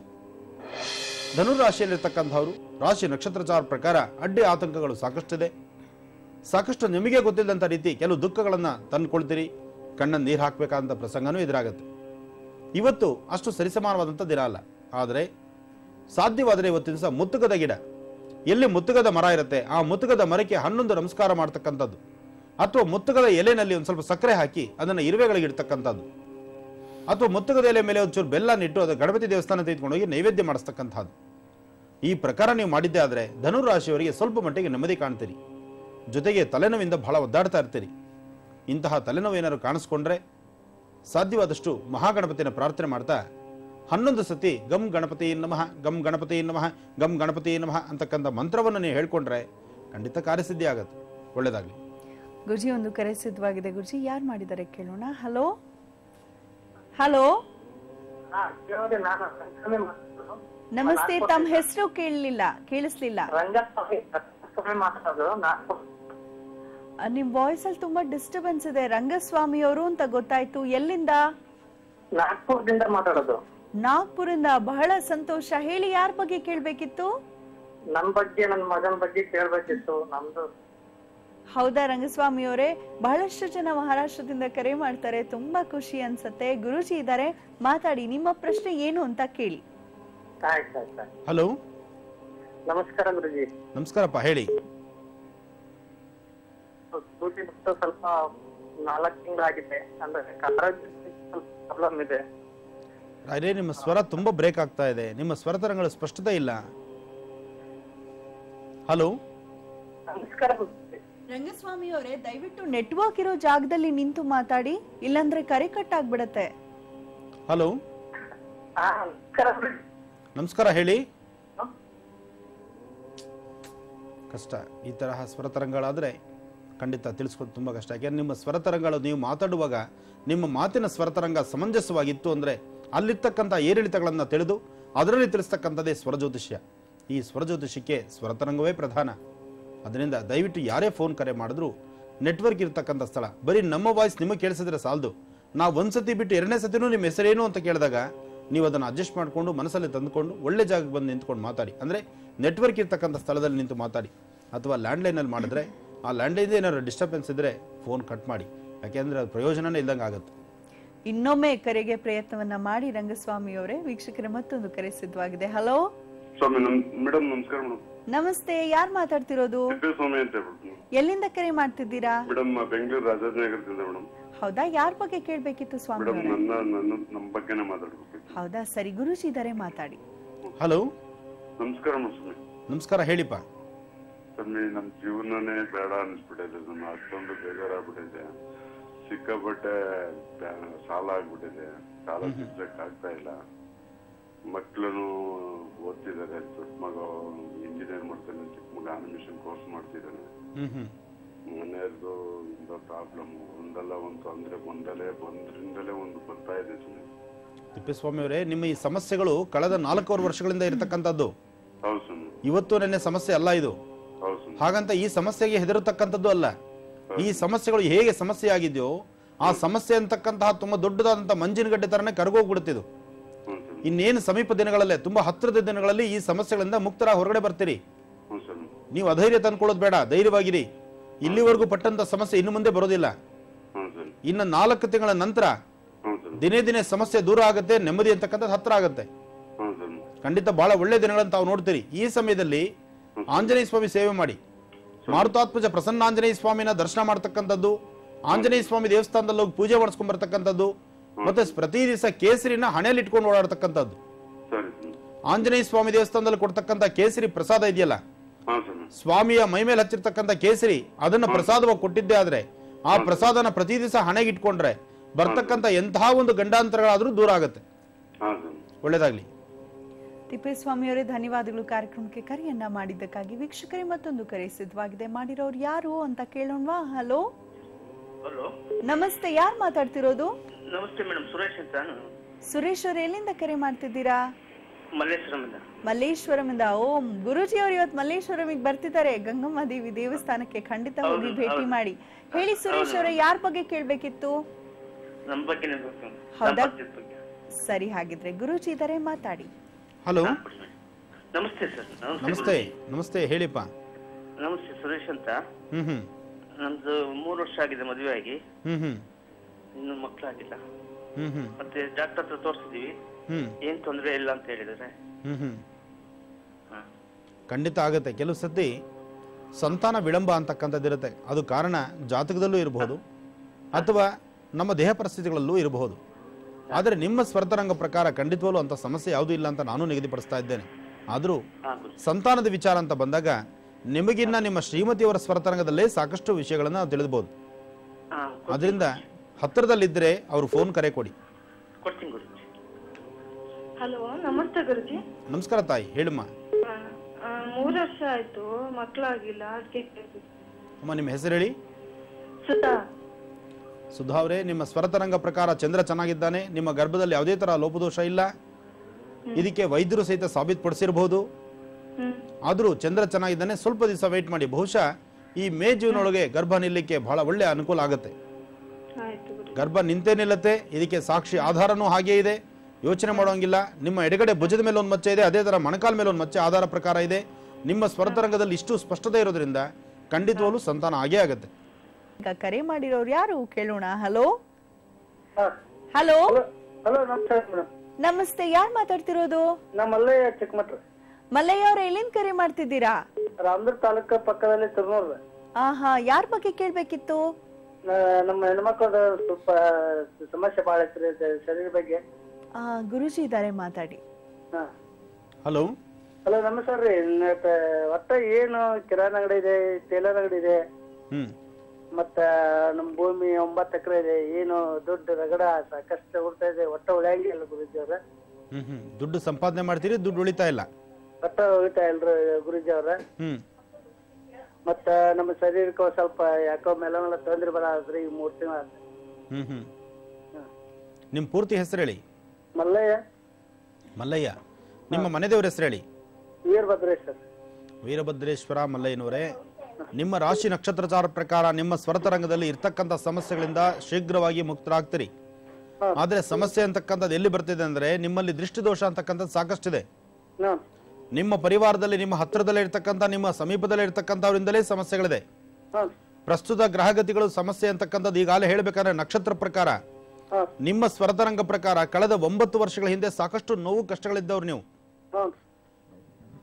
ಧನುರಾಶಿಯಲ್ಲಿರ್ತಕ್ಕಂಥವ್ರು ರಾಶಿ ನಕ್ಷತ್ರಚಾರ ಪ್ರಕಾರ ಅಡ್ಡಿ ಆತಂಕಗಳು ಸಾಕಷ್ಟಿದೆ ಸಾಕಷ್ಟು ನಿಮಗೆ ಗೊತ್ತಿಲ್ಲದಂಥ ರೀತಿ ಕೆಲವು ದುಃಖಗಳನ್ನು ತಂದುಕೊಳ್ತೀರಿ ಕಣ್ಣನ್ನು ನೀರು ಹಾಕಬೇಕಾದಂಥ ಪ್ರಸಂಗನೂ ಎದುರಾಗುತ್ತೆ ಇವತ್ತು ಅಷ್ಟು ಸರಿಸಮಾನವಾದಂಥ ದಿನ ಅಲ್ಲ ಆದರೆ ಸಾಧ್ಯವಾದರೆ ಇವತ್ತಿನ ದಿವಸ ಮುತ್ತುಗದ ಗಿಡ ಎಲ್ಲಿ ಮುತ್ತುಗದ ಮರ ಇರುತ್ತೆ ಆ ಮುತ್ತುಗದ ಮರಕ್ಕೆ ಹನ್ನೊಂದು ನಮಸ್ಕಾರ ಮಾಡ್ತಕ್ಕಂಥದ್ದು ಅಥವಾ ಮುತ್ತುಗದ ಎಲೆನಲ್ಲಿ ಒಂದು ಸ್ವಲ್ಪ ಸಕ್ಕರೆ ಹಾಕಿ ಅದನ್ನು ಇರುವೆಗಳಿಗೆ ಇಡ್ತಕ್ಕಂಥದ್ದು ಅಥವಾ ಮುತ್ತುಗದ ಎಲೆ ಮೇಲೆ ಒಂಚೂರು ಬೆಲ್ಲ ನಿಟ್ಟು ಅದು ಗಣಪತಿ ದೇವಸ್ಥಾನ ತೆಗೆದುಕೊಂಡು ಹೋಗಿ ನೈವೇದ್ಯ ಮಾಡಿಸ್ತಕ್ಕಂಥದ್ದು ಈ ಪ್ರಕಾರ ನೀವು ಮಾಡಿದ್ದೆ ಆದರೆ ಧನುರಾಶಿಯವರಿಗೆ ಸ್ವಲ್ಪ ಮಟ್ಟಿಗೆ ನೆಮ್ಮದಿ ಕಾಣ್ತೀರಿ ಜೊತೆಗೆ ತಲೆನೋವಿಂದ ಬಹಳ ಒದ್ದಾಡ್ತಾ ಇರ್ತೀರಿ ಇಂತಹ ತಲೆನೋವು ಏನಾದ್ರು ಕಾಣಿಸ್ಕೊಂಡ್ರೆ ಸಾಧ್ಯವಾದಷ್ಟು ಮಹಾಗಣಪತಿನ ಪ್ರಾರ್ಥನೆ ಮಾಡ್ತಾ ಹನ್ನೊಂದು ಸತಿ ಗಮ್ ಗಣಪತಿ ನಮಃ ಗಮ್ ಗಣಪತಿ ನಮಃ ಗಮ್ ಗಣಪತಿ ನಮಃ ಅಂತಕ್ಕಂಥ ಮಂತ್ರವನ್ನು ನೀವು ಹೇಳ್ಕೊಂಡ್ರೆ ಖಂಡಿತ ಕಾರ್ಯಸಿದ್ಧಿ ಆಗತ್ತೆ ಒಳ್ಳೇದಾಗಲಿ ಗುರುಜಿ ಒಂದು ಕರೆ ಸಿದ್ಧವಾಗಿದೆ ಗುರುಜಿ ಯಾರು ಮಾಡಿದ್ದಾರೆ ಕೇಳೋಣ ಹಲೋ ಹಲೋ ನಮಸ್ತೆ ತಮ್ಮ ಹೆಸರು ಕೇಳಲಿಲ್ಲ ಕೇಳಿಸ್ಲಿಲ್ಲ ರಂಗಸ್ವಾಮಿ ಮಾತಾಡೋದು ನಾನು ಆ, ನಿಮ್ ವಾಯ್ಸ್ ಅಲ್ಲಿ ತುಂಬಾ ಡಿಸ್ಟರ್ಬೆನ್ಸ್ ಇದೆ ರಂಗಸ್ವಾಮಿ ಅವರು ಅಂತ ಗೊತ್ತಾಯ್ತು ಎಲ್ಲಿಂದ ನಾಗ್ಪುರದಿಂದ ಮಾತಾಡೋದು ನಾಗ್ಪುರಿಂದ ಬಹಳ ಸಂತೋಷ ಹೇಳಿ ಯಾರ ಬಗ್ಗೆ ಕೇಳ್ಬೇಕಿತ್ತು ನನ್ ಬಗ್ಗೆ ನನ್ ಮಗನ್ ಬಗ್ಗೆ ಕೇಳ್ಬೇಕಿತ್ತು ನಮ್ದು ಹೌದಾ ರಂಗಸ್ವಾಮಿ ಅವರೇ ಬಹಳಷ್ಟು ಜನ ಮಹಾರಾಷ್ಟ್ರದಿಂದ ಕರೆ ಮಾಡ್ತಾರೆ ತುಂಬಾ ಖುಷಿ ಅನ್ಸತ್ತೆ ಗುರುಜಿ ಇದ್ದಾರೆ ಮಾತಾಡಿ ನಿಮ್ಮ ಪ್ರಶ್ನೆ ಏನು ಅಂತ ಕೇಳಿ ಆಯ್ತು ಆಯ್ತು ಆಯ್ತು. ಹಲೋ ನಮಸ್ಕಾರ ಗುರುಜಿ ನಮಸ್ಕಾರಪ್ಪ ಹೇಳಿ ಡ್ಯೂಟಿ ಬಿಟ್ಟು ಸ್ವಲ್ಪ ನಾಲ್ಕು ತಿಂಗಳಾಗಿದೆ ಅಂದ್ರೆ ಆರೋಗ್ಯದಲ್ಲಿ ಸ್ವಲ್ಪ ಪ್ರಾಬ್ಲಮ್ ಇದೆ ಅದೇ ನಿಮ್ಮ ಸ್ವರ ತುಂಬ ಬ್ರೇಕ್ ಆಗ್ತಾ ಇದೆ ನಿಮ್ಮ ಸ್ವರತರಂಗಳ ಸ್ಪಷ್ಟತೆ ಇಲ್ಲ ಹಲೋ ನಮಸ್ಕಾರ ಗುರೂಜಿ. ರಂಗಸ್ವಾಮಿ ಅವರೇ ದಯವಿಟ್ಟು ನೆಟ್ವರ್ಕ್ ಇರೋ ಜಾಗದಲ್ಲಿ ನಿಂತು ಮಾತಾಡಿ ಇಲ್ಲಾಂದ್ರೆ ಕರೆ ಕಟ್ ಆಗ್ಬಿಡತ್ತೆ ಹಲೋ ಹಾ ನಮಸ್ಕಾರ ಗುರೂಜಿ. ನಮಸ್ಕಾರ ಹೇಳಿ ಕಷ್ಟ ಈ ತರಹ ಸ್ವರತರಂಗಳಾದರೆ ಖಂಡಿತ ತಿಳಿಸ್ಕೊಂಡು ತುಂಬ ಕಷ್ಟ ಯಾಕೆಂದ್ರೆ ನಿಮ್ಮ ಸ್ವರತರಂಗಳು ನೀವು ಮಾತಾಡುವಾಗ ನಿಮ್ಮ ಮಾತಿನ ಸ್ವರತರಂಗ ಸಮಂಜಸವಾಗಿತ್ತು ಅಂದರೆ ಅಲ್ಲಿರ್ತಕ್ಕಂಥ ಏರಿಳಿತಗಳನ್ನು ತಿಳಿದು ಅದರಲ್ಲಿ ತಿಳಿಸ್ತಕ್ಕಂಥದ್ದೇ ಸ್ವರಜ್ಯೋತಿಷ್ಯ ಈ ಸ್ವರಜ್ಯೋತಿಷ್ಯಕ್ಕೆ ಸ್ವರತರಂಗವೇ ಪ್ರಧಾನ ಅದರಿಂದ ದಯವಿಟ್ಟು ಯಾರೇ ಫೋನ್ ಕರೆ ಮಾಡಿದ್ರು ನೆಟ್ವರ್ಕ್ ಇರ್ತಕ್ಕಂಥ ಸ್ಥಳ ಬರೀ ನಮ್ಮ ವಾಯ್ಸ್ ನಿಮಗೆ ಕೇಳಿಸಿದ್ರೆ ಸಾಲದು ನಾವು ಒಂದು ಸತಿ ಬಿಟ್ಟು ಎರಡನೇ ಸತಿನೂ ನಿಮ್ಮ ಹೆಸರೇನು ಅಂತ ಕೇಳಿದಾಗ ನೀವು ಅದನ್ನು ಅಡ್ಜಸ್ಟ್ ಮಾಡಿಕೊಂಡು ಮನಸ್ಸಲ್ಲಿ ತಂದುಕೊಂಡು ಒಳ್ಳೆ ಜಾಗಕ್ಕೆ ಬಂದು ನಿಂತ್ಕೊಂಡು ಮಾತಾಡಿ ಅಂದರೆ ನೆಟ್ವರ್ಕ್ ಇರ್ತಕ್ಕಂಥ ಸ್ಥಳದಲ್ಲಿ ನಿಂತು ಮಾತಾಡಿ ಅಥವಾ ಲ್ಯಾಂಡ್ಲೈನಲ್ಲಿ ಮಾಡಿದ್ರೆ ಆ ಲ್ಯಾಂಡ್ಲೈನ್ ಏನಾದ್ರು ಡಿಸ್ಟರ್ಬೆನ್ಸ್ ಇದ್ದರೆ ಫೋನ್ ಕಟ್ ಮಾಡಿ ಯಾಕೆಂದರೆ ಅದು ಪ್ರಯೋಜನನೇ ಇಲ್ದಂಗೆ ಆಗುತ್ತೆ ಇನ್ನೊಮ್ಮೆ ಕರೆಗೆ ಪ್ರಯತ್ನವನ್ನ ಮಾಡಿ ರಂಗಸ್ವಾಮಿ ಅವರೇ ವೀಕ್ಷಕರ ಮತ್ತೊಂದು ಕರೆ ಸಿದ್ಧವಾಗಿದೆ ಹಲೋ ಸ್ವಾಮಿ ನಮ್ ಮೇಡಮ್ ನಮಸ್ಕಾರ ಮೇಡಮ್ ನಮಸ್ತೆ ಯಾರು ಮಾತಾಡ್ತಿರೋದು ಸ್ವಾಮಿ ಅಂತ ಹೇಳ್ಬಿಟ್ಟು ಎಲ್ಲಿಂದ ಕರೆ ಮಾಡ್ತಿದ್ದೀರಾ ಮೇಡಮ್ ಬೆಂಗಳೂರು ರಾಜಾಜಿನಗರದಿಂದ ಮೇಡಮ್ ಹೌದಾ ಯಾರ ಬಗ್ಗೆ ಕೇಳ್ಬೇಕಿತ್ತು ಸ್ವಾಮಿ ಮೇಡಮ್ ಅವರೇ? ನನ್ನ ನನ್ನ ನಮ್ಮ ಬಗ್ಗೆನೇ ಮಾತಾಡ್ಬೇಕಿತ್ತು ಹೌದಾ ಸರಿ ಗುರುಜಿ ಇದಾರೆ ಮಾತಾಡಿ ಹಲೋ ನಮಸ್ಕಾರ ಸ್ವಾಮಿ ನಮಸ್ಕಾರ ಹೇಳಿಪ್ಪ ಸ್ವಾಮಿ ನಮ್ಮ ಜೀವನನೇ ಬೇಡ ಅನ್ಸ್ಬಿಟ್ಟಿದೆ ನನ್ನ ಅಷ್ಟೊಂದು ಬೇಜಾರಾಗ್ಬಿಟ್ಟಿದೆ ಸಿಕ್ಕಾಪಟ್ಟೆ ಬ್ಯಾ- ಸಾಲ ಆಗ್ಬಿಟ್ಟಿದೆ ಸಾಲ ತೀರ್ಸಕ್ ಆಗ್ತಾ ಇಲ್ಲ ಮಕ್ಳನು ಓದ್ತಿದ್ದಾರೆ ದೊಡ್ಡ ಮಗ ಇಂಜಿನಿಯರ್ ಮಾಡ್ತಾನೆ ಚಿಕ್ಕ ಮಗ ಆನಿಮೇಷನ್ ಕೋರ್ಸ್ ಮಾಡ್ತಿದ್ದಾನೆ ಹ್ಮ್ ಹ್ಮ್ ಮನೆಯವ್ರದ್ದು ಇಂದ ಪ್ರಾಬ್ಲಮ್ ಒಂದಲ್ಲ ಒಂದು ತೊಂದ್ರೆ ಒಂದಲೇ ಒಂದರಿಂದಲೇ ಒಂದು ಬರ್ತಾ ಇದೆ ಸುಮ್ಮನೆ ತಿಪ್ಪೇಸ್ವಾಮಿ ಅವರೇ ನಿಮ್ಮ ಈ ಸಮಸ್ಯೆಗಳು ಕಳೆದ ನಾಲ್ಕೂವರೆ ವರ್ಷಗಳಿಂದ ಇರತಕ್ಕಂಥದ್ದು ಹೌದು ಸುಮ್ಮನೆ ಇವತ್ತು ನನ್ನ ಸಮಸ್ಯೆ ಅಲ್ಲ ಇದು ಹೌದು ಸುಮ್ಮನೆ ಹಾಗಂತ ಈ ಸಮಸ್ಯೆಗೆ ಹೆದರತಕ್ಕಂಥದ್ದು ಅಲ್ಲ ಈ ಸಮಸ್ಯೆಗಳು ಹೇಗೆ ಸಮಸ್ಯೆ ಆಗಿದೆಯೋ ಆ ಸಮಸ್ಯೆ ಅಂತಕ್ಕಂತಹ ತುಂಬಾ ದೊಡ್ಡದಾದಂತಹ ಮಂಜಿನಗಡ್ಡೆ ತರನೇ ಕರಗೋಗ್ಬಿಡ್ತಿದ್ದು ಹ್ಞೂ ಸರ್ ಇನ್ನೇನು ಸಮೀಪ ದಿನಗಳಲ್ಲೇ ತುಂಬಾ ಹತ್ತಿರದ ದಿನಗಳಲ್ಲಿ ಈ ಸಮಸ್ಯೆಗಳಿಂದ ಮುಕ್ತರ ಹೊರಗಡೆ ಬರ್ತೀರಿ ಹ್ಞೂ ಸರ್ ನೀವು ಅಧೈರ್ಯ ತಂದ್ಕೊಳ್ಳೋದು ಬೇಡ ಧೈರ್ಯವಾಗಿರಿ ಇಲ್ಲಿವರೆಗೂ ಪಟ್ಟಂತ ಸಮಸ್ಯೆ ಇನ್ನು ಮುಂದೆ ಬರೋದಿಲ್ಲ ಹ್ಞೂ ಸರ್ ಇನ್ನು ನಾಲ್ಕು ತಿಂಗಳ ನಂತರ ಹ್ಞೂ ಸರ್ ದಿನೇ ದಿನೇ ಸಮಸ್ಯೆ ದೂರ ಆಗುತ್ತೆ ನೆಮ್ಮದಿ ಅಂತಕ್ಕಂಥದ್ದು ಹತ್ರ ಆಗುತ್ತೆ ಹ್ಞೂ ಸರ್ ಖಂಡಿತ ಬಹಳ ಒಳ್ಳೆ ದಿನಗಳನ್ನು ತಾವು ನೋಡ್ತೀರಿ ಈ ಸಮಯದಲ್ಲಿ ಆಂಜನೇಯ ಸ್ವಾಮಿ ಸೇವೆ ಮಾಡಿ ಮಾರುತಾತ್ಮಜ ಪ್ರಸನ್ನಾಂಜನೇಯ ಸ್ವಾಮಿನ ದರ್ಶನ ಮಾಡ್ತಕ್ಕಂಥದ್ದು ಆಂಜನೇಯ ಸ್ವಾಮಿ ದೇವಸ್ಥಾನದಲ್ಲಿ ಹೋಗಿ ಪೂಜೆ ಮಾಡಿಸ್ಕೊಂಡ್ ಬರ್ತಕ್ಕಂಥದ್ದು ಮತ್ತೆ ಪ್ರತಿ ದಿವಸ ಕೇಸರಿನ ಹಣೆಯಲ್ಲಿ ಇಟ್ಕೊಂಡು ಓಡಾಡ್ತಕ್ಕಂಥದ್ದು ಸರಿ ಸರ್ ಆಂಜನೇಯ ಸ್ವಾಮಿ ದೇವಸ್ಥಾನದಲ್ಲಿ ಕೊಡ್ತಕ್ಕಂಥ ಕೇಸರಿ ಪ್ರಸಾದ ಇದೆಯಲ್ಲ ಹಾಂ ಸರ್ ಸ್ವಾಮಿಯ ಮೈ ಮೇಲೆ ಹಚ್ಚಿರ್ತಕ್ಕಂಥ ಕೇಸರಿ ಅದನ್ನ ಪ್ರಸಾದವಾಗಿ ಕೊಟ್ಟಿದ್ದೇ ಆದ್ರೆ ಆ ಪ್ರಸಾದನ ಪ್ರತಿ ದಿವಸ ಹಣೆಗೆ ಇಟ್ಕೊಂಡ್ರೆ ಬರ್ತಕ್ಕಂಥ ಎಂತಹ ಒಂದು ಗಂಡಾಂತರಗಳಾದ್ರೂ ದೂರ ಆಗುತ್ತೆ ಹಾಂ ಸರ್ ಒಳ್ಳೇದಾಗ್ಲಿ ತಿಪ್ಪೇಸ್ವಾಮಿ ಅವರೇ ಧನ್ಯವಾದಗಳು ಕಾರ್ಯಕ್ರಮಕ್ಕೆ ಕರೆಯನ್ನ ಮಾಡಿದ್ದಕ್ಕಾಗಿ ವೀಕ್ಷಕರೇ ಮತ್ತೊಂದು ಕರೆ ಸಿದ್ಧವಾಗಿದೆ ಮಾಡಿರೋರು ಯಾರು ಅಂತ ಕೇಳೋಣವಾ ಹಲೋ ಹಲೋ ನಮಸ್ತೆ ಯಾರು ಮಾತಾಡ್ತಿರೋದು ನಮಸ್ತೆ ಮೇಡಮ್ ಸುರೇಶ್ ಅಂತ ಸುರೇಶ್ ಅವ್ರು ಎಲ್ಲಿಂದ ಕರೆ ಮಾಡ್ತಿದ್ದೀರಾ ಮಲ್ಲೇಶ್ವರಮಿಂದ ಮಲ್ಲೇಶ್ವರಮಿಂದ ಓಂ ಗುರುಜಿ ಅವರು ಇವತ್ತು ಮಲ್ಲೇಶ್ವರಮಿಗೆ ಬರ್ತಿದ್ದಾರೆ ಗಂಗಮ್ಮ ದೇವಿ ದೇವಸ್ಥಾನಕ್ಕೆ ಖಂಡಿತ ಹೋಗಿ ಹೌದು, ಭೇಟಿ ಹೌದು. ಮಾಡಿ ಹೇಳಿ ಸುರೇಶ್ ಅವರೇ ಯಾರ ಬಗ್ಗೆ ಕೇಳ್ಬೇಕಿತ್ತು ನಮ್ಮ ಬಗ್ಗೆ ಹೌದಾ? ದಾಂಪತ್ಯದ ಬಗ್ಗೆ ಸರಿ ಹಾಗಿದ್ರೆ ಗುರುಜಿ ಇದಾರೆ ಮಾತಾಡಿ ಹಲೋ ನಮಸ್ತೆ ಸರ್ ನಮಸ್ತೆ ನಮಸ್ತೆ ಹೇಳಿಪ್ಪ ನಮಸ್ತೆ ಸುರೇಶ್ ಅಂತ ಹ್ಮ್ ಹ್ಮ್ ನಮ್ದು ಮೂರು ವರ್ಷ ಆಗಿದೆ ಮದುವೆ ಆಗಿ ಹ್ಮ್ ಹ್ಮ್ ಇನ್ನು ಮಕ್ಕಳಾಗಿಲ್ಲ ಹ್ಮ್ ಹ್ಮ್ ಮತ್ತೆ ಡಾಕ್ಟರ್ ಹತ್ರ ತೋರಿಸಿದೀವಿ ಹ್ಮ್ ಏನ್ ತೊಂದರೆ ಇಲ್ಲ ಅಂತ ಹೇಳಿದ್ದಾರೆ ಹ್ಮ್ ಹ್ಮ್ ಹಾ. ಖಂಡಿತ ಆಗುತ್ತೆ ಕೆಲವು ಸತಿ ಸಂತಾನ ವಿಳಂಬ ಅಂತಕ್ಕಂಥದ್ದು ಇರುತ್ತೆ ಅದು ಕಾರಣ ಜಾತಕದಲ್ಲೂ ಇರಬಹುದು ಅಥವಾ ನಮ್ಮ ದೇಹ ಪರಿಸ್ಥಿತಿಗಳಲ್ಲೂ ಇರಬಹುದು ಆದರೆ ನಿಮ್ಮ ಸ್ವರ್ತರಂಗ ಪ್ರಕಾರ ಖಂಡಿತವಾಗ್ಲೂ ಅಂತ ಸಮಸ್ಯೆ ಯಾವುದೂ ಇಲ್ಲ ಅಂತ ನಾನು ನಿಗದಿಪಡಿಸ್ತಾ ಇದ್ದೇನೆ ಆದರೂ ಹಾ ಗುರು ಸಂತಾನದ ವಿಚಾರ ಅಂತ ಬಂದಾಗ ನಿಮಗಿನ್ನ ನಿಮ್ಮ ಶ್ರೀಮತಿಯವರ ಸ್ವರತರಂಗದಲ್ಲೇ ಸಾಕಷ್ಟು ವಿಷಯಗಳನ್ನು ನಾವು ತಿಳಿದ್ಬೋದು ಹಾ ಅದರಿಂದ ಹತ್ತಿರದಲ್ಲಿದ್ದರೆ ಅವರು ಫೋನ್ ಕರೆ ಕೊಡಿ ಕೊಡ್ತೀನಿ ಗುರುಜಿ ಹಲೋ ನಮಸ್ತೆ ಗುರುಜಿ ನಮಸ್ಕಾರ ತಾಯಿ ಹೇಳಮ್ಮ ಮೂರು ವರ್ಷ ಆಯ್ತು ಮಕ್ಕಳಾಗಿಲ್ಲ ಅದಕ್ಕೆ ಅಮ್ಮ ನಿಮ್ಮ ಹೆಸರು ಹೇಳಿ ಸುಧಾ ಸುಧಾ ಅವರೇ ನಿಮ್ಮ ಸ್ವರತರಂಗ ಪ್ರಕಾರ ಚಂದ್ರ ಚೆನ್ನಾಗಿದ್ದಾನೆ ನಿಮ್ಮ ಗರ್ಭದಲ್ಲಿ ಯಾವುದೇ ತರ ಲೋಪದೋಷ ಇಲ್ಲ ಇದಕ್ಕೆ ವೈದ್ಯರು ಸಹಿತ ಸಾಬೀತುಪಡಿಸಿರಬಹುದು ಹ್ಮ್ ಆದರೂ ಚಂದ್ರ ಚೆನ್ನಾಗಿದ್ದಾನೆ ಸ್ವಲ್ಪ ದಿವಸ ವೆಯ್ಟ್ ಮಾಡಿ ಬಹುಶಃ ಈ ಮೇ ಜೂನ್ ಒಳಗೆ ಗರ್ಭ ನಿಲ್ಲಕ್ಕೆ ಬಹಳ ಒಳ್ಳೆ ಅನುಕೂಲ ಆಗುತ್ತೆ ಆಯ್ತು ಗುರು ಗರ್ಭ ನಿಂತೇ ನಿಲ್ಲತ್ತೆ ಇದಕ್ಕೆ ಸಾಕ್ಷಿ ಆಧಾರನೂ ಹಾಗೇ ಇದೆ ಯೋಚನೆ ಮಾಡೋಂಗಿಲ್ಲ ನಿಮ್ಮ ಎಡಗಡೆ ಭುಜದ ಮೇಲೆ ಒಂದು ಮಚ್ಚೆ ಇದೆ ಅದೇ ತರ ಮೊಣಕಾಲ ಮೇಲೆ ಒಂದು ಮಚ್ಚೆ ಆಧಾರ ಪ್ರಕಾರ ಇದೆ ನಿಮ್ಮ ಸ್ವರತರಂಗದಲ್ಲಿ ಇಷ್ಟು ಸ್ಪಷ್ಟತೆ ಇರೋದ್ರಿಂದ ಖಂಡಿತವಾಗ್ಲೂ ಸಂತಾನ ಆಗೇ ಆಗುತ್ತೆ ಈಗ ಕರೆ ಮಾಡಿರೋರು ಯಾರು ಕೇಳೋಣ ಹಲೋ ಹಲೋ ಹಲೋ ನಮಸ್ಕಾರ ಮೇಡಮ್ ನಮಸ್ತೆ ಯಾರು ಮಾತಾಡ್ತಿರೋದು ನಮ್ಮ ಮಲ್ಲಯ್ಯ ಚಿಕ್ಕಮಟ್ರ ಮಲ್ಲಯ್ಯ ಅವ್ರ ಎಲ್ಲಿಂದ ಕರೆ ಮಾಡ್ತಿದ್ದೀರಾ ರಾಮದುರ್ಗ ತಾಲೂಕ ಪಕ್ಕದಲ್ಲಿ ತುರ್ನೂರ್ ಆಹಾ ಯಾರ ಬಗ್ಗೆ ಕೇಳ್ಬೇಕಿತ್ತು ನಮ್ಮ ಹೆಣ್ಮಕ್ಳದ ಸ್ವಲ್ಪ ಸಮಸ್ಯೆ ಭಾಳ ಐತ್ರಿ ಅದ್ ಶರೀರ ಬಗ್ಗೆ ಆ, ಗುರೂಜಿ ಇದಾರೆ ಮಾತಾಡಿ ಹಾ ಹಲೋ ಹಲೋ ನಮಸ್ಕಾರ ರೀ ನ- ಒಟ್ಟ ಏನು ಕಿರಾಣಿ ಅಂಗಡಿ ಇದೆ ಟೇಲರ್ ಅಂಗಡಿ ಇದೆ ಹ್ಮ್ ಮತ್ತ ನಮ್ ಭೂಮಿ ಒಂಬತ್ತು ಎಕರೆ ಇದೆ ಏನು ದೊಡ್ಡ ರಗಡ ಸಾಕಷ್ಟು ಉಳ್ತಾ ಇದೆ ಒಟ್ಟ ಉಳಿಯಂಗಿಲ್ಲ ಗುರುಜಿ ಅವ್ರ ಹ್ಮ್ ಹ್ಮ್ ದುಡ್ಡು ಸಂಪಾದನೆ ಮಾಡ್ತೀರಿ ದುಡ್ಡು ಉಳಿತಾ ಇಲ್ಲ ಒಟ್ಟ ಉಳಿತಾ ಇಲ್ರಿ ಗುರುಜಿ ಅವ್ರ ಹ್ಮ್ ಮತ್ತ ನಮ್ಮ ಶರೀರಕ್ಕೆ ಒಂದ್ ಸ್ವಲ್ಪ ಯಾಕೋ ಮೆಲ್ಲ ತೊಂದ್ರೆ ಬರದ್ರಿ ಈ ಮೂರ್ ತಿಂಗಳ ಹ್ಮ್ ಹ್ಮ್ ನಿಮ್ಮ ಪೂರ್ತಿ ಹೆಸರು ಹೇಳಿ ಮಲ್ಲಯ್ಯ ಮಲ್ಲಯ್ಯ ನಿಮ್ಮ ಮನೆ ದೇವ್ರ ಹೆಸರು ಹೇಳಿ ವೀರಭದ್ರೇಶ್ವರ್ ವೀರಭದ್ರೇಶ್ವರ ಮಲ್ಲಯ್ಯನವರೇ ನಿಮ್ಮ ರಾಶಿ ನಕ್ಷತ್ರಚಾರ ಪ್ರಕಾರ ನಿಮ್ಮ ಸ್ವರತರಂಗದಲ್ಲಿ ಇರ್ತಕ್ಕಂಥ ಸಮಸ್ಯೆಗಳಿಂದ ಶೀಘ್ರವಾಗಿ ಮುಕ್ತರಾಗ್ತೀರಿ ಆದ್ರೆ ಸಮಸ್ಯೆ ಅಂತಕ್ಕಂಥದ್ದು ಎಲ್ಲಿ ಬರ್ತಿದೆ ಅಂದ್ರೆ ನಿಮ್ಮಲ್ಲಿ ದೃಷ್ಟಿದೋಷ ಅಂತಕ್ಕಂಥದ್ದು ಸಾಕಷ್ಟಿದೆ ಹ್ಮ್ ನಿಮ್ಮ ಪರಿವಾರದಲ್ಲಿ ನಿಮ್ಮ ಹತ್ತಿರದಲ್ಲೇ ಇರ್ತಕ್ಕಂಥ ನಿಮ್ಮ ಸಮೀಪದಲ್ಲೇ ಇರ್ತಕ್ಕಂಥವರಿಂದಲೇ ಸಮಸ್ಯೆಗಳಿದೆ ಹ್ಮ್ ಪ್ರಸ್ತುತ ಗ್ರಹಗತಿಗಳು ಸಮಸ್ಯೆ ಅಂತಕ್ಕಂಥದ್ದು ಈಗಾಗಲೇ ಹೇಳ್ಬೇಕಾದ್ರೆ ನಕ್ಷತ್ರ ಪ್ರಕಾರ ಹ್ಮ್ ನಿಮ್ಮ ಸ್ವರತರಂಗ ಪ್ರಕಾರ ಕಳೆದ ಒಂಬತ್ತು ವರ್ಷಗಳ ಹಿಂದೆ ಸಾಕಷ್ಟು ನೋವು ಕಷ್ಟಗಳಿದ್ದವ್ರು ನೀವು ಹ್ಮ್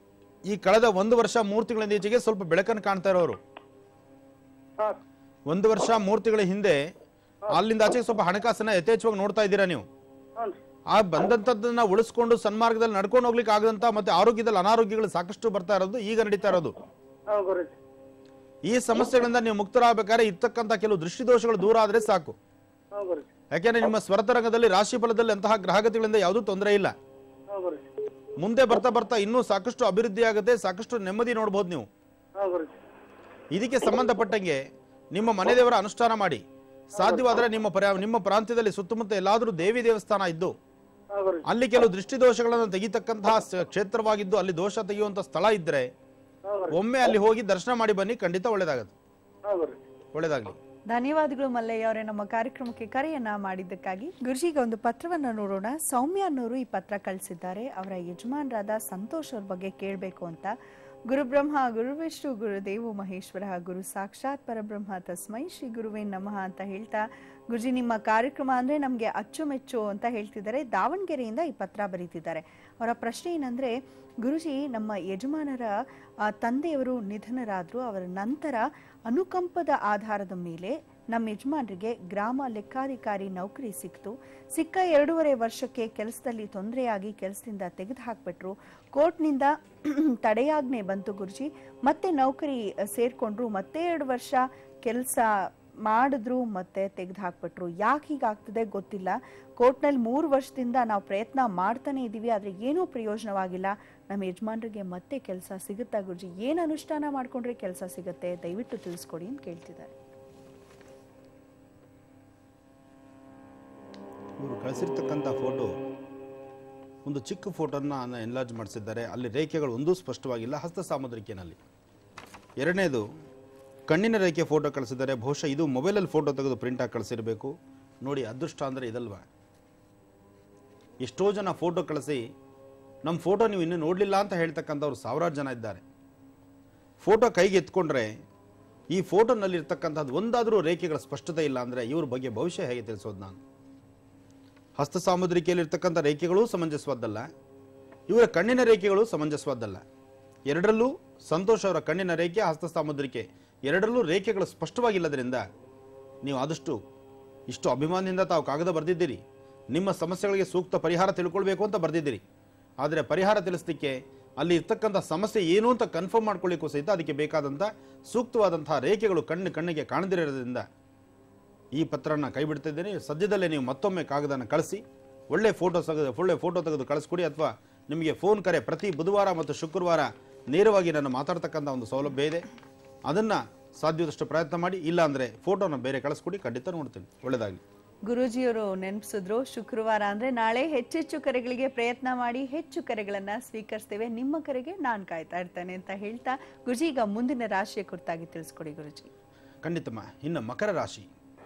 ಈ ಕಳೆದ ಒಂದು ವರ್ಷ ಮೂರು ತಿಂಗಳಿಂದ ಈಚೆಗೆ ಸ್ವಲ್ಪ ಬೆಳಕನ್ನು ಕಾಣ್ತಾ ಇರೋರು ಹಾ ಒಂದು ವರ್ಷ ಮೂರು ತಿಂಗಳ ಹಿಂದೆ ಅಲ್ಲಿಂದ ಆಚೆಗೆ ಸ್ವಲ್ಪ ಹಣಕಾಸನ್ನ ಯಥೇಚ್ಛವಾಗಿ ನೋಡ್ತಾ ಇದ್ದೀರಾ ನೀವು ಹ್ಞೂ ಆ ಬಂದಂಥದ್ದನ್ನ ಉಳಿಸ್ಕೊಂಡು ಸನ್ಮಾರ್ಗದಲ್ಲಿ ನಡ್ಕೊಂಡು ಹೋಗ್ಲಿಕ್ಕೆ ಆಗದಂತ ಮತ್ತೆ ಆರೋಗ್ಯದಲ್ಲಿ ಅನಾರೋಗ್ಯಗಳು ಸಾಕಷ್ಟು ಬರ್ತಾ ಇರೋದು ಈಗ ನಡೀತಾ ಇರೋದು ಹ್ಞೂ ಗುರುಜಿ ಈ ಸಮಸ್ಯೆಗಳಿಂದ ನೀವು ಮುಕ್ತರಾಗಬೇಕಾದ್ರೆ ಇರ್ತಕ್ಕಂಥ ಕೆಲವು ದೃಷ್ಟಿದೋಷಗಳು ದೂರ ಆದ್ರೆ ಸಾಕು ಹ್ಞೂ ಗುರುಜಿ ಯಾಕೆಂದ್ರೆ ನಿಮ್ಮ ಸ್ವರತರಂಗದಲ್ಲಿ ರಾಶಿ ಫಲದಲ್ಲಿ ಅಂತಹ ಗ್ರಹಗತಿಗಳಿಂದ ಯಾವುದೂ ತೊಂದರೆ ಇಲ್ಲ ಹ್ಞೂ ಗುರುಜಿ ಮುಂದೆ ಬರ್ತಾ ಬರ್ತಾ ಇನ್ನೂ ಸಾಕಷ್ಟು ಅಭಿವೃದ್ಧಿ ಆಗುತ್ತೆ ಸಾಕಷ್ಟು ನೆಮ್ಮದಿ ನೋಡ್ಬೋದು ನೀವು ಹ್ಞೂ ಗುರುಜಿ ಇದಕ್ಕೆ ಸಂಬಂಧಪಟ್ಟಂಗೆ ನಿಮ್ಮ ಮನೆ ದೇವರ ಅನುಷ್ಠಾನ ಮಾಡಿ ಸಾಧ್ಯವಾದರೆ ನಿಮ್ಮ ಪರ್ಯಾ ನಿಮ್ಮ ಪ್ರಾಂತ್ಯದಲ್ಲಿ ಸುತ್ತಮುತ್ತ ಎಲ್ಲಾದರೂ ದೇವಿ ದೇವಸ್ಥಾನ ಇದ್ದು ಹ್ಞೂ ಗುರುಜಿ ಅಲ್ಲಿ ಕೆಲವು ದೃಷ್ಟಿದೋಷಗಳನ್ನು ತೆಗಿತಕ್ಕಂತಹ ಸ- ಕ್ಷೇತ್ರವಾಗಿದ್ದು ಅಲ್ಲಿ ದೋಷ ತೆಗೆಯುವಂತ ಸ್ಥಳ ಇದ್ರೆ ಹ್ಞೂ ಗುರುಜಿ ಒಮ್ಮೆ ಅಲ್ಲಿ ಹೋಗಿ ದರ್ಶನ ಮಾಡಿ ಬನ್ನಿ ಖಂಡಿತ ಒಳ್ಳೇದಾಗತ್ತೆ ಹ್ಞೂ ಗುರುಜಿ ಒಳ್ಳೇದಾಗ್ಲಿ ಧನ್ಯವಾದಗಳು ಮಲ್ಲಯ್ಯ ಅವರೇ ನಮ್ಮ ಕಾರ್ಯಕ್ರಮಕ್ಕೆ ಕರೆಯನ್ನ ಮಾಡಿದ್ದಕ್ಕಾಗಿ ಗುರುಜಿಗೆ ಒಂದು ಪತ್ರವನ್ನ ನೋಡೋಣ ಸೌಮ್ಯ ಅನ್ನೋರು ಈ ಪತ್ರ ಕಳಿಸಿದ್ದಾರೆ ಅವರ ಯಜಮಾನರಾದ ಸಂತೋಷ್ ಅವ್ರ ಬಗ್ಗೆ ಕೇಳಬೇಕು ಅಂತ ಗುರುಬ್ರಹ್ಮ ಗುರುವಿಷ್ಣು ಗುರುದೇವು ಮಹೇಶ್ವರ ಗುರು ಸಾಕ್ಷಾತ್ ಪರಬ್ರಹ್ಮ ತಸ್ಮೈ ಶ್ರೀ ಗುರುವೇ ನಮಃ ಅಂತ ಹೇಳ್ತಾ ಗುರುಜಿ ನಿಮ್ಮ ಕಾರ್ಯಕ್ರಮ ಅಂದ್ರೆ ನಮಗೆ ಅಚ್ಚುಮೆಚ್ಚು ಅಂತ ಹೇಳ್ತಿದ್ದಾರೆ ದಾವಣಗೆರೆಯಿಂದ ಈ ಪತ್ರ ಬರೀತಿದ್ದಾರೆ ಅವರ ಪ್ರಶ್ನೆ ಏನಂದ್ರೆ ಗುರುಜಿ ನಮ್ಮ ಯಜಮಾನರ ಆ, ತಂದೆಯವರು ನಿಧನರಾದ್ರು ಅವರ ನಂತರ ಅನುಕಂಪದ ಆಧಾರದ ಮೇಲೆ ನಮ್ಮ ಯಜಮಾನರಿಗೆ ಗ್ರಾಮ ಲೆಕ್ಕಾಧಿಕಾರಿ ನೌಕರಿ ಸಿಕ್ತು ಸಿಕ್ಕ ಎರಡೂವರೆ ವರ್ಷಕ್ಕೆ ಕೆಲಸದಲ್ಲಿ ತೊಂದರೆಯಾಗಿ ಕೆಲಸದಿಂದ ತೆಗೆದು ಹಾಕ್ಬಿಟ್ರು ಕೋರ್ಟ್ನಿಂದ ತಡೆಯಾಜ್ಞೆ ಬಂತು ಗುರುಜಿ ಮತ್ತೆ ನೌಕರಿ ಅ, ಸೇರ್ಕೊಂಡ್ರು ಮತ್ತೆ ಎರಡು ವರ್ಷ ಕೆಲಸ ಮಾಡಿದ್ರು ಮತ್ತೆ ತೆಗೆದು ಹಾಕ್ಬಿಟ್ರು ಯಾಕೆ ಹೀಗಾಗ್ತದೆ ಗೊತ್ತಿಲ್ಲ ಕೋರ್ಟ್ನಲ್ಲಿ ಮೂರು ವರ್ಷದಿಂದ ನಾವು ಪ್ರಯತ್ನ ಮಾಡ್ತಾನೆ ಇದ್ದೀವಿ ಆದರೆ ಏನೂ ಪ್ರಯೋಜನವಾಗಿಲ್ಲ ನಮ್ಮ ಯಜಮಾನರಿಗೆ ಮತ್ತೆ ಕೆಲಸ ಸಿಗುತ್ತಾ ಗುರುಜಿ ಏನು ಅನುಷ್ಠಾನ ಮಾಡ್ಕೊಂಡ್ರೆ ಕೆಲಸ ಸಿಗುತ್ತೆ ದಯವಿಟ್ಟು ತಿಳಿಸ್ಕೊಡಿ ಅಂತ ಕೇಳ್ತಿದ್ದಾರೆ ಇವರು ಕಳಿಸಿರ್ತಕ್ಕಂಥ ಫೋಟೋ ಒಂದು ಚಿಕ್ಕ ಫೋಟೋನ ಎನ್ಲಾರ್ಜ್ ಮಾಡಿಸಿದ್ದಾರೆ ಅಲ್ಲಿ ರೇಖೆಗಳು ಒಂದೂ ಸ್ಪಷ್ಟವಾಗಿಲ್ಲ ಹಸ್ತ ಸಾಮುದ್ರಿಕೆನಲ್ಲಿ ಎರಡನೇದು ಕಣ್ಣಿನ ರೇಖೆ ಫೋಟೋ ಕಳಿಸಿದ್ದಾರೆ ಬಹುಶಃ ಇದು ಮೊಬೈಲಲ್ಲಿ ಫೋಟೋ ತೆಗೆದು ಪ್ರಿಂಟ್ ಆಗಿ ಕಳಿಸಿರಬೇಕು ನೋಡಿ ಅದೃಷ್ಟ ಅಂದರೆ ಇದಲ್ವಾ ಎಷ್ಟೋ ಜನ ಫೋಟೋ ಕಳಿಸಿ ನಮ್ಮ ಫೋಟೋ ನೀವು ಇನ್ನೂ ನೋಡಲಿಲ್ಲ ಅಂತ ಹೇಳ್ತಕ್ಕಂಥವ್ರು ಸಾವಿರಾರು ಜನ ಇದ್ದಾರೆ ಫೋಟೋ ಕೈಗೆ ಎತ್ಕೊಂಡ್ರೆ ಈ ಫೋಟೋನಲ್ಲಿ ಇರ್ತಕ್ಕಂಥದ್ದು ಒಂದಾದರೂ ರೇಖೆಗಳ ಸ್ಪಷ್ಟತೆ ಇಲ್ಲ ಅಂದರೆ ಇವ್ರ ಬಗ್ಗೆ ಭವಿಷ್ಯ ಹೇಗೆ ತಿಳಿಸೋದು ನಾನು ಹಸ್ತ ಸಾಮುದ್ರಿಕೆಯಲ್ಲಿರ್ತಕ್ಕಂಥ ರೇಖೆಗಳೂ ಸಮಂಜಸವಾದ್ದಲ್ಲ ಇವರ ಕಣ್ಣಿನ ರೇಖೆಗಳು ಸಮಂಜಸವಾದ್ದಲ್ಲ ಎರಡರಲ್ಲೂ ಸಂತೋಷ್ ಅವರ ಕಣ್ಣಿನ ರೇಖೆ ಹಸ್ತ ಸಾಮುದ್ರಿಕೆ ಎರಡರಲ್ಲೂ ರೇಖೆಗಳು ಸ್ಪಷ್ಟವಾಗಿಲ್ಲದರಿಂದ ನೀವು ಆದಷ್ಟು ಇಷ್ಟು ಅಭಿಮಾನದಿಂದ ತಾವು ಕಾಗದ ಬರೆದಿದ್ದೀರಿ ನಿಮ್ಮ ಸಮಸ್ಯೆಗಳಿಗೆ ಸೂಕ್ತ ಪರಿಹಾರ ತಿಳ್ಕೊಳ್ಬೇಕು ಅಂತ ಬರೆದಿದ್ದೀರಿ ಆದರೆ ಪರಿಹಾರ ತಿಳಿಸ್ಲಿಕ್ಕೆ ಅಲ್ಲಿ ಇರ್ತಕ್ಕಂಥ ಸಮಸ್ಯೆ ಏನು ಅಂತ ಕನ್ಫರ್ಮ್ ಮಾಡ್ಕೊಳ್ಳಿಕ್ಕೂ ಸಹಿತ ಅದಕ್ಕೆ ಬೇಕಾದಂಥ ಸೂಕ್ತವಾದಂತಹ ರೇಖೆಗಳು ಕಣ್ಣು ಕಣ್ಣಿಗೆ ಕಾಣದಿರೋದ್ರಿಂದ ಈ ಪತ್ರನ ಕೈ ಬಿಡ್ತಿದ್ದೇನೆ ಸದ್ಯದಲ್ಲೇ ನೀವು ಮತ್ತೊಮ್ಮೆ ಕಾಗದನ ಕಳಿಸಿ ಒಳ್ಳೆ ಫೋಟೋ ತೆಗೆದು ಒಳ್ಳೆ ಫೋಟೋ ತೆಗೆದು ಕಳಿಸ್ಕೊಡಿ ಅಥವಾ ನಿಮಗೆ ಫೋನ್ ಕರೆ ಪ್ರತಿ ಬುಧವಾರ ಮತ್ತು ಶುಕ್ರವಾರ ನೇರವಾಗಿ ನಾನು ಮಾತಾಡ್ತಕ್ಕಂಥ ಒಂದು ಸೌಲಭ್ಯ ಇದೆ ಅದನ್ನು ಸಾಧ್ಯದಷ್ಟು ಪ್ರಯತ್ನ ಮಾಡಿ ಇಲ್ಲ ಅಂದರೆ ಫೋಟೋನ ಬೇರೆ ಕಳಿಸ್ಕೊಡಿ ಖಂಡಿತ ನೋಡ್ತೀನಿ ಒಳ್ಳೆಯದಾಗಲಿ ಗುರೂಜಿಯವರು ನೆನಪಿಸಿದ್ರು ಶುಕ್ರವಾರ ಅಂದ್ರೆ ನಾಳೆ ಹೆಚ್ಚೆಚ್ಚು ಕರೆಗಳಿಗೆ ಪ್ರಯತ್ನ ಮಾಡಿ ಹೆಚ್ಚು ಕರೆಗಳನ್ನ ಸ್ವೀಕರಿಸ್ತೇವೆ ನಿಮ್ಮ ಕರೆಗೆ ನಾನು ಕಾಯ್ತಾ ಇರ್ತೇನೆ ಅಂತ ಹೇಳ್ತಾ ಗುರುಜಿ ಈಗ ಮುಂದಿನ ರಾಶಿಯ ಕುರಿತಾಗಿ ತಿಳಿಸ್ಕೊಡಿ ಗುರುಜಿ ಖಂಡಿತಮ್ಮ ಇನ್ನು ಮಕರ ರಾಶಿ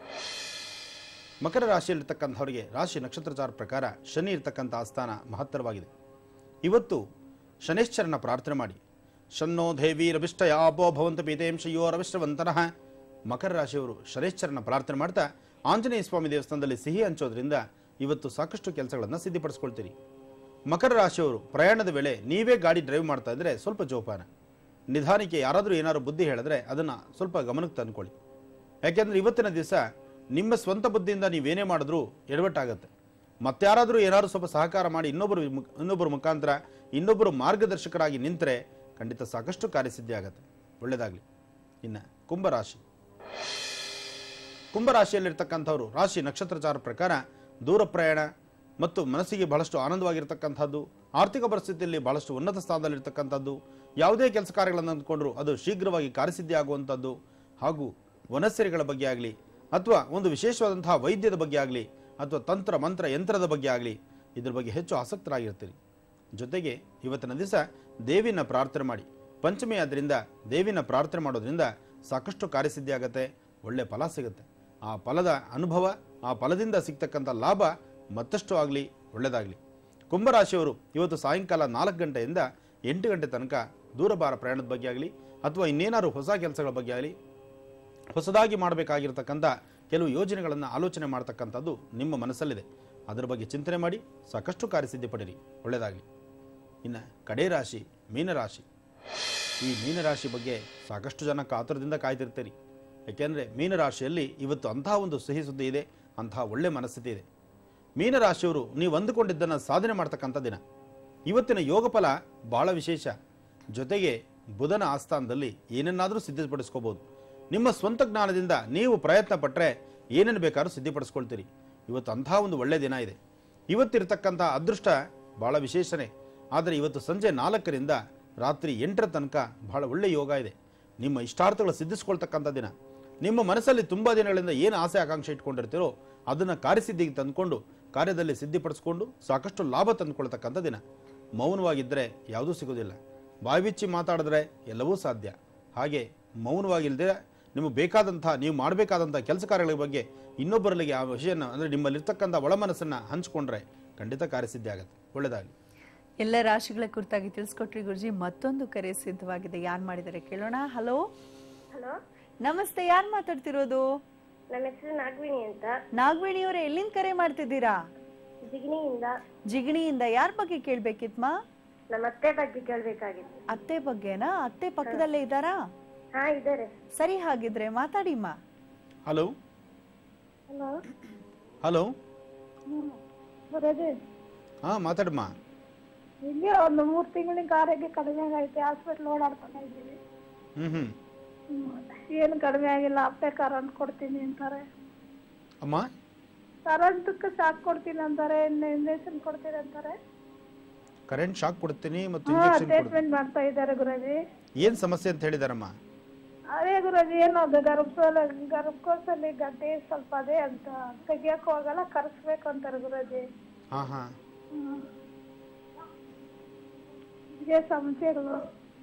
ಮಕರ ರಾಶಿಯಲ್ಲಿರ್ತಕ್ಕಂಥವರಿಗೆ ರಾಶಿ ನಕ್ಷತ್ರಚಾರ ಪ್ರಕಾರ ಶನಿ ಇರ್ತಕ್ಕಂಥ ಆಸ್ಥಾನ ಮಹತ್ತರವಾಗಿದೆ ಇವತ್ತು ಶನೇಶ್ವರನ ಪ್ರಾರ್ಥನೆ ಮಾಡಿ ಶನ್ನೋ ದೇವಿ ರವಿಷ್ಟ ಯಾಪೋ ಭವಂತ ಪೀತೇಂಶಯೋ ರವಿಷ್ಟವಂತನಃ ಮಕರ ರಾಶಿಯವರು ಶನೇಶ್ವರನ ಪ್ರಾರ್ಥನೆ ಮಾಡ್ತಾ ಆಂಜನೇಯ ಸ್ವಾಮಿ ದೇವಸ್ಥಾನದಲ್ಲಿ ಸಿಹಿ ಹಂಚೋದ್ರಿಂದ ಇವತ್ತು ಸಾಕಷ್ಟು ಕೆಲಸಗಳನ್ನು ಸಿದ್ಧಪಡಿಸ್ಕೊಳ್ತೀರಿ ಮಕರ ರಾಶಿಯವರು ಪ್ರಯಾಣದ ವೇಳೆ ನೀವೇ ಗಾಡಿ ಡ್ರೈವ್ ಮಾಡ್ತಾ ಇದ್ರೆ ಸ್ವಲ್ಪ ಜೋಪಾನ ನಿಧಾನಕ್ಕೆ ಯಾರಾದರೂ ಏನಾದ್ರು ಬುದ್ಧಿ ಹೇಳಿದ್ರೆ ಅದನ್ನು ಸ್ವಲ್ಪ ಗಮನಕ್ಕೆ ತಂದ್ಕೊಳ್ಳಿ ಯಾಕೆಂದ್ರೆ ಇವತ್ತಿನ ದಿವಸ ನಿಮ್ಮ ಸ್ವಂತ ಬುದ್ಧಿಯಿಂದ ನೀವೇನೇ ಮಾಡಿದ್ರೂ ಎಡವಟ್ಟಾಗತ್ತೆ ಮತ್ತಾರಾದರೂ ಏನಾದರೂ ಸ್ವಲ್ಪ ಸಹಕಾರ ಮಾಡಿ ಇನ್ನೊಬ್ಬರು ಮು- ಇನ್ನೊಬ್ಬರ ಮುಖಾಂತರ ಇನ್ನೊಬ್ಬರು ಮಾರ್ಗದರ್ಶಕರಾಗಿ ನಿಂತರೆ ಖಂಡಿತ ಸಾಕಷ್ಟು ಕಾರ್ಯಸಿದ್ಧಿ ಆಗತ್ತೆ ಒಳ್ಳೆಯದಾಗಲಿ ಇನ್ನು ಕುಂಭರಾಶಿ ಕುಂಭರಾಶಿಯಲ್ಲಿರ್ತಕ್ಕಂಥವ್ರು ರಾಶಿ ನಕ್ಷತ್ರಚಾರ ಪ್ರಕಾರ ದೂರ ಪ್ರಯಾಣ ಮತ್ತು ಮನಸ್ಸಿಗೆ ಬಹಳಷ್ಟು ಆನಂದವಾಗಿರ್ತಕ್ಕಂಥದ್ದು ಆರ್ಥಿಕ ಪರಿಸ್ಥಿತಿಯಲ್ಲಿ ಬಹಳಷ್ಟು ಉನ್ನತ ಸ್ಥಾನದಲ್ಲಿರ್ತಕ್ಕಂಥದ್ದು ಯಾವುದೇ ಕೆಲಸ ಕಾರ್ಯಗಳನ್ನು ಅಂದ್ಕೊಂಡ್ರು ಅದು ಶೀಘ್ರವಾಗಿ ಕಾರ್ಯಸಿದ್ಧಿ ಆಗುವಂಥದ್ದು ಹಾಗೂ ವನಸ್ಸರಿಗಳ ಬಗ್ಗೆ ಆಗಲಿ ಅಥವಾ ಒಂದು ವಿಶೇಷವಾದಂತಹ ವೈದ್ಯದ ಬಗ್ಗೆ ಆಗಲಿ ಅಥವಾ ತಂತ್ರ ಮಂತ್ರ ಯಂತ್ರದ ಬಗ್ಗೆ ಆಗಲಿ ಇದ್ರ ಬಗ್ಗೆ ಹೆಚ್ಚು ಆಸಕ್ತರಾಗಿರ್ತೀರಿ ಜೊತೆಗೆ ಇವತ್ತಿನ ದಿವಸ ದೇವಿನ ಪ್ರಾರ್ಥನೆ ಮಾಡಿ ಪಂಚಮಿ ಆದ್ದರಿಂದ ದೇವಿನ ಪ್ರಾರ್ಥನೆ ಮಾಡೋದ್ರಿಂದ ಸಾಕಷ್ಟು ಕಾರ್ಯಸಿದ್ಧಿ ಆಗತ್ತೆ ಒಳ್ಳೆ ಫಲ ಸಿಗುತ್ತೆ ಆ ಫಲದ ಅನುಭವ ಆ ಫಲದಿಂದ ಸಿಗ್ತಕ್ಕಂಥ ಲಾಭ ಮತ್ತಷ್ಟು ಆಗಲಿ ಒಳ್ಳೆಯದಾಗಲಿ ಕುಂಭರಾಶಿಯವರು ಇವತ್ತು ಸಾಯಂಕಾಲ ನಾಲ್ಕು ಗಂಟೆಯಿಂದ ಎಂಟು ಗಂಟೆ ತನಕ ದೂರಭಾರ ಪ್ರಯಾಣದ ಬಗ್ಗೆ ಆಗಲಿ ಅಥವಾ ಇನ್ನೇನಾದ್ರು ಹೊಸ ಕೆಲಸಗಳ ಬಗ್ಗೆ ಆಗಲಿ ಹೊಸದಾಗಿ ಮಾಡಬೇಕಾಗಿರ್ತಕ್ಕಂಥ ಕೆಲವು ಯೋಜನೆಗಳನ್ನು ಆಲೋಚನೆ ಮಾಡ್ತಕ್ಕಂಥದ್ದು ನಿಮ್ಮ ಮನಸ್ಸಲ್ಲಿದೆ ಅದರ ಬಗ್ಗೆ ಚಿಂತನೆ ಮಾಡಿ ಸಾಕಷ್ಟು ಕಾರ್ಯಸಿದ್ಧಿ ಪಡಿರಿ ಒಳ್ಳೆಯದಾಗಲಿ ಇನ್ನು ಕಡೆ ರಾಶಿ ಮೀನರಾಶಿ ಈ ಮೀನರಾಶಿ ಬಗ್ಗೆ ಸಾಕಷ್ಟು ಜನ ಕಾತುರದಿಂದ ಕಾಯ್ತಿರ್ತೀರಿ ಯಾಕೆಂದರೆ ಮೀನರಾಶಿಯಲ್ಲಿ ಇವತ್ತು ಅಂತಹ ಒಂದು ಸಿಹಿ ಸುದ್ದಿ ಇದೆ ಅಂತಹ ಒಳ್ಳೆ ಮನಸ್ಥಿತಿ ಇದೆ ಮೀನರಾಶಿಯವರು ನೀವು ಅಂದುಕೊಂಡಿದ್ದನ್ನು ಸಾಧನೆ ಮಾಡ್ತಕ್ಕಂಥ ದಿನ ಇವತ್ತಿನ ಯೋಗ ಫಲ ಬಹಳ ವಿಶೇಷ ಜೊತೆಗೆ ಬುಧನ ಆಸ್ಥಾನದಲ್ಲಿ ಏನನ್ನಾದರೂ ಸಿದ್ಧಪಡಿಸ್ಕೋಬಹುದು ನಿಮ್ಮ ಸ್ವಂತ ಜ್ಞಾನದಿಂದ ನೀವು ಪ್ರಯತ್ನ ಪಟ್ಟರೆ ಏನನ್ನು ಬೇಕಾದ್ರೂ ಸಿದ್ಧಪಡಿಸ್ಕೊಳ್ತೀರಿ ಇವತ್ತು ಅಂತಹ ಒಂದು ಒಳ್ಳೆಯ ದಿನ ಇದೆ ಇವತ್ತಿರತಕ್ಕಂಥ ಅದೃಷ್ಟ ಬಹಳ ವಿಶೇಷನೇ ಆದರೆ ಇವತ್ತು ಸಂಜೆ ನಾಲ್ಕರಿಂದ ರಾತ್ರಿ ಎಂಟರ ತನಕ ಬಹಳ ಒಳ್ಳೆಯ ಯೋಗ ಇದೆ ನಿಮ್ಮ ಇಷ್ಟಾರ್ಥಗಳು ಸಿದ್ಧಿಸ್ಕೊಳ್ತಕ್ಕಂಥ ದಿನ ನಿಮ್ಮ ಮನಸ್ಸಲ್ಲಿ ತುಂಬ ದಿನಗಳಿಂದ ಏನು ಆಸೆ ಆಕಾಂಕ್ಷೆ ಇಟ್ಕೊಂಡಿರ್ತೀರೋ ಅದನ್ನು ಕಾರ್ಯಸಿದ್ಧಿಗೆ ತಂದುಕೊಂಡು ಕಾರ್ಯದಲ್ಲಿ ಸಿದ್ಧಿಪಡಿಸ್ಕೊಂಡು ಸಾಕಷ್ಟು ಲಾಭ ತಂದುಕೊಳ್ತಕ್ಕಂಥ ದಿನ ಮೌನವಾಗಿದ್ದರೆ ಯಾವುದೂ ಸಿಗೋದಿಲ್ಲ ಬಾಯ್ಬಿಚ್ಚಿ ಮಾತಾಡಿದ್ರೆ ಎಲ್ಲವೂ ಸಾಧ್ಯ ಹಾಗೆ ಮೌನವಾಗಿಲ್ಲದೆ ನಿಮಗೆ ಬೇಕಾದಂಥ ನೀವು ಮಾಡಬೇಕಾದಂಥ ಕೆಲಸ ಕಾರ್ಯಗಳ ಬಗ್ಗೆ ಇನ್ನೊಬ್ಬರಿಗೆ ಆ ವಿಷಯನ ಅಂದರೆ ನಿಮ್ಮಲ್ಲಿರ್ತಕ್ಕಂಥ ಒಳ ಮನಸ್ಸನ್ನು ಹಂಚ್ಕೊಂಡ್ರೆ ಖಂಡಿತ ಕಾರ್ಯಸಿದ್ಧಿ ಆಗುತ್ತೆ ಒಳ್ಳೆಯದಾಗಲಿ ಎಲ್ಲ ರಾಶಿಗಳ ಕುರಿತಾಗಿ ತಿಳಿಸ್ಕೊಟ್ರಿ ಗುರುಜಿ ಮತ್ತೊಂದು ಕರೆ ಸಿದ್ಧವಾಗಿದೆ ಯಾರು ಮಾಡಿದ್ದಾರೆ ಕೇಳೋಣ ಹಲೋ ಹಲೋ ನಮಸ್ತೆ ಯಾರು ಮಾತಾಡ್ತಿರೋದು ನನ್ನ ಹೆಸರು ನಾಗವಿಣಿ ಅಂತ ನಾಗವೇಣಿ ಅವರೇ ಎಲ್ಲಿಂದ ಕರೆ ಮಾಡ್ತಿದ್ದೀರಾ ಜಿಗಣಿಯಿಂದ ಜಿಗಣಿಯಿಂದ ಯಾರ ಬಗ್ಗೆ ಕೇಳ್ಬೇಕಿತ್ಮಾ ನಮ್ಮ ಅತ್ತೆ ಬಗ್ಗೆ ಕೇಳ್ಬೇಕಾಗಿತ್ತು ಅತ್ತೆ ಬಗ್ಗೆನಾ ಅತ್ತೆ ಪಕ್ಕದಲ್ಲೇ ಇದ್ದಾರಾ ಹಾ ಇದ್ದಾರೆ ಸರಿ ಹಾಗಿದ್ರೆ ಮಾತಾಡಿಮ್ಮ ಹಲೋ ಹಲೋ ಹಲೋ ಬರೋದು ಹಾಂ ಮಾತಾಡಮ್ಮ ಇಲ್ಲಿ ಒಂದು ಮೂರು ತಿಂಗಳಿಂದ ಆರೋಗ್ಯ ಕಡಿಮೆ ಆಗೈತೆ ಹಾಸ್ಪಿಟ್ಲ್ ಓಡಾಡ್ತಾನೆ ಇದ್ದೀವಿ ಹ್ಞೂ ಹ್ಞೂ ಏನು ಕಡಿಮೆ ಆಗಿಲ್ಲ ಅಪ್ಪೆ ಕರೆಂಟ್ ಕೊಡ್ತೀನಿ ಅಂತಾರೆ ಅಮ್ಮ ಕರೆಂಟಕ್ಕೆ ಸಾಕು ಕೊಡ್ತೀನಿ ಅಂತಾರೆ ಇಂಜೆಕ್ಷನ್ ಕೊಡ್ತೀನಿ ಅಂತಾರೆ ಕರೆಂಟ್ ಶಾಕ್ ಕೊಡ್ತೀನಿ ಮತ್ತು ಹಾ ಇಂಜೆಕ್ಷನ್ ಕೊಡ್ತೀನಿ ಟ್ರೀಟ್ಮೆಂಟ್ ಮಾಡ್ತಾ ಇದ್ದಾರೆ ಗುರುಜಿ ಏನು ಸಮಸ್ಯೆ ಅಂತ ಹೇಳಿದಾರಮ್ಮ ಅದೇ ಗುರುಜಿ ಏನು ಅದು ಗರ್ಭಕೋಲ ಗರ್ಭಕೋಶಲ್ಲಿ ಗಡ್ಡೆ ಸ್ವಲ್ಪ ಅದೇ ಅಂತ ತೆಗಿಯಕ್ ಹೋಗಲ್ಲ ಕರ್ಸ್ಬೇಕು ಅಂತಾರೆ ಗುರುಜಿ ಹಾಂ ಹಾಂ ಹ್ಮ್. ಇದೇ ಸಮಸ್ಯೆಗಳು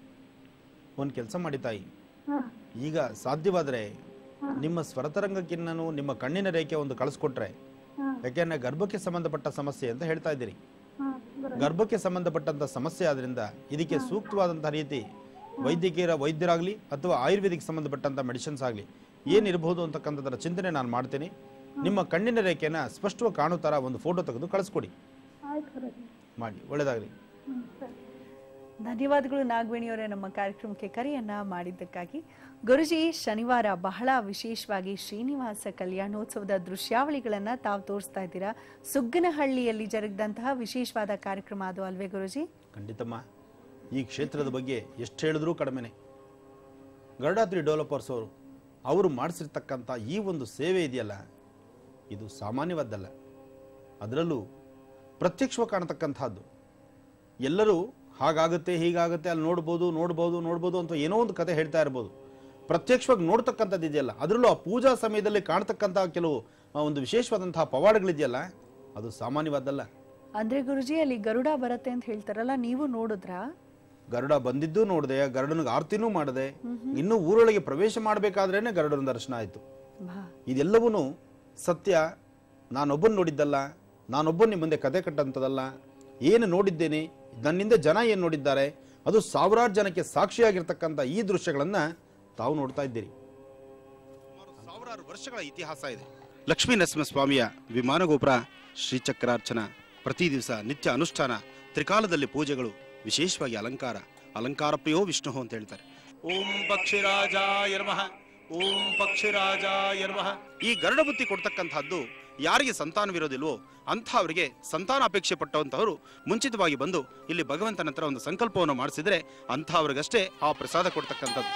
ಒಂದು ಕೆಲಸ ಮಾಡಿ ತಾಯಿ ಹಾ ಈಗ ಸಾಧ್ಯವಾದರೆ ನಿಮ್ಮ ಸ್ವರತರಂಗಕ್ಕಿನ್ನೂ ನಿಮ್ಮ ಕಣ್ಣಿನ ರೇಖೆ ಒಂದು ಕಳಿಸ್ಕೊಟ್ರೆ ಹಾ ಯಾಕೆಂದ್ರೆ ಗರ್ಭಕ್ಕೆ ಸಂಬಂಧಪಟ್ಟ ಸಮಸ್ಯೆ ಅಂತ ಹೇಳ್ತಾ ಇದ್ದೀರಿ ಹಾ ಗುರುಜಿ ಗರ್ಭಕ್ಕೆ ಸಂಬಂಧಪಟ್ಟಂತ ಸಮಸ್ಯೆ ಆದ್ರಿಂದ ಇದಕ್ಕೆ ಸೂಕ್ತವಾದಂತಹ ರೀತಿ ವೈದ್ಯಕೀಯ ವೈದ್ಯರಾಗಲಿ ಅಥವಾ ಆಯುರ್ವೇದಿಕ್ ಸಂಬಂಧಪಟ್ಟಂತ ಮೆಡಿಸಿನ್ಸ್ ಆಗಲಿ ಏನಿರಬಹುದು ಅಂತಕ್ಕಂಥದ್ರ ಚಿಂತನೆ ನಾನು ಮಾಡ್ತೀನಿ ನಿಮ್ಮ ಕಣ್ಣಿನ ರೇಖೆನ ಸ್ಪಷ್ಟವಾಗಿ ಕಾಣೋ ಥರ ಒಂದು ಫೋಟೋ ತೆಗೆದು ಕಳಿಸ್ಕೊಡಿ ಆಯ್ತು ಗುರುಜಿ ಮಾಡಿ ಒಳ್ಳೆಯದಾಗಲಿ ಹ್ಮ್ ಸರಿ ಧನ್ಯವಾದಗಳು ನಾಗವೇಣಿಯವರೇ ನಮ್ಮ ಕಾರ್ಯಕ್ರಮಕ್ಕೆ ಕರೆಯನ್ನ ಮಾಡಿದ್ದಕ್ಕಾಗಿ ಗುರುಜಿ ಶನಿವಾರ ಬಹಳ ವಿಶೇಷವಾಗಿ ಶ್ರೀನಿವಾಸ ಕಲ್ಯಾಣೋತ್ಸವದ ದೃಶ್ಯಾವಳಿಗಳನ್ನ ತಾವು ತೋರಿಸ್ತಾ ಇದ್ದೀರಾ ಸುಗ್ಗನಹಳ್ಳಿಯಲ್ಲಿ ಜರುಗಿದಂತಹ ವಿಶೇಷವಾದ ಕಾರ್ಯಕ್ರಮ ಅದು ಅಲ್ವೇ ಗುರುಜಿ ಖಂಡಿತಮ್ಮ ಈ ಕ್ಷೇತ್ರದ ಬಗ್ಗೆ ಎಷ್ಟು ಹೇಳಿದ್ರೂ ಕಡಿಮೆನೆ ಗರುಡಾದ್ರಿ ಡೆವಲಪರ್ಸ್ ಅವರು ಅವರು ಮಾಡಿಸಿರ್ತಕ್ಕಂಥ ಈ ಒಂದು ಸೇವೆ ಇದೆಯಲ್ಲ ಇದು ಸಾಮಾನ್ಯವಾದ್ದಲ್ಲ ಅದರಲ್ಲೂ ಪ್ರತ್ಯಕ್ಷವಾಗಿ ಕಾಣತಕ್ಕಂಥದ್ದು ಎಲ್ಲರೂ ಹಾಗಾಗುತ್ತೆ ಹೀಗಾಗುತ್ತೆ ಅಲ್ಲಿ ನೋಡ್ಬೋದು ನೋಡ್ಬೋದು ನೋಡ್ಬೋದು ಅಂತ ಏನೋ ಒಂದು ಕತೆ ಹೇಳ್ತಾ ಇರ್ಬೋದು ಪ್ರತ್ಯಕ್ಷವಾಗಿ ನೋಡ್ತಕ್ಕಂಥದ್ದು ಇದೆಯಲ್ಲ ಅದರಲ್ಲೂ ಆ ಪೂಜಾ ಸಮಯದಲ್ಲಿ ಕಾಣ್ತಕ್ಕಂಥ ಕೆಲವು ಆ, ಒಂದು ವಿಶೇಷವಾದಂತಹ ಪವಾಡಗಳಿದೆಯಲ್ಲ ಅದು ಸಾಮಾನ್ಯವಾದ್ದಲ್ಲ ಅಂದ್ರೆ ಗುರುಜಿ ಅಲ್ಲಿ ಗರುಡ ಬರುತ್ತೆ ಅಂತ ಹೇಳ್ತಾರಲ್ಲ ನೀವು ನೋಡಿದ್ರಾ ಗರುಡ ಬಂದಿದ್ದು ನೋಡಿದೆ ಗರುಡನಿಗೆ ಆರ್ತಿನೂ ಮಾಡಿದೆ ಇನ್ನು ಊರೊಳಗೆ ಪ್ರವೇಶ ಮಾಡಬೇಕಾದ್ರೇನೆ ಗರುಡನ ದರ್ಶನ ಆಯಿತು ಬಾ ಇದೆಲ್ಲವೂ ಸತ್ಯ ನಾನೊಬ್ಬನ್ ನೋಡಿದ್ದಲ್ಲ ನಾನೊಬ್ಬನ ನಿಮ್ಮ ಮುಂದೆ ಕತೆ ಕಟ್ಟಂಥದ್ದಲ್ಲ ಏನು ನೋಡಿದ್ದೇನೆ ನನ್ನಿಂದ ಜನ ಏನು ನೋಡಿದ್ದಾರೆ ಅದು ಸಾವಿರಾರು ಜನಕ್ಕೆ ಸಾಕ್ಷಿಯಾಗಿರ್ತಕ್ಕಂಥ ಈ ದೃಶ್ಯಗಳನ್ನು ತಾವು ನೋಡ್ತಾ ಇದ್ದೀರಿ ಸಾವಿರಾರು ವರ್ಷಗಳ ಇತಿಹಾಸ ಇದೆ ಲಕ್ಷ್ಮೀ ನರಸಿಂಹ ಸ್ವಾಮಿಯ ವಿಮಾನ ಗೋಪುರ ಶ್ರೀಚಕ್ರಾರ್ಚನ ಪ್ರತಿ ದಿವಸ ನಿತ್ಯ ಅನುಷ್ಠಾನ ತ್ರಿಕಾಲದಲ್ಲಿ ಪೂಜೆಗಳು ವಿಶೇಷವಾಗಿ ಅಲಂಕಾರ ಅಲಂಕಾರ ಪ್ರಿಯೋ ವಿಷ್ಣು ಅಂತ ಹೇಳ್ತಾರೆ ಓಂ ಪಕ್ಷಿರಾಜಾಯ ನಮಃ ಓಂ ಪಕ್ಷಿರಾಜಾಯ ನಮಃ ಈ ಗರುಡ ಬುತ್ತಿ ಕೊಡ್ತಕ್ಕಂಥದ್ದು ಯಾರಿಗೆ ಸಂತಾನವಿರೋದಿಲ್ವೋ ಅಂಥವರಿಗೆ ಸಂತಾನ ಅಪೇಕ್ಷೆ ಪಟ್ಟಂತಹವರು ಮುಂಚಿತವಾಗಿ ಬಂದು ಇಲ್ಲಿ ಭಗವಂತನ ಹತ್ರ ಒಂದು ಸಂಕಲ್ಪವನ್ನು ಮಾಡಿಸಿದ್ರೆ ಅಂಥವ್ರಿಗಷ್ಟೇ ಆ ಪ್ರಸಾದ ಕೊಡ್ತಕ್ಕಂಥದ್ದು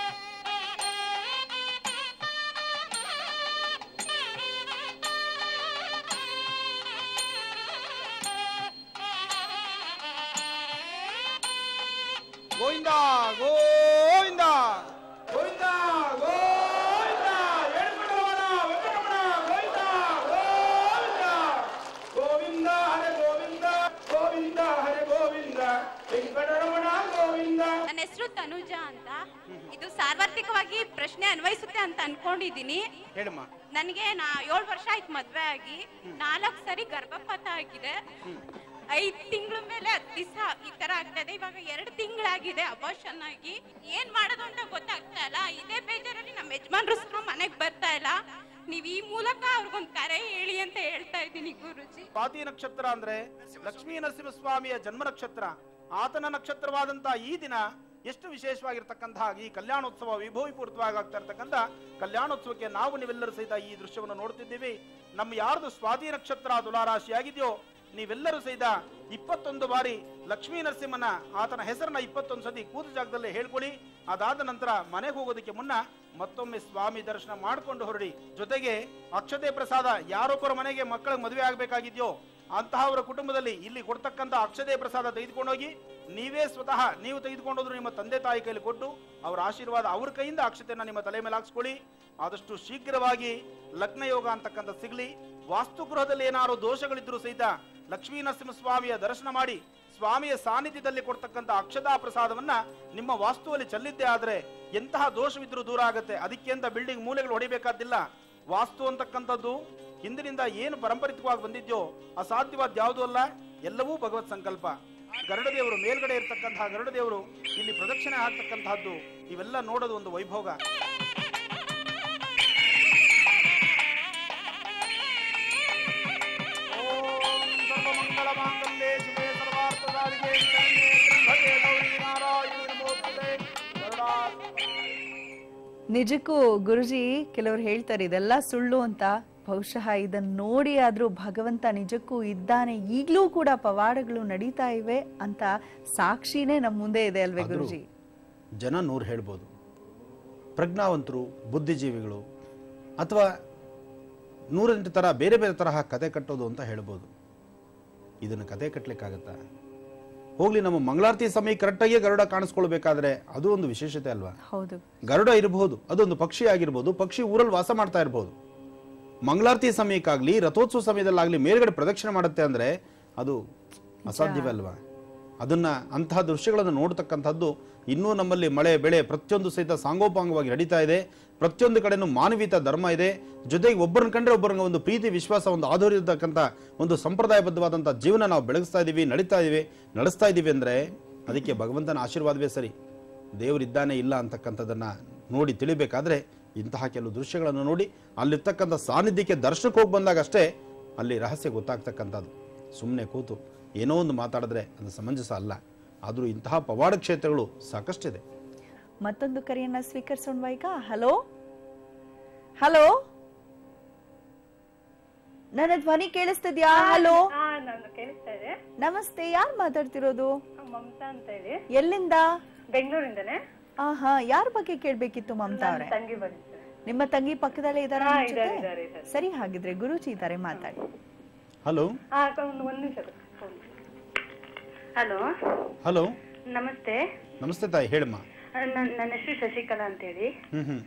ಗೋವಿಂದ ಗೋವಿಂದ ಗೋವಿಂದ ಗೋವಿಂದ ಏಳ್ಕೊಂಡವನ ವೆಂಕಟರಮಣ ಗೋವಿಂದ ಗೋವಿಂದ ಗೋವಿಂದ ಹರೆ ಗೋವಿಂದ ಗೋವಿಂದ ಹರೆ ಗೋವಿಂದ ವೆಂಕಟರಮಣ ಗೋವಿಂದ ನನ್ನ ಹೆಸರು ತನುಜಾ ಅಂತ ಇದು ಸಾರ್ವತ್ರಿಕವಾಗಿ ಪ್ರಶ್ನೆ ಅನ್ವಯಿಸುತ್ತೆ ಅಂತ ಅನ್ಕೊಂಡಿದೀನಿ ಹೇಳಮ್ಮ ನನಗೆ ನಾ ಏಳು ವರ್ಷ ಆಯ್ತು ಮದ್ವೆ ಆಗಿ ನಾಲ್ಕು ಸರಿ ಗರ್ಭಪಾತ ಆಗಿದೆ ಐದ್ ತಿಂಗಳ ಮೇಲೆ ಹತ್ತು ದಿವಸ ಈ ತರ ಆಗ್ತಾ ಇದೆ ಇವಾಗ ಎರಡು ತಿಂಗಳಾಗಿದೆ ಅಬಾರ್ಷನ್ ಆಗಿ ಏನ್ ಮಾಡೋದು ಅಂತ ಗೊತ್ತಾಗ್ತಾ ಇಲ್ಲ ಇದೇ ಬೇಜಾರಲ್ಲಿ ನಮ್ಮ ಯಜಮಾನ್ರು ಸಹ ಮನೆಗ್ ಬರ್ತಾ ಇಲ್ಲ ನೀವ್ ಈ ಮೂಲಕ ಅವ್ರಿಗೊಂದ್ ಕರೆ ಹೇಳಿ ಅಂತ ಹೇಳ್ತಾ ಇದ್ದೀನಿ ಗುರುಜಿ ಸ್ವಾತಿ ನಕ್ಷತ್ರ ಅಂದ್ರೆ ಲಕ್ಷ್ಮೀ ನರಸಿಂಹ ಸ್ವಾಮಿಯ ಜನ್ಮ ನಕ್ಷತ್ರ ಆತನ ನಕ್ಷತ್ರವಾದಂತ ಈ ದಿನ ಎಷ್ಟು ವಿಶೇಷವಾಗಿರ್ತಕ್ಕಂತಹ ಈ ಕಲ್ಯಾಣೋತ್ಸವ ವಿಭೂವಿಪೂರಿತವಾಗಿ ಆಗ್ತಾ ಇರ್ತಕ್ಕಂಥ ಕಲ್ಯಾಣೋತ್ಸವಕ್ಕೆ ನಾವು ನೀವೆಲ್ಲರೂ ಸಹಿತ ಈ ದೃಶ್ಯವನ್ನು ನೋಡ್ತಿದ್ದೀವಿ ನಮ್ಮ ಯಾರ್ದು ಸ್ವಾತಿ ನಕ್ಷತ್ರ ತುಲಾರಾಶಿಯಾಗಿದೆಯೋ ನೀವೆಲ್ಲರೂ ಸಹಿತ ಇಪ್ಪತ್ತೊಂದು ಬಾರಿ ಲಕ್ಷ್ಮೀ ನರಸಿಂಹನ ಆತನ ಹೆಸರನ್ನ ಇಪ್ಪತ್ತೊಂದು ಸತಿ ಕೂದ ಜಾಗದಲ್ಲೇ ಹೇಳ್ಕೊಳ್ಳಿ ಅದಾದ ನಂತರ ಮನೆಗೆ ಹೋಗೋದಕ್ಕೆ ಮುನ್ನ ಮತ್ತೊಮ್ಮೆ ಸ್ವಾಮಿ ದರ್ಶನ ಮಾಡ್ಕೊಂಡು ಹೊರಡಿ ಜೊತೆಗೆ ಅಕ್ಷತೆ ಪ್ರಸಾದ ಯಾರೊಬ್ಬರ ಮನೆಗೆ ಮಕ್ಕಳಿಗೆ ಮದುವೆ ಆಗ್ಬೇಕಾಗಿದ್ಯೋ ಅಂತಹವರ ಕುಟುಂಬದಲ್ಲಿ ಇಲ್ಲಿ ಕೊಡ್ತಕ್ಕಂಥ ಅಕ್ಷತೆ ಪ್ರಸಾದ ತೆಗೆದುಕೊಂಡೋಗಿ ನೀವೇ ಸ್ವತಃ ನೀವು ತೆಗೆದುಕೊಂಡೋದ್ರು ನಿಮ್ಮ ತಂದೆ ತಾಯಿ ಕೈಲಿ ಕೊಟ್ಟು ಅವರ ಆಶೀರ್ವಾದ ಅವ್ರ ಕೈಯಿಂದ ಅಕ್ಷತೆಯನ್ನ ನಿಮ್ಮ ತಲೆ ಮೇಲೆ ಹಾಕ್ಸ್ಕೊಳ್ಳಿ ಆದಷ್ಟು ಶೀಘ್ರವಾಗಿ ಲಗ್ನ ಯೋಗ ಅಂತಕ್ಕಂಥ ಸಿಗ್ಲಿ ವಾಸ್ತುಗೃಹದಲ್ಲಿ ಏನಾದ್ರು ದೋಷಗಳಿದ್ರು ಸಹಿತ ಲಕ್ಷ್ಮೀ ನರಸಿಂಹ ಸ್ವಾಮಿಯ ದರ್ಶನ ಮಾಡಿ ಸ್ವಾಮಿಯ ಸಾನ್ನಿಧ್ಯದಲ್ಲಿ ಕೊಡ್ತಕ್ಕಂಥ ಅಕ್ಷತಾ ಪ್ರಸಾದವನ್ನ ನಿಮ್ಮ ವಾಸ್ತುವಲ್ಲಿ ಚೆಲ್ಲಿದ್ದೇ ಆದ್ರೆ ಎಂತಹ ದೋಷವಿದ್ರೂ ದೂರ ಆಗುತ್ತೆ ಅದಕ್ಕೆ ಅಂತ ಬಿಲ್ಡಿಂಗ್ ಮೂಲೆಗಳು ಹೊಡಿಬೇಕಾದಿಲ್ಲ ವಾಸ್ತು ಅಂತಕ್ಕಂಥದ್ದು ಹಿಂದಿನಿಂದ ಏನು ಪಾರಂಪರಿಕವಾಗಿ ಬಂದಿದ್ಯೋ ಅಸಾಧ್ಯವಾದ ಯಾವುದೂ ಅಲ್ಲ ಎಲ್ಲವೂ ಭಗವತ್ ಸಂಕಲ್ಪ ಗರುಡ ದೇವರು ಮೇಲ್ಗಡೆ ಇರತಕ್ಕಂತಹ ಗರುಡ ದೇವರು ಇಲ್ಲಿ ಪ್ರದಕ್ಷಿಣೆ ಆಗ್ತಕ್ಕಂತಹದ್ದು ಇವೆಲ್ಲ ನೋಡೋದು ಒಂದು ವೈಭೋಗ ಓಂ ಸರ್ವಮಂಗಳ ಮಾಂಗಲ್ಯೆ ಶಿವೆ ಸರ್ವಾರ್ಥ ಸಾಧಿಕೆ ಶರಣ್ಯೆ ತ್ರ್ಯಂಬಕೆ ಗೌರಿ ನಾರಾಯಣಿ ನಮೋಸ್ತುತೆ ಗರುಡಾ ನಿಜಕ್ಕೂ ಗುರುಜಿ ಕೆಲವರು ಹೇಳ್ತಾರೆ ಇದೆಲ್ಲ ಸುಳ್ಳು ಅಂತ ಬಹುಶಃ ಇದನ್ನ ನೋಡಿ ಆದ್ರೂ ಭಗವಂತ ನಿಜಕ್ಕೂ ಇದ್ದಾನೆ ಈಗ್ಲೂ ಕೂಡ ಪವಾಡಗಳು ನಡೀತಾ ಇವೆ ಅಂತ ಸಾಕ್ಷಿನೇ ನಮ್ಮ ಮುಂದೆ ಇದೆ ಅಲ್ವೇ ಆದ್ರೂ ಗುರುಜಿ ಜನ ನೂರು ಹೇಳ್ಬೋದು ಪ್ರಜ್ಞಾವಂತರು ಬುದ್ಧಿಜೀವಿಗಳು ಅಥವಾ ನೂರೆಂಟು ಥರ ಬೇರೆ ಬೇರೆ ತರಹ ಕತೆ ಕಟ್ಟೋದು ಅಂತ ಹೇಳ್ಬೋದು ಇದನ್ನು ಕತೆ ಕಟ್ಟಲಿಕ್ಕಾಗತ್ತಾ ಹೋಗ್ಲಿ ನಮ್ಮ ಮಂಗಳಾರತಿ ಸಮಯ ಕರೆಕ್ಟಾಗಿ ಗರುಡ ಕಾಣಿಸ್ಕೊಳ್ಬೇಕಾದ್ರೆ ಅದು ಒಂದು ವಿಶೇಷತೆ ಅಲ್ವಾ ಹೌದು ಗರುಡ ಇರಬಹುದು ಅದೊಂದು ಪಕ್ಷಿ ಆಗಿರ್ಬೋದು ಪಕ್ಷಿ ಊರಲ್ಲಿ ವಾಸ ಮಾಡ್ತಾ ಇರಬಹುದು ಮಂಗಳಾರತಿ ಸಮಯಕ್ಕಾಗ್ಲಿ ರಥೋತ್ಸವ ಸಮಯದಲ್ಲಾಗ್ಲಿ ಮೇಲ್ಗಡೆ ಪ್ರದಕ್ಷಿಣೆ ಮಾಡುತ್ತೆ ಅಂದ್ರೆ ಅದು ಅಸಾಧ್ಯವೇ ಅಲ್ವಾ ಅದನ್ನ ಅಂತಹ ದೃಶ್ಯಗಳನ್ನು ನೋಡ್ತಕ್ಕಂಥದ್ದು ಇನ್ನೂ ನಮ್ಮಲ್ಲಿ ಮಳೆ ಬೆಳೆ ಪ್ರತಿಯೊಂದು ಸಹಿತ ಸಾಂಗೋಪಾಂಗವಾಗಿ ನಡೀತಾ ಇದೆ ಪ್ರತಿಯೊಂದು ಕಡೆನೂ ಮಾನವೀಯತ ಧರ್ಮ ಇದೆ ಜೊತೆಗೆ ಒಬ್ಬರನ್ನ ಕಂಡ್ರೆ ಒಬ್ಬರಿಗೆ ಒಂದು ಪ್ರೀತಿ ವಿಶ್ವಾಸ ಒಂದು ಆಧಾರ ಇರತಕ್ಕಂಥ ಒಂದು ಸಂಪ್ರದಾಯಬದ್ಧವಾದಂಥ ಜೀವನ ನಾವು ಬೆಳಗಿಸ್ತಾ ಇದ್ದೀವಿ ನಡೀತಾ ಇದ್ದೀವಿ ನಡೆಸ್ತಾ ಇದ್ದೀವಿ ಅಂದ್ರೆ ಅದಕ್ಕೆ ಭಗವಂತನ ಆಶೀರ್ವಾದವೇ ಸರಿ ದೇವರಿದ್ದಾನೆ ಇಲ್ಲ ಅಂತಕ್ಕಂಥದ್ದನ್ನ ನೋಡಿ ತಿಳಿಬೇಕಾದ್ರೆ ಇಂತಹ ಕೆಲವು ದೃಶ್ಯಗಳನ್ನು ನೋಡಿ ಅಲ್ಲಿರ್ತಕ್ಕಂಥ ಸಾನ್ನಿಧ್ಯಕ್ಕೆ ದರ್ಶನಕ್ಕೆ ಹೋಗಿ ಬಂದಾಗ ಅಷ್ಟೇ ಅಲ್ಲಿ ರಹಸ್ಯ ಗೊತ್ತಾಗ್ತಕ್ಕಂಥದ್ದು ಸುಮ್ಮನೆ ಕೂತು ಏನೋ ಒಂದು ಮಾತಾಡಿದ್ರೆ ಅದು ಸಮಂಜಸ ಅಲ್ಲ ಆದರೂ ಇಂತಹ ಪವಾಡ ಕ್ಷೇತ್ರಗಳು ಸಾಕಷ್ಟಿದೆ ಮತ್ತೊಂದು ಕರೆಯನ್ನ ಸ್ವೀಕರಿಸೋಣ ಈಗ ಹಲೋ ಹಲೋ ನನ್ನ ಧ್ವನಿ ಕೇಳಿಸ್ತಿದ್ಯಾ ಹಲೋ ಹಾ ನಾನು ಕೇಳಿಸ್ತಾ ಇದೆ ನಮಸ್ತೆ ಯಾರು ಮಾತಾಡ್ತಿರೋದು ಮಮತಾ ಅಂತ ಹೇಳಿ ಎಲ್ಲಿಂದ ಬೆಂಗಳೂರಿಂದನೇ ಆಹಾ ಯಾರ ಬಗ್ಗೆ ಕೇಳ್ಬೇಕಿತ್ತು ಮಮತಾ ನನ್ನ ಅವರೇ ತಂಗಿ ಬಂದಿದ್ದಾರೆ ನಿಮ್ಮ ತಂಗಿ ಪಕ್ಕದಲ್ಲೇ ಇದಾರೆ ಹಾ, ಇದಾರೆ, ಇದಾರೆ, ಇದಾರೆ. ಸರಿ ಹಾಗಿದ್ರೆ ಗುರುಜಿ ಇದ್ದಾರೆ ಮಾತಾಡಿ ಹಲೋ ಹಾ ಒಂದು ಒಂದು ನಿಮಿಷ ಫೋನ್ ಹಲೋ ಹಲೋ ನಮಸ್ತೆ ನಮಸ್ತೆ ತಾಯಿ ಹೇಳಮ್ಮ ನನ್ನ ನನ್ನ ಹೆಸರು ಶಶಿಕಲಾ ಅಂತೇಳಿ ಹ್ಮ್ ಹ್ಮ್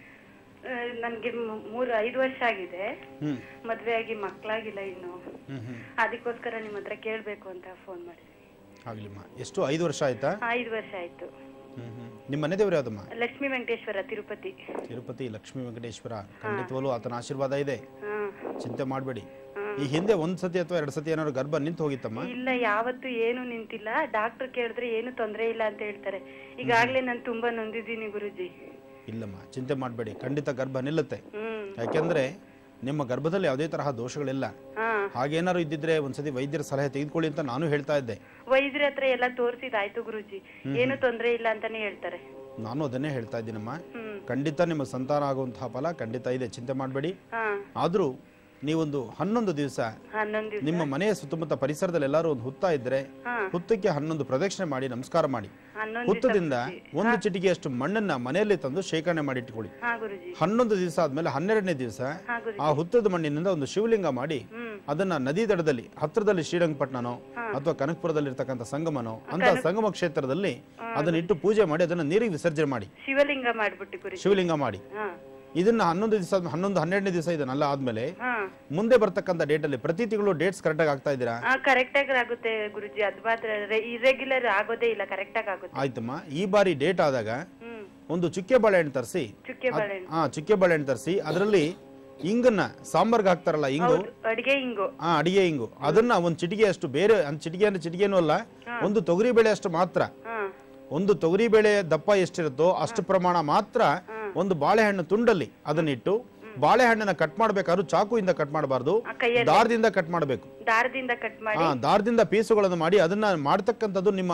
ನನಗೆ ಮೂರು ಐದು ವರ್ಷ ಆಗಿದೆ ಹ್ಮ್ ಮದ್ವೆ ಆಗಿ ಮಕ್ಕಳಾಗಿಲ್ಲ ಇನ್ನು ಹ್ಮ್ ಹ್ಮ್ ಅದಕ್ಕೋಸ್ಕರ ನಿಮ್ಮ ಹತ್ರ ಕೇಳಬೇಕು ಅಂತ ಫೋನ್ ಮಾಡಿದ್ವಿ ಆಗ್ಲಿಮ್ಮ ಎಷ್ಟು ಐದು ವರ್ಷ ಆಯ್ತಾ ಐದು ವರ್ಷ ಆಯ್ತು ಹ್ಮ್ ಹ್ಮ್ ನಿಮ್ಮ ಮನೆ ದೇವರು ಯಾವ್ದಮ್ಮ ಲಕ್ಷ್ಮೀ ವೆಂಕಟೇಶ್ವರ ತಿರುಪತಿ ತಿರುಪತಿ ಲಕ್ಷ್ಮೀ ವೆಂಕಟೇಶ್ವರ ಖಂಡಿತವಲ್ಲೂ ಆತನ ಆಶೀರ್ವಾದ ಇದೆ ಹಾ ಚಿಂತೆ ಮಾಡಬೇಡಿ ಈ ಹಿಂದೆ ಒಂದ್ ಸತಿ ಅಥವಾ ಎರಡು ಸತಿ ಏನಾದ್ರು ಗರ್ಭ ನಿಂತು ಹೋಗಿತ್ತಮ್ಮ ಇಲ್ಲ ಯಾವತ್ತು ಏನು ನಿಂತಿಲ್ಲ ಡಾಕ್ಟರ್ ಕೇಳಿದ್ರೆ ಏನು ತೊಂದರೆ ಇಲ್ಲ ಅಂತ ಹೇಳ್ತಾರೆ ಈಗಾಗ್ಲೇ ನಾನು ತುಂಬಾ ನೊಂದಿದ್ದೀನಿ ಗುರುಜಿ ಇಲ್ಲಮ್ಮ ಚಿಂತೆ ಮಾಡಬೇಡಿ ಖಂಡಿತ ಗರ್ಭ ನಿಲ್ಲುತ್ತೆ ಹ್ಮ್ ಯಾಕೆಂದ್ರೆ ನಿಮ್ಮ ಗರ್ಭದಲ್ಲಿ ಯಾವುದೇ ತರಹ ದೋಷಗಳಿಲ್ಲ ಹಾ ಹಾಗೇನಾದ್ರು ಇದ್ದಿದ್ರೆ ಒಂದ್ಸತಿ ವೈದ್ಯರ ಸಲಹೆ ತೆಗೆದುಕೊಳ್ಳಿ ಅಂತ ನಾನು ಹೇಳ್ತಾ ಇದ್ದೆ ವೈದ್ಯರ ಹತ್ರ ಎಲ್ಲ ತೋರಿಸಿದಾಯ್ತು ಗುರುಜಿ ಏನು ತೊಂದರೆ ಇಲ್ಲ ಅಂತಾನೆ ಹೇಳ್ತಾರೆ ನಾನು ಅದನ್ನೇ ಹೇಳ್ತಾ ಇದ್ದೀನಮ್ಮ ಹ್ಮ್ ಖಂಡಿತ ನಿಮ್ಮ ಸಂತಾನ ಆಗುವಂತಹ ಫಲ ಖಂಡಿತ ಇದೆ ಚಿಂತೆ ಮಾಡಬೇಡಿ ಹಾ ಆದರೂ ನೀವೊಂದು ಹನ್ನೊಂದು ದಿವಸ ಹನ್ನೊಂದು ದಿವಸ ನಿಮ್ಮ ಮನೆಯ ಸುತ್ತಮುತ್ತ ಪರಿಸರದಲ್ಲಿ ಎಲ್ಲರೂ ಒಂದು ಹುತ್ತ ಇದ್ರೆ ಹಾ ಹುತ್ತಕ್ಕೆ ಹನ್ನೊಂದು ಪ್ರದಕ್ಷಿಣೆ ಮಾಡಿ ನಮಸ್ಕಾರ ಮಾಡಿ ಹನ್ನೊಂದು ಹುತ್ತದಿಂದ ಒಂದು ಚಿಟಿಗೆಯಷ್ಟು ಮಣ್ಣನ್ನ ಮನೆಯಲ್ಲಿ ತಂದು ಶೇಖರಣೆ ಮಾಡಿ ಇಟ್ಕೊಳ್ಳಿ ಹಾ ಗುರುಜಿ ಹನ್ನೊಂದು ದಿವಸ ಆದ್ಮೇಲೆ ಹನ್ನೆರಡನೇ ದಿವಸ ಹಾ ಗುರುಜಿ ಆ ಹುತ್ತದ ಮಣ್ಣಿನಿಂದ ಒಂದು ಶಿವಲಿಂಗ ಮಾಡಿ ಹ್ಮ್ ಅದನ್ನ ನದಿ ದಡದಲ್ಲಿ ಹತ್ರದಲ್ಲಿ ಶ್ರೀರಂಗಪಟ್ಟಣನೋ ಅಥವಾ ಕನಕಪುರದಲ್ಲಿ ಇರ್ತಕ್ಕಂಥ ಸಂಗಮನೋ ಅಂತ ಸಂಗಮ ಕ್ಷೇತ್ರದಲ್ಲಿ ಅದನ್ನ ಇಟ್ಟು ಪೂಜೆ ಮಾಡಿ ಅದನ್ನ ನೀರಿಗೆ ವಿಸರ್ಜನೆ ಮಾಡಿ ಶಿವಲಿಂಗ ಮಾಡ್ಬಿಟ್ಟು ಗುರುಜಿ ಶಿವಲಿಂಗ ಮಾಡಿ ಹಾ ಇದನ್ನ ಹನ್ನೊಂದು ದಿವಸ ಹನ್ನೊಂದು ಹನ್ನೆರಡನೇ ದಿವಸ ಇದನ್ನೆಲ್ಲ ಆದ್ಮೇಲೆ ಹಾ ಮುಂದೆ ಬರ್ತಕ್ಕಂಥ ಡೇಟ್ ಅಲ್ಲಿ ಪ್ರತಿ ತಿಂಗಳು ಡೇಟ್ಸ್ ಕರೆಕ್ಟ್ ಆಗಿ ಆಗ್ತಾ ಇದ್ದೀರಾ ಹಾ ಕರೆಕ್ಟ್ ಆಗಿ ಆಗುತ್ತೆ ಗುರುಜಿ ಅದ್ ಮಾತ್ರ ಇರೆಗ್ಯುಲರ್ ಆಗೋದೇ ಇಲ್ಲ ಕರೆಕ್ಟ್ ಆಗಿ ಆಗುತ್ತೆ ಆಯ್ತಮ್ಮ ಈ ಬಾರಿ ಡೇಟ್ ಆದಾಗ ಹ್ಮ್ ಒಂದು ಚುಕ್ಕೆ ಬಾಳೆಹಣ್ಣು ತರಿಸಿ ಚುಕ್ಕೆ ಬಾಳೆಹಣ್ಣು ಹಾ ಚುಕ್ಕೆ ಬಾಳೆಹಣ್ಣು ತರಿಸಿ ಅದರಲ್ಲಿ ಇಂಗನ್ನ ಸಾಂಬಾರ್ಗೆ ಹಾಕ್ತಾರಲ್ಲ ಇಂಗು ಹೌದು ಅಡಿಗೆ ಹಿಂಗು ಆ ಅಡಿಗೆ ಇಂಗು ಅದನ್ನ ಒಂದು ಚಿಟಿಗೆ ಅಷ್ಟು ಬೇರೆ ಒಂದು ಚಿಟಿಗೆ ಅಂದ್ರೆ ಚಿಟಿಗೆನೂ ಅಲ್ಲ ಒಂದು ತೊಗರಿ ಬೇಳೆ ಅಷ್ಟು ಮಾತ್ರ ಹಾ ಒಂದು ತೊಗರಿ ಬೇಳೆ ದಪ್ಪ ಎಷ್ಟಿರುತ್ತೋ ಅಷ್ಟು ಪ್ರಮಾಣ ಮಾತ್ರ ಒಂದು ಬಾಳೆಹಣ್ಣು ತುಂಡಲ್ಲಿ ಅದನ್ನಿಟ್ಟು ಬಾಳೆಹಣ್ಣನ್ನ ಕಟ್ ಮಾಡ್ಬೇಕಾದ್ರೂ ಚಾಕುಯಿಂದ ಕಟ್ ಮಾಡಬಾರ್ದು ಆ ಕೈಯಲ್ಲಿ ದಾರದಿಂದ ಕಟ್ ಮಾಡಬೇಕು ದಾರದಿಂದ ಕಟ್ ಮಾಡಿ ಆ ದಾರದಿಂದ ಪೀಸುಗಳನ್ನು ಮಾಡಿ ಅದನ್ನ ಮಾಡ್ತಕ್ಕಂಥದ್ದು ನಿಮ್ಮ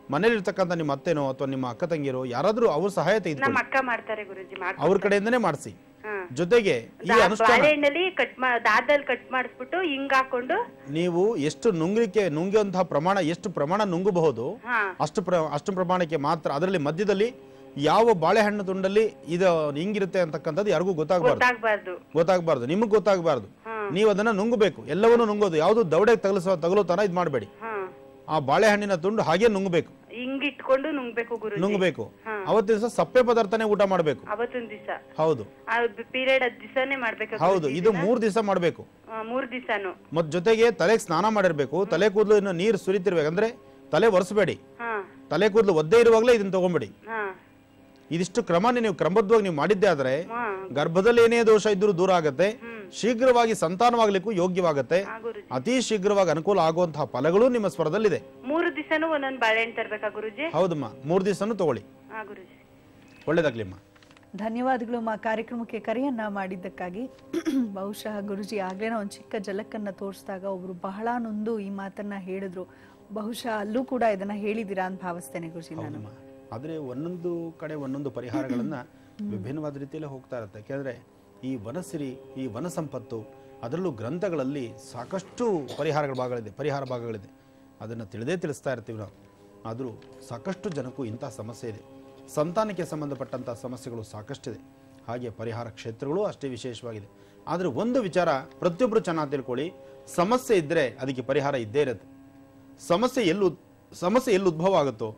ಮನೇಲಿರ್ತಕ್ಕಂಥ ನಿಮ್ಮ ಅತ್ತೆನೋ ಅಥವಾ ನಿಮ್ಮ ಅಕ್ಕ ತಂಗಿರೋ ಯಾರಾದರೂ ಅವ್ರ ಸಹಾಯ ನಮ್ಮ ತೆಗೆದುಕೊಳ್ಳಿ ಅಕ್ಕ ಮಾಡ್ತಾರೆ ಗುರುಜಿ ಮಾಡ್ತಾರೆ ಅವ್ರ ಕಡೆಯಿಂದನೇ ಮಾಡಿಸಿ ಹಾ. ಜೊತೆಗೆ ಈ ದಾ- ಅನುಷ್ಠಾನ ಬಾಳೆಹಣ್ಣಲ್ಲಿ ಕಟ್ ಮಾ ದಾರದಲ್ಲಿ ಕಟ್ ಮಾಡಿಸ್ಬಿಟ್ಟು ಹಿಂಗ್ ಹಾಕೊಂಡು ನೀವು ಎಷ್ಟು ನುಂಗ್ಲಿಕ್ಕೆ ನುಂಗುವಂತಹ ಪ್ರಮಾಣ ಎಷ್ಟು ಪ್ರಮಾಣ ನುಂಗಬಹುದು ಹಾ ಅಷ್ಟು ಪ್ರ ಅಷ್ಟು ಪ್ರಮಾಣಕ್ಕೆ ಮಾತ್ರ ಅದರಲ್ಲಿ ಮಧ್ಯದಲ್ಲಿ ಯಾವ ಬಾಳೆಹಣ್ಣು ತುಂಡಲ್ಲಿ ಇದು ಹಿಂಗಿರುತ್ತೆ ಅಂತಕ್ಕಂಥದ್ದು ಯಾರಿಗೂ ಗೊತ್ತಾಗಬಾರ್ದು ಗೊತ್ತಾಗ್ಬಾರ್ದು ಗೊತ್ತಾಗಬಾರ್ದು ನಿಮಗೆ ಗೊತ್ತಾಗಬಾರ್ದು ಹಾ ನೀವು ಅದನ್ನ ನುಂಗಬೇಕು ಎಲ್ಲವನ್ನೂ ನುಂಗೋದು ಯಾವುದು ದವಡೆಗೆ ತಗಲಿಸೋ ತಗಲೋತನ ಇದು ಮಾಡಬೇಡಿ ಹಾ ಆ ಬಾಳೆಹಣ್ಣಿನ ತುಂಡು ಹಾಗೆ ನುಂಗಬೇಕು ಹಿಂಗ್ ಇಟ್ಕೊಂಡು ನುಂಗ್ಬೇಕು ಗುರುಜಿ ನುಂಗಬೇಕು ಹಾ. ಅವತ್ತಿನ ದಿವಸ ಸಪ್ಪೆ ಪದಾರ್ಥನೇ ಊಟ ಮಾಡಬೇಕು ಅವತ್ತೊಂದ್ ದಿವಸ ಹೌದು ಪೀರಿಯಡ್ ಅದ್ ದಿವಸನೇ ಮಾಡ್ಬೇಕು ಹೌದು ಇದು ಮೂರು ದಿವಸ ಮಾಡಬೇಕು ಮೂರ್ ದಿವಸನು ಮತ್ ಜೊತೆಗೆ ತಲೆಗೆ ಸ್ನಾನ ಮಾಡಿರ್ಬೇಕು ತಲೆ ಕೂದಲು ಇನ್ನು ನೀರು ಸುರಿತಿರ್ಬೇಕು ಅಂದ್ರೆ ತಲೆ ಒರೆಸಬೇಡಿ ಹಾ ತಲೆ ಕೂದಲು ಒದ್ದೇ ಇರುವಾಗಲೇ ಇದನ್ನ ತಗೊಂಬೇಡಿ ಹಾ ಇದಿಷ್ಟು ಕ್ರಮನೇ ನೀವು ಕ್ರಮಬದ್ಧವಾಗಿ ನೀವು ಮಾಡಿದ್ದೆ ಆದ್ರೆ ಹಾ ಗರ್ಭದಲ್ಲಿ ಏನೇ ದೋಷ ಇದ್ರೂ ದೂರ ಆಗತ್ತೆ ಶೀಘ್ರವಾಗಿ ಸಂತಾನವಾಗ್ಲಿಕ್ಕೂ ಯೋಗ್ಯವಾಗತ್ತೆ ಹಾ ಗುರುಜಿ ಅತಿ ಶೀಘ್ರವಾಗಿ ಅನುಕೂಲ ಆಗುವಂತಹ ಫಲಗಳು ನಿಮ್ಮ ಸ್ವರದಲ್ಲಿದೆ ಮೂರು ದಿವಸನು ಒಂದೊಂದ್ ಬಾಳೆಹಣ್ಣು ತರ್ಬೇಕಾ ಗುರುಜಿ ಹೌದಮ್ಮ ಮೂರು ದಿವಸನೂ ತಗೊಳ್ಳಿ ಹಾ ಗುರುಜಿ ಒಳ್ಳೇದಾಗ್ಲಿಮ್ಮ ಧನ್ಯವಾದಗಳು ಮಾ ಕಾರ್ಯಕ್ರಮಕ್ಕೆ ಕರೆಯನ್ನ ಮಾಡಿದ್ದಕ್ಕಾಗಿ ಬಹುಶಃ ಗುರುಜಿ ಆಗ್ಲೇ ಒಂದು ಚಿಕ್ಕ ಜಲಕ್ಕನ್ನ ತೋರಿಸಿದಾಗ ಒಬ್ರು ಬಹಳ ನೊಂದು ಈ ಮಾತನ್ನ ಹೇಳಿದ್ರು ಬಹುಶಃ ಅಲ್ಲೂ ಕೂಡ ಇದನ್ನ ಹೇಳಿದ್ದೀರಾ ಅಂತ ಭಾವಿಸ್ತೇನೆ ಗುರುಜಿ ನಾನು ಹೌದಮ್ಮ ಆದ್ರೆ ಒಂದೊಂದು ಕಡೆ ಒಂದೊಂದು ಪರಿಹಾರಗಳನ್ನ ವಿಭಿನ್ನವಾದ ರೀತಿಯಲ್ಲಿ ಹೋಗ್ತಾ ಇರುತ್ತೆ ಯಾಕೆಂದ್ರೆ ಈ ವನಸಿರಿ ಈ ವನ ಸಂಪತ್ತು ಅದರಲ್ಲೂ ಗ್ರಂಥಗಳಲ್ಲಿ ಸಾಕಷ್ಟು ಪರಿಹಾರಗಳ ಭಾಗಗಳಿದೆ ಪರಿಹಾರ ಭಾಗಗಳಿದೆ ಅದನ್ನು ತಿಳಿದೇ ತಿಳಿಸ್ತಾ ಇರ್ತೀವಿ ನಾವು ಆದರೂ ಸಾಕಷ್ಟು ಜನಕ್ಕೂ ಇಂಥ ಸಮಸ್ಯೆ ಇದೆ ಸಂತಾನಕ್ಕೆ ಸಂಬಂಧಪಟ್ಟಂಥ ಸಮಸ್ಯೆಗಳು ಸಾಕಷ್ಟಿದೆ ಹಾಗೆ ಪರಿಹಾರ ಕ್ಷೇತ್ರಗಳು ಅಷ್ಟೇ ವಿಶೇಷವಾಗಿದೆ ಆದರೆ ಒಂದು ವಿಚಾರ ಪ್ರತಿಯೊಬ್ಬರು ಚೆನ್ನಾಗಿ ತಿಳ್ಕೊಳ್ಳಿ ಸಮಸ್ಯೆ ಇದ್ದರೆ ಅದಕ್ಕೆ ಪರಿಹಾರ ಇದ್ದೇ ಇರುತ್ತೆ ಸಮಸ್ಯೆ ಎಲ್ಲಿ ಉದ್- ಸಮಸ್ಯೆ ಎಲ್ಲಿ ಉದ್ಭವ ಆಗುತ್ತೋ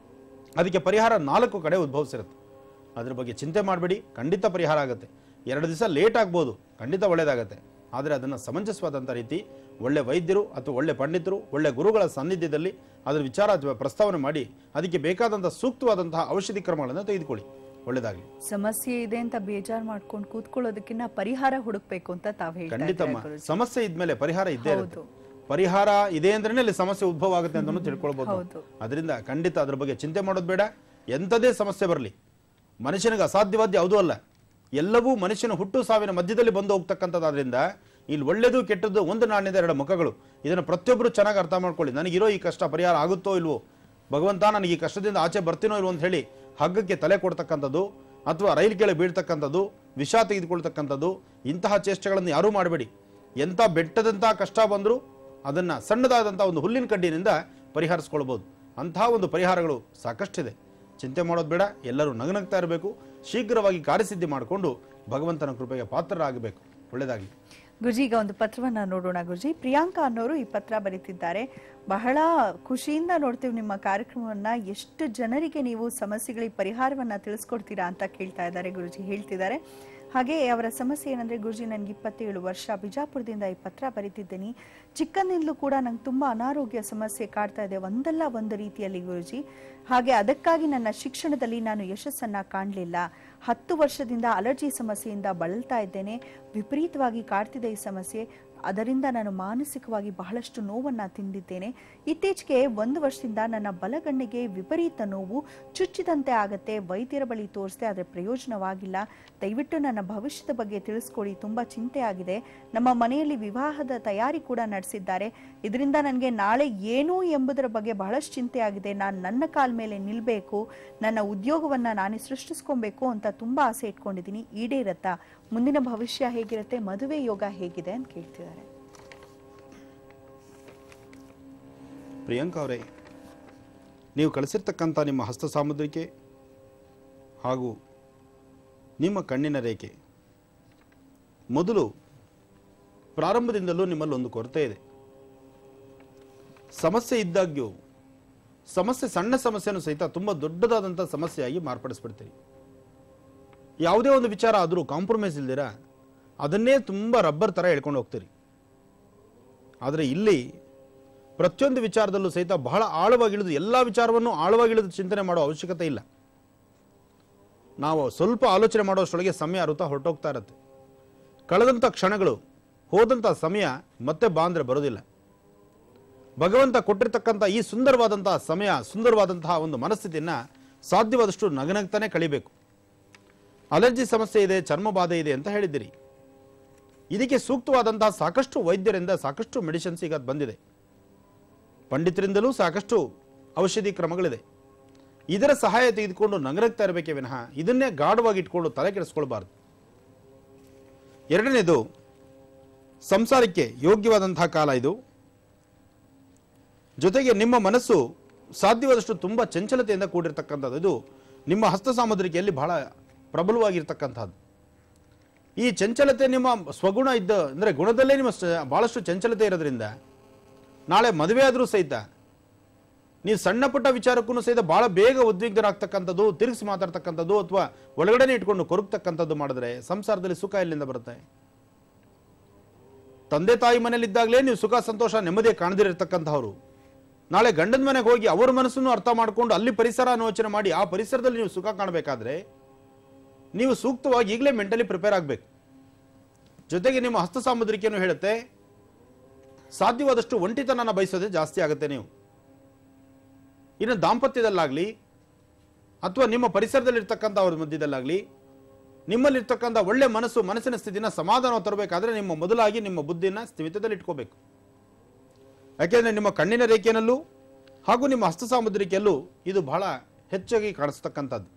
ಅದಕ್ಕೆ ಪರಿಹಾರ ನಾಲ್ಕು ಕಡೆ ಉದ್ಭವಿಸಿರುತ್ತೆ ಅದ್ರ ಬಗ್ಗೆ ಚಿಂತೆ ಮಾಡಬೇಡಿ ಖಂಡಿತ ಪರಿಹಾರ ಆಗುತ್ತೆ ಎರಡು ದಿವಸ ಲೇಟ್ ಆಗ್ಬೋದು ಖಂಡಿತ ಒಳ್ಳೇದಾಗತ್ತೆ ಆದರೆ ಅದನ್ನು ಸಮಂಜಸವಾದಂಥ ರೀತಿ ಒಳ್ಳೆ ವೈದ್ಯರು ಅಥವಾ ಒಳ್ಳೆ ಪಂಡಿತರು ಒಳ್ಳೆ ಗುರುಗಳ ಸಾನ್ನಿಧ್ಯದಲ್ಲಿ ಅದರ ವಿಚಾರ ಅಥವಾ ಪ್ರಸ್ತಾವನೆ ಮಾಡಿ ಅದಕ್ಕೆ ಬೇಕಾದಂಥ ಸೂಕ್ತವಾದಂತಹ ಔಷಧಿ ಕ್ರಮಗಳನ್ನು ತೆಗೆದುಕೊಳ್ಳಿ ಒಳ್ಳೇದಾಗಲಿ ಸಮಸ್ಯೆ ಇದೆ ಅಂತ ಬೇಜಾರ್ ಮಾಡ್ಕೊಂಡು ಕೂತ್ಕೊಳ್ಳೋದಕ್ಕಿಂತ ಪರಿಹಾರ ಹುಡುಕ್ಬೇಕು ಅಂತ ತಾವ್ ಹೇಳ್ತಾ ಖಂಡಿತಮ್ಮ ಇದ್ದೀರಾ ಗುರುಜಿ. ಸಮಸ್ಯೆ ಇದ್ಮೇಲೆ ಪರಿಹಾರ ಇದ್ದೇ ಇರುತ್ತೆ ಹೌದು. ಪರಿಹಾರ ಇದೆ ಅಂದ್ರೆ ಅಲ್ಲಿ ಸಮಸ್ಯೆ ಉದ್ಭವ ಆಗುತ್ತೆ ಅಂತ ತಿಳ್ಕೊಳ್ಬಹುದು ಹೌದು. ಅದರಿಂದ ಖಂಡಿತ ಅದ್ರ ಬಗ್ಗೆ ಚಿಂತೆ ಮಾಡೋದು ಬೇಡ ಎಂಥದೇ ಸಮಸ್ಯೆ ಬರಲಿ ಮನುಷ್ಯನಿಗೆ ಅಸಾಧ್ಯವಾದ ಯಾವುದೂ ಅಲ್ಲ ಎಲ್ಲವೂ ಮನುಷ್ಯನ ಹುಟ್ಟು ಸಾವಿನ ಮಧ್ಯದಲ್ಲಿ ಬಂದು ಹೋಗ್ತಕ್ಕಂಥದ್ದಾದ್ರಿಂದ ಇಲ್ಲಿ ಒಳ್ಳೇದು ಕೆಟ್ಟದ್ದು ಒಂದು ನಾಣ್ಯದ ಎರಡು ಮುಖಗಳು ಇದನ್ನು ಪ್ರತಿಯೊಬ್ಬರು ಚೆನ್ನಾಗಿ ಅರ್ಥ ಮಾಡ್ಕೊಳ್ಳಿ ನನಗಿರೋ ಈ ಕಷ್ಟ ಪರಿಹಾರ ಆಗುತ್ತೋ ಇಲ್ವೋ ಭಗವಂತ ನನಗೆ ಈ ಕಷ್ಟದಿಂದ ಆಚೆ ಬರ್ತೀನೋ ಇಲ್ವೋ ಅಂತ ಹೇಳಿ ಹಗ್ಗಕ್ಕೆ ತಲೆ ಕೊಡ್ತಕ್ಕಂಥದ್ದು ಅಥವಾ ರೈಲ್ ಕೆಳಗೆ ಬೀಳ್ತಕ್ಕಂಥದ್ದು ವಿಷ ತೆಗೆದುಕೊಳ್ತಕ್ಕಂಥದ್ದು ಇಂತಹ ಚೇಷ್ಟೆಗಳನ್ನು ಯಾರೂ ಮಾಡಬೇಡಿ ಎಂಥ ಬೆಟ್ಟದಂಥ ಕಷ್ಟ ಬಂದರೂ ಅದನ್ನು ಸಣ್ಣದಾದಂಥ ಒಂದು ಹುಲ್ಲಿನ ಕಡ್ಡಿನಿಂದ ಪರಿಹರಿಸ್ಕೊಳ್ಬೋದು ಅಂತಹ ಒಂದು ಪರಿಹಾರಗಳು ಸಾಕಷ್ಟಿದೆ ಚಿಂತೆ ಮಾಡೋದು ಬೇಡ ಎಲ್ಲರೂ ನಗನಗ್ತಾ ಇರಬೇಕು ಶೀಘ್ರವಾಗಿ ಕಾರ್ಯಸಿದ್ಧಿ ಮಾಡಿಕೊಂಡು ಭಗವಂತನ ಕೃಪೆಗೆ ಪಾತ್ರರಾಗಬೇಕು ಒಳ್ಳೆಯದಾಗಲಿ ಗುರುಜಿ ಈಗ ಒಂದು ಪತ್ರವನ್ನ ನೋಡೋಣ ಗುರುಜಿ ಪ್ರಿಯಾಂಕಾ ಅನ್ನೋರು ಈ ಪತ್ರ ಬರೀತಿದ್ದಾರೆ ಬಹಳ ಖುಷಿಯಿಂದ ನೋಡ್ತೀವಿ ನಿಮ್ಮ ಕಾರ್ಯಕ್ರಮವನ್ನ ಎಷ್ಟು ಜನರಿಗೆ ನೀವು ಸಮಸ್ಯೆಗಳಿಗೆ ಪರಿಹಾರವನ್ನ ತಿಳಿಸ್ಕೊಡ್ತೀರಾ ಅಂತ ಕೇಳ್ತಾ ಇದ್ದಾರೆ ಗುರುಜಿ ಹೇಳ್ತಿದ್ದಾರೆ ಹಾಗೆ ಅವರ ಸಮಸ್ಯೆ ಏನಂದ್ರೆ ಗುರುಜಿ ನನಗೆ ಇಪ್ಪತ್ತೇಳು ವರ್ಷ ಬಿಜಾಪುರದಿಂದ ಈ ಪತ್ರ ಬರೀತಿದ್ದೀನಿ ಚಿಕ್ಕಂದಿನಲ್ಲೂ ಕೂಡ ನಂಗೆ ತುಂಬಾ ಅನಾರೋಗ್ಯ ಸಮಸ್ಯೆ ಕಾಡ್ತಾ ಇದೆ ಒಂದಲ್ಲ ಒಂದು ರೀತಿಯಲ್ಲಿ ಗುರುಜಿ ಹಾಗೆ ಅದಕ್ಕಾಗಿ ನನ್ನ ಶಿಕ್ಷಣದಲ್ಲಿ ನಾನು ಯಶಸ್ಸನ್ನ ಕಾಣಲಿಲ್ಲ ಹತ್ತು ವರ್ಷದಿಂದ ಅಲರ್ಜಿ ಸಮಸ್ಯೆಯಿಂದ ಬಳಲ್ತಾ ಇದ್ದೇನೆ ವಿಪರೀತವಾಗಿ ಕಾಡ್ತಿದೆ ಈ ಸಮಸ್ಯೆ ಅದರಿಂದ ನಾನು ಮಾನಸಿಕವಾಗಿ ಬಹಳಷ್ಟು ನೋವನ್ನ ತಿಂದಿದ್ದೇನೆ ಇತ್ತೀಚೆಗೆ ಒಂದು ವರ್ಷದಿಂದ ನನ್ನ ಬಲಗಣ್ಣಿಗೆ ವಿಪರೀತ ನೋವು ಚುಚ್ಚಿದಂತೆ ಆಗತ್ತೆ ವೈದ್ಯರ ಬಳಿ ತೋರಿಸಿದೆ ಆದರೆ ಪ್ರಯೋಜನವಾಗಿಲ್ಲ ದಯವಿಟ್ಟು ನನ್ನ ಭವಿಷ್ಯದ ಬಗ್ಗೆ ತಿಳಿಸ್ಕೊಡಿ ತುಂಬಾ ಚಿಂತೆ ಆಗಿದೆ ನಮ್ಮ ಮನೆಯಲ್ಲಿ ವಿವಾಹದ ತಯಾರಿ ಕೂಡ ನಡೆಸಿದ್ದಾರೆ ಇದರಿಂದ ನನಗೆ ನಾಳೆ ಏನು ಎಂಬುದರ ಬಗ್ಗೆ ಬಹಳಷ್ಟು ಚಿಂತೆ ಆಗಿದೆ ನಾನು ನನ್ನ ಕಾಲ ಮೇಲೆ ನಿಲ್ಬೇಕು ನನ್ನ ಉದ್ಯೋಗವನ್ನ ನಾನೇ ಸೃಷ್ಟಿಸ್ಕೊಬೇಕು ಅಂತ ತುಂಬಾ ಆಸೆ ಇಟ್ಕೊಂಡಿದ್ದೀನಿ ಈಡೇರತ್ತಾ ಮುಂದಿನ ಭವಿಷ್ಯ ಹೇಗಿರುತ್ತೆ ಮದುವೆ ಯೋಗ ಹೇಗಿದೆ ಅಂತ ಕೇಳ್ತಿದ್ದಾರೆ ಪ್ರಿಯಾಂಕಾ ಅವರೇ ನೀವು ಕಳಿಸಿರ್ತಕ್ಕಂಥ ನಿಮ್ಮ ಹಸ್ತ ಸಾಮುದ್ರಿಕೆ ಹಾಗೂ ನಿಮ್ಮ ಕಣ್ಣಿನ ರೇಖೆ ಮೊದಲು ಪ್ರಾರಂಭದಿಂದಲೂ ನಿಮ್ಮಲ್ಲಿ ಒಂದು ಕೊರತೆ ಇದೆ ಸಮಸ್ಯೆ ಇದ್ದಾಗ್ಯೂ ಸಮಸ್ಯೆ ಸಣ್ಣ ಸಮಸ್ಯೆನೂ ಸಹಿತ ತುಂಬ ದೊಡ್ಡದಾದಂಥ ಸಮಸ್ಯೆಯಾಗಿ ಮಾರ್ಪಡಿಸ್ಬಿಡ್ತೀರಿ ಯಾವುದೇ ಒಂದು ವಿಚಾರ ಆದರೂ ಕಾಂಪ್ರಮೈಸ್ ಇಲ್ದಿರ ಅದನ್ನೇ ತುಂಬ ರಬ್ಬರ್ ಥರ ಹೇಳ್ಕೊಂಡು ಹೋಗ್ತೀರಿ ಆದರೆ ಇಲ್ಲಿ ಪ್ರತಿಯೊಂದು ವಿಚಾರದಲ್ಲೂ ಸಹಿತ ಬಹಳ ಆಳವಾಗಿ ಇಳಿದು ಎಲ್ಲ ವಿಚಾರವನ್ನು ಆಳವಾಗಿ ಇಳಿದು ಚಿಂತನೆ ಮಾಡೋ ಅವಶ್ಯಕತೆ ಇಲ್ಲ ನಾವು ಸ್ವಲ್ಪ ಆಲೋಚನೆ ಮಾಡೋಷ್ಟರೊಳಗೆ ಸಮಯ ಅರುತ ಹೊರಟೋಗ್ತಾ ಇರುತ್ತೆ ಕಳೆದಂಥ ಕ್ಷಣಗಳು ಹೋದಂಥ ಸಮಯ ಮತ್ತೆ ಬಾಂದ್ರೆ ಬರೋದಿಲ್ಲ ಭಗವಂತ ಕೊಟ್ಟಿರ್ತಕ್ಕಂಥ ಈ ಸುಂದರವಾದಂತಹ ಸಮಯ ಸುಂದರವಾದಂತಹ ಒಂದು ಮನಸ್ಥಿತಿಯನ್ನ ಸಾಧ್ಯವಾದಷ್ಟು ನಗನಗ್ತಾನೆ ಕಳಿಬೇಕು ಅಲರ್ಜಿ ಸಮಸ್ಯೆ ಇದೆ ಚರ್ಮ ಬಾಧೆ ಇದೆ ಅಂತ ಹೇಳಿದ್ದೀರಿ ಇದಕ್ಕೆ ಸೂಕ್ತವಾದಂತಹ ಸಾಕಷ್ಟು ವೈದ್ಯರಿಂದ ಸಾಕಷ್ಟು ಮೆಡಿಸಿನ್ಸ್ ಈಗ ಬಂದಿದೆ ಪಂಡಿತರಿಂದಲೂ ಸಾಕಷ್ಟು ಔಷಧಿ ಕ್ರಮಗಳಿದೆ ಇದರ ಸಹಾಯ ತೆಗೆದುಕೊಂಡು ನಗರಗ್ತಾ ಇರಬೇಕೇ ವಿನಃ ಇದನ್ನೇ ಗಾಢವಾಗಿ ಇಟ್ಕೊಂಡು ತಲೆ ಕೆಡಿಸ್ಕೊಳ್ಬಾರ್ದು ಎರಡನೇದು ಸಂಸಾರಕ್ಕೆ ಯೋಗ್ಯವಾದಂತಹ ಕಾಲ ಇದು ಜೊತೆಗೆ ನಿಮ್ಮ ಮನಸ್ಸು ಸಾಧ್ಯವಾದಷ್ಟು ತುಂಬ ಚಂಚಲತೆಯಿಂದ ಕೂಡಿರ್ತಕ್ಕಂಥದ್ದು ಇದು ನಿಮ್ಮ ಹಸ್ತ ಸಾಮುದ್ರಿಕೆಯಲ್ಲಿ ಬಹಳ ಪ್ರಬಲವಾಗಿರ್ತಕ್ಕಂಥದ್ದು ಈ ಚಂಚಲತೆ ನಿಮ್ಮ ಸ್ವಗುಣ ಇದ್ದ ಅಂದರೆ ಗುಣದಲ್ಲೇ ನಿಮ್ಮ ಸ- ಬಹಳಷ್ಟು ಚಂಚಲತೆ ಇರೋದ್ರಿಂದ ನಾಳೆ ಮದುವೆ ಆದರೂ ಸಹಿತ ನೀವು ಸಣ್ಣ ಪುಟ್ಟ ವಿಚಾರಕ್ಕೂ ಸಹಿತ ಬಹಳ ಬೇಗ ಉದ್ವಿಗ್ನರಾಗ್ತಕ್ಕಂಥದ್ದು ತಿರುಗಿಸಿ ಮಾತಾಡ್ತಕ್ಕಂಥದ್ದು ಅಥವಾ ಒಳಗಡೆನೆ ಇಟ್ಕೊಂಡು ಕೊರಗ್ತಕ್ಕಂಥದ್ದು ಮಾಡಿದ್ರೆ ಸಂಸಾರದಲ್ಲಿ ಸುಖ ಎಲ್ಲಿಂದ ಬರುತ್ತೆ ತಂದೆ ತಾಯಿ ಮನೇಲಿದ್ದಾಗಲೇ ನೀವು ಸುಖ ಸಂತೋಷ ನೆಮ್ಮದಿ ಕಾಣದಿರತಕ್ಕಂಥವ್ರು ನಾಳೆ ಗಂಡನ ಮನೆಗೆ ಹೋಗಿ ಅವ್ರ ಮನಸ್ಸನ್ನು ಅರ್ಥ ಮಾಡಿಕೊಂಡು ಅಲ್ಲಿ ಪರಿಸರ ಯೋಚನೆ ಮಾಡಿ ಆ ಪರಿಸರದಲ್ಲಿ ನೀವು ಸುಖ ಕಾಣಬೇಕಾದ್ರೆ ನೀವು ಸೂಕ್ತವಾಗಿ ಈಗಲೇ ಮೆಂಟಲಿ ಪ್ರಿಪೇರ್ ಆಗಬೇಕು ಜೊತೆಗೆ ನಿಮ್ಮ ಹಸ್ತ ಸಾಮುದ್ರಿಕೆಯನ್ನು ಹೇಳುತ್ತೆ ಸಾಧ್ಯವಾದಷ್ಟು ಒಂಟಿತನನ ಬಯಸೋದೇ ಜಾಸ್ತಿ ಆಗುತ್ತೆ ನೀವು ಇನ್ನು ದಾಂಪತ್ಯದಲ್ಲಾಗಲಿ ಅಥವಾ ನಿಮ್ಮ ಪರಿಸರದಲ್ಲಿರ್ತಕ್ಕಂಥ ಅವ್ರ ಮಧ್ಯದಲ್ಲಾಗಲಿ ನಿಮ್ಮಲ್ಲಿರ್ತಕ್ಕಂಥ ಒಳ್ಳೆ ಮನಸ್ಸು ಮನಸ್ಸಿನ ಸ್ಥಿತಿನ ಸಮಾಧಾನ ತರಬೇಕಾದ್ರೆ ನಿಮ್ಮ ಮೊದಲಾಗಿ ನಿಮ್ಮ ಬುದ್ಧಿನ ಸ್ಥಿಮಿತದಲ್ಲಿ ಇಟ್ಕೋಬೇಕು ಯಾಕೆಂದರೆ ನಿಮ್ಮ ಕಣ್ಣಿನ ರೇಖೆಯಲ್ಲೂ ಹಾಗೂ ನಿಮ್ಮ ಹಸ್ತ ಸಾಮುದ್ರಿಕೆಯಲ್ಲೂ ಇದು ಬಹಳ ಹೆಚ್ಚಾಗಿ ಕಾಣಿಸ್ತಕ್ಕಂಥದ್ದು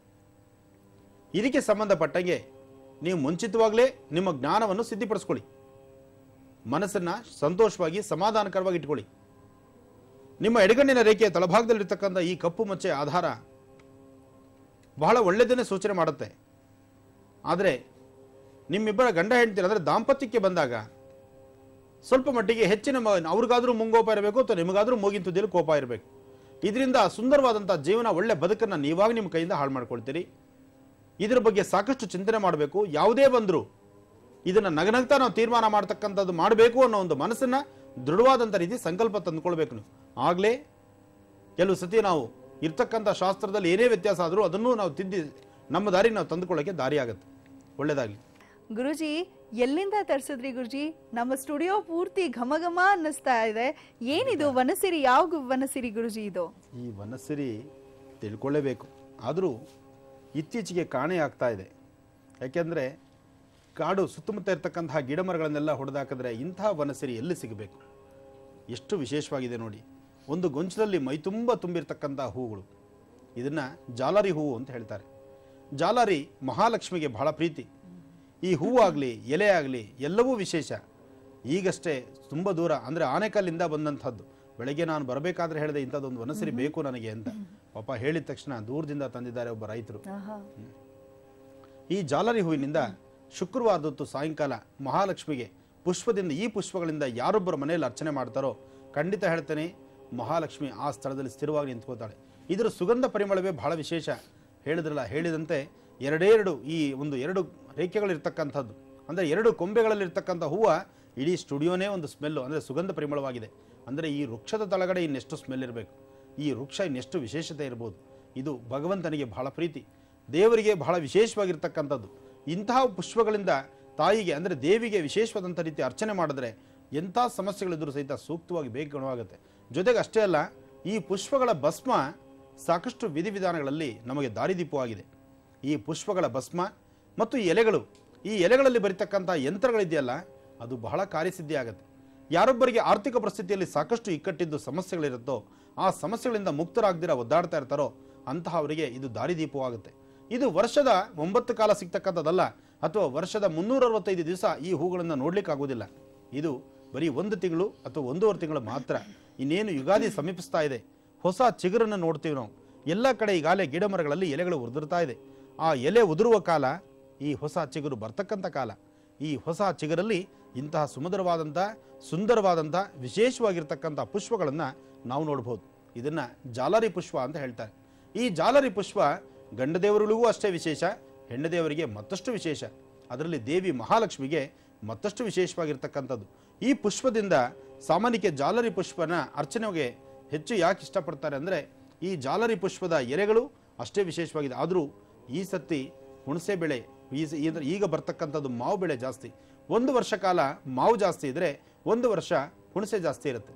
ಇದಕ್ಕೆ ಸಂಬಂಧಪಟ್ಟಂಗೆ ನೀವು ಮುಂಚಿತವಾಗಲೇ ನಿಮ್ಮ ಜ್ಞಾನವನ್ನು ಸಿದ್ಧಿಪಡಿಸ್ಕೊಳ್ಳಿ ಮನಸ್ಸನ್ನ ಸಂತೋಷವಾಗಿ ಸಮಾಧಾನಕರವಾಗಿ ಇಟ್ಕೊಳ್ಳಿ ನಿಮ್ಮ ಎಡಗಣ್ಣಿನ ರೇಖೆಯ ತಳಭಾಗದಲ್ಲಿರ್ತಕ್ಕಂಥ ಈ ಕಪ್ಪು ಮಚ್ಚೆ ಆಧಾರ ಬಹಳ ಒಳ್ಳೆಯದನ್ನೇ ಸೂಚನೆ ಮಾಡುತ್ತೆ ಆದರೆ ನಿಮ್ಮಿಬ್ಬರ ಗಂಡ ಹೆಂಡತಿ ಅಂದರೆ ದಾಂಪತ್ಯಕ್ಕೆ ಬಂದಾಗ ಸ್ವಲ್ಪ ಮಟ್ಟಿಗೆ ಹೆಚ್ಚಿನ ಮ- ಅವ್ರಿಗಾದ್ರೂ ಮುಂಗೋಪ ಇರಬೇಕು ಅಥವಾ ನಿಮಗಾದ್ರೂ ಮೂಗಿನ ತುದಿಯಲ್ಲಿ ಕೋಪ ಇರಬೇಕು ಇದರಿಂದ ಸುಂದರವಾದಂಥ ಜೀವನ ಒಳ್ಳೆ ಬದುಕನ್ನು ನೀವಾಗ ನಿಮ್ಮ ಕೈಯಿಂದ ಹಾಳು ಮಾಡ್ಕೊಳ್ತೀರಿ ಇದ್ರ ಬಗ್ಗೆ ಸಾಕಷ್ಟು ಚಿಂತನೆ ಮಾಡಬೇಕು ಯಾವುದೇ ಬಂದರೂ ಇದನ್ನು ನಗನಗ್ತಾ ನಾವು ತೀರ್ಮಾನ ಮಾಡ್ತಕ್ಕಂಥದ್ದು ಮಾಡಬೇಕು ಅನ್ನೋ ಒಂದು ಮನಸ್ಸನ್ನ ದೃಢವಾದಂಥ ರೀತಿ ಸಂಕಲ್ಪ ತಂದುಕೊಳ್ಬೇಕು ನೀವು ಆಗಲೇ ಕೆಲವು ಸತಿ ನಾವು ಇರ್ತಕ್ಕಂಥ ಶಾಸ್ತ್ರದಲ್ಲಿ ಏನೇ ವ್ಯತ್ಯಾಸ ಆದರೂ ಅದನ್ನು ನಾವು ತಿದ್ದಿ ನಮ್ಮ ದಾರಿ ನಾವು ತಂದುಕೊಳ್ಳೋಕ್ಕೆ ದಾರಿ ಆಗುತ್ತೆ ಒಳ್ಳೆಯದಾಗಲಿ ಗುರುಜಿ ಎಲ್ಲಿಂದ ತರಿಸಿದ್ರಿ ಗುರುಜಿ ನಮ್ಮ ಸ್ಟುಡಿಯೋ ಪೂರ್ತಿ ಘಮ ಘಮ ಅನ್ನಿಸ್ತಾ ಇದೆ ಏನಿದು ವನಸಿರಿ ಯಾವ ಗು- ವನಸಿರಿ ಗುರುಜಿ ಇದು ಈ ವನಸಿರಿ ತಿಳ್ಕೊಳ್ಳೇಬೇಕು ಆದರೂ ಇತ್ತೀಚೆಗೆ ಕಾಣೆ ಆಗ್ತಾ ಇದೆ ಯಾಕೆಂದರೆ ಕಾಡು ಸುತ್ತಮುತ್ತ ಇರ್ತಕ್ಕಂತಹ ಗಿಡ ಮರಗಳನ್ನೆಲ್ಲ ಹೊಡೆದಾಕಿದ್ರೆ ಇಂತಹ ವನಸಿರಿ ಎಲ್ಲಿ ಸಿಗಬೇಕು ಎಷ್ಟು ವಿಶೇಷವಾಗಿದೆ ನೋಡಿ ಒಂದು ಗೊಂಚಲಲ್ಲಿ ಮೈತುಂಬ ತುಂಬಿರ್ತಕ್ಕಂಥ ಹೂಗಳು ಇದನ್ನು ಜಾಲರಿ ಹೂವು ಅಂತ ಹೇಳ್ತಾರೆ ಜಾಲರಿ ಮಹಾಲಕ್ಷ್ಮಿಗೆ ಬಹಳ ಪ್ರೀತಿ ಈ ಹೂವಾಗಲಿ ಎಲೆ ಆಗಲಿ ಎಲ್ಲವೂ ವಿಶೇಷ ಈಗಷ್ಟೇ ತುಂಬ ದೂರ ಅಂದರೆ ಆನೆಕಲ್ಲಿಂದ ಬಂದಂಥದ್ದು ಬೆಳಗ್ಗೆ ನಾನು ಬರಬೇಕಾದ್ರೆ ಹೇಳಿದೆ ಇಂಥದ್ದೊಂದು ವನಸಿರಿ ಬೇಕು ನನಗೆ ಅಂತ ಪಾಪ ಹೇಳಿದ ತಕ್ಷಣ ದೂರದಿಂದ ತಂದಿದ್ದಾರೆ ಒಬ್ಬ ರೈತರು ಈ ಜಾಲರಿ ಹೂವಿನಿಂದ ಶುಕ್ರವಾರದೊತ್ತು ಸಾಯಂಕಾಲ ಮಹಾಲಕ್ಷ್ಮಿಗೆ ಪುಷ್ಪದಿಂದ ಈ ಪುಷ್ಪಗಳಿಂದ ಯಾರೊಬ್ಬರ ಮನೆಯಲ್ಲಿ ಅರ್ಚನೆ ಮಾಡ್ತಾರೋ ಖಂಡಿತ ಹೇಳ್ತೇನೆ ಮಹಾಲಕ್ಷ್ಮಿ ಆ ಸ್ಥಳದಲ್ಲಿ ಸ್ಥಿರವಾಗಿ ನಿಂತ್ಕೋತಾಳೆ ಇದರ ಸುಗಂಧ ಪರಿಮಳವೇ ಬಹಳ ವಿಶೇಷ ಹೇಳಿದ್ರಲ್ಲ ಹೇಳಿದಂತೆ ಎರಡೇ ಎರಡು ಈ ಒಂದು ಎರಡು ರೇಖೆಗಳಿರ್ತಕ್ಕಂಥದ್ದು ಅಂದರೆ ಎರಡು ಕೊಂಬೆಗಳಲ್ಲಿರ್ತಕ್ಕಂಥ ಹೂವು ಇಡೀ ಸ್ಟುಡಿಯೋನೇ ಒಂದು ಸ್ಮೆಲ್ಲು ಅಂದರೆ ಸುಗಂಧ ಪರಿಮಳವಾಗಿದೆ ಅಂದರೆ ಈ ವೃಕ್ಷದ ತಳಗಡೆ ಇನ್ನೆಷ್ಟು ಸ್ಮೆಲ್ ಇರಬೇಕು ಈ ವೃಕ್ಷ ಇನ್ನೆಷ್ಟು ವಿಶೇಷತೆ ಇರ್ಬೋದು ಇದು ಭಗವಂತನಿಗೆ ಬಹಳ ಪ್ರೀತಿ ದೇವರಿಗೆ ಬಹಳ ವಿಶೇಷವಾಗಿರ್ತಕ್ಕಂಥದ್ದು ಇಂತಹ ಪುಷ್ಪಗಳಿಂದ ತಾಯಿಗೆ ಅಂದರೆ ದೇವಿಗೆ ವಿಶೇಷವಾದಂಥ ರೀತಿ ಅರ್ಚನೆ ಮಾಡಿದ್ರೆ ಎಂಥ ಸಮಸ್ಯೆಗಳಿದ್ರೂ ಸಹಿತ ಸೂಕ್ತವಾಗಿ ಬೇಗ ಗುಣವಾಗುತ್ತೆ ಜೊತೆಗೆ ಅಷ್ಟೇ ಅಲ್ಲ ಈ ಪುಷ್ಪಗಳ ಭಸ್ಮ ಸಾಕಷ್ಟು ವಿಧಿವಿಧಾನಗಳಲ್ಲಿ ನಮಗೆ ದಾರಿದೀಪವಾಗಿದೆ ಈ ಪುಷ್ಪಗಳ ಭಸ್ಮ ಮತ್ತು ಈ ಎಲೆಗಳು ಈ ಎಲೆಗಳಲ್ಲಿ ಬರೀತಕ್ಕಂಥ ಯಂತ್ರಗಳಿದೆಯಲ್ಲ ಅದು ಬಹಳ ಕಾರ್ಯಸಿದ್ಧಿ ಆಗುತ್ತೆ ಯಾರೊಬ್ಬರಿಗೆ ಆರ್ಥಿಕ ಪರಿಸ್ಥಿತಿಯಲ್ಲಿ ಸಾಕಷ್ಟು ಇಕ್ಕಟ್ಟಿದ್ದು ಸಮಸ್ಯೆಗಳಿರುತ್ತೋ ಆ ಸಮಸ್ಯೆಗಳಿಂದ ಮುಕ್ತರಾಗ್ದಿರ ಒದ್ದಾಡ್ತಾ ಇರ್ತಾರೋ ಅಂತಹವರಿಗೆ ಇದು ದಾರಿದೀಪವಾಗುತ್ತೆ ಇದು ವರ್ಷದ ಒಂಬತ್ತು ಕಾಲ ಸಿಗ್ತಕ್ಕಂಥದ್ದಲ್ಲ ಅಥವಾ ವರ್ಷದ ಮುನ್ನೂರ ಅರವತ್ತೈದು ದಿವಸ ಈ ಹೂಗಳನ್ನು ನೋಡ್ಲಿಕ್ಕಾಗೋದಿಲ್ಲ ಇದು ಬರೀ ಒಂದು ತಿಂಗಳು ಅಥವಾ ಒಂದೂವರೆ ತಿಂಗಳು ಮಾತ್ರ ಇನ್ನೇನು ಯುಗಾದಿ ಸಮೀಪಿಸ್ತಾ ಇದೆ ಹೊಸ ಚಿಗುರನ್ನು ನೋಡ್ತೀವಿ ನಾವು ಎಲ್ಲ ಕಡೆ ಈಗಾಗಲೇ ಗಿಡ ಮರಗಳಲ್ಲಿ ಎಲೆಗಳು ಉದುರ್ತಾ ಇದೆ ಆ ಎಲೆ ಉದುರುವ ಕಾಲ ಈ ಹೊಸ ಚಿಗುರು ಬರ್ತಕ್ಕಂಥ ಕಾಲ ಈ ಹೊಸ ಚಿಗುರಲ್ಲಿ ಇಂತಹ ಸುಮಧುರವಾದಂಥ ಸುಂದರವಾದಂಥ ವಿಶೇಷವಾಗಿರ್ತಕ್ಕಂಥ ಪುಷ್ಪಗಳನ್ನು ನಾವು ನೋಡ್ಬೋದು ಇದನ್ನು ಜಾಲರಿ ಪುಷ್ಪ ಅಂತ ಹೇಳ್ತಾರೆ ಈ ಜಾಲರಿ ಪುಷ್ಪ ಗಂಡ ದೇವರುಗಳಿಗೂ ಅಷ್ಟೇ ವಿಶೇಷ ಹೆಣ್ಣು ದೇವರಿಗೆ ಮತ್ತಷ್ಟು ವಿಶೇಷ ಅದರಲ್ಲಿ ದೇವಿ ಮಹಾಲಕ್ಷ್ಮಿಗೆ ಮತ್ತಷ್ಟು ವಿಶೇಷವಾಗಿರ್ತಕ್ಕಂಥದ್ದು ಈ ಪುಷ್ಪದಿಂದ ಸಾಮಾನ್ಯಕ್ಕೆ ಜಾಲರಿ ಪುಷ್ಪನ ಅರ್ಚನೆಗೆ ಹೆಚ್ಚು ಯಾಕೆ ಇಷ್ಟಪಡ್ತಾರೆ ಅಂದರೆ ಈ ಜಾಲರಿ ಪುಷ್ಪದ ಎಲೆಗಳು ಅಷ್ಟೇ ವಿಶೇಷವಾಗಿದೆ ಆದರೂ ಈ ಸತಿ ಹುಣಸೆ ಬೆಳೆ ಈ ಸ- ಈ- ಈಗ ಬರ್ತಕ್ಕಂಥದ್ದು ಮಾವು ಬೆಳೆ ಜಾಸ್ತಿ ಒಂದು ವರ್ಷ ಕಾಲ ಮಾವು ಜಾಸ್ತಿ ಇದ್ದರೆ ಒಂದು ವರ್ಷ ಹುಣಸೆ ಜಾಸ್ತಿ ಇರುತ್ತೆ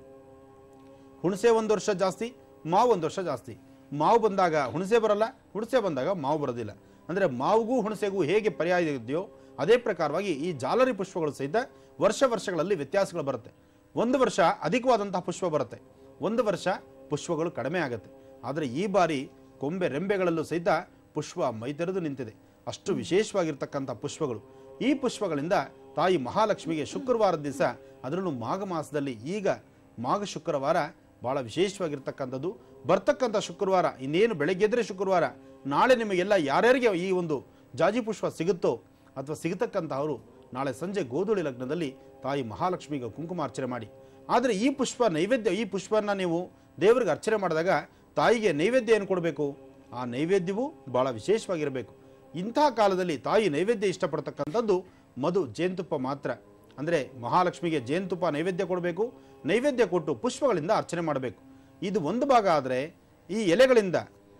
ಹುಣಸೆ ಒಂದು ವರ್ಷ ಜಾಸ್ತಿ ಮಾವು ಒಂದು ವರ್ಷ ಜಾಸ್ತಿ ಮಾವು ಬಂದಾಗ ಹುಣಸೆ ಬರಲ್ಲ ಹುಣಸೆ ಬಂದಾಗ ಮಾವು ಬರೋದಿಲ್ಲ ಅಂದರೆ ಮಾವಿಗೂ ಹುಣಸೆಗೂ ಹೇಗೆ ಪರ್ಯಾಯ ಇದೆಯೋ ಅದೇ ಪ್ರಕಾರವಾಗಿ ಈ ಜಾಲರಿ ಪುಷ್ಪಗಳು ಸಹಿತ ವರ್ಷ ವರ್ಷಗಳಲ್ಲಿ ವ್ಯತ್ಯಾಸಗಳು ಬರುತ್ತೆ ಒಂದು ವರ್ಷ ಅಧಿಕವಾದಂತಹ ಪುಷ್ಪ ಬರುತ್ತೆ ಒಂದು ವರ್ಷ ಪುಷ್ಪಗಳು ಕಡಿಮೆ ಆಗುತ್ತೆ ಆದರೆ ಈ ಬಾರಿ ಕೊಂಬೆ ರೆಂಬೆಗಳಲ್ಲೂ ಸಹಿತ ಪುಷ್ಪ ಮೈತೆರೆದು ನಿಂತಿದೆ ಅಷ್ಟು ವಿಶೇಷವಾಗಿರ್ತಕ್ಕಂಥ ಪುಷ್ಪಗಳು ಈ ಪುಷ್ಪಗಳಿಂದ ತಾಯಿ ಮಹಾಲಕ್ಷ್ಮಿಗೆ ಶುಕ್ರವಾರದ ದಿವಸ ಅದರಲ್ಲೂ ಮಾಘ ಮಾಸದಲ್ಲಿ ಈಗ ಮಾಘ ಶುಕ್ರವಾರ ಭಾಳ ವಿಶೇಷವಾಗಿರ್ತಕ್ಕಂಥದ್ದು ಬರ್ತಕ್ಕಂಥ ಶುಕ್ರವಾರ ಇನ್ನೇನು ಬೆಳಗ್ಗೆದ್ರೆ ಶುಕ್ರವಾರ ನಾಳೆ ನಿಮಗೆಲ್ಲ ಯಾರ್ಯಾರಿಗೆ ಈ ಒಂದು ಜಾಜಿ ಪುಷ್ಪ ಸಿಗುತ್ತೋ ಅಥವಾ ಸಿಗತಕ್ಕಂತಹವರು ನಾಳೆ ಸಂಜೆ ಗೋಧುಳಿ ಲಗ್ನದಲ್ಲಿ ತಾಯಿ ಮಹಾಲಕ್ಷ್ಮಿಗೆ ಕುಂಕುಮಾರ್ಚನೆ ಮಾಡಿ ಆದರೆ ಈ ಪುಷ್ಪ ನೈವೇದ್ಯ ಈ ಪುಷ್ಪನ ನೀವು ದೇವರಿಗೆ ಅರ್ಚನೆ ಮಾಡಿದಾಗ ತಾಯಿಗೆ ನೈವೇದ್ಯ ಏನು ಕೊಡಬೇಕು ಆ ನೈವೇದ್ಯವು ಭಾಳ ವಿಶೇಷವಾಗಿರಬೇಕು ಇಂತಹ ಕಾಲದಲ್ಲಿ ತಾಯಿ ನೈವೇದ್ಯ ಇಷ್ಟಪಡ್ತಕ್ಕಂಥದ್ದು ಮಧು ಜೇನುತುಪ್ಪ ಮಾತ್ರ ಅಂದರೆ ಮಹಾಲಕ್ಷ್ಮಿಗೆ ಜೇನುತುಪ್ಪ ನೈವೇದ್ಯ ಕೊಡಬೇಕು ನೈವೇದ್ಯ ಕೊಟ್ಟು ಪುಷ್ಪಗಳಿಂದ ಅರ್ಚನೆ ಮಾಡಬೇಕು ಇದು ಒಂದು ಭಾಗ ಆದರೆ ಈ ಎಲೆಗಳಿಂದ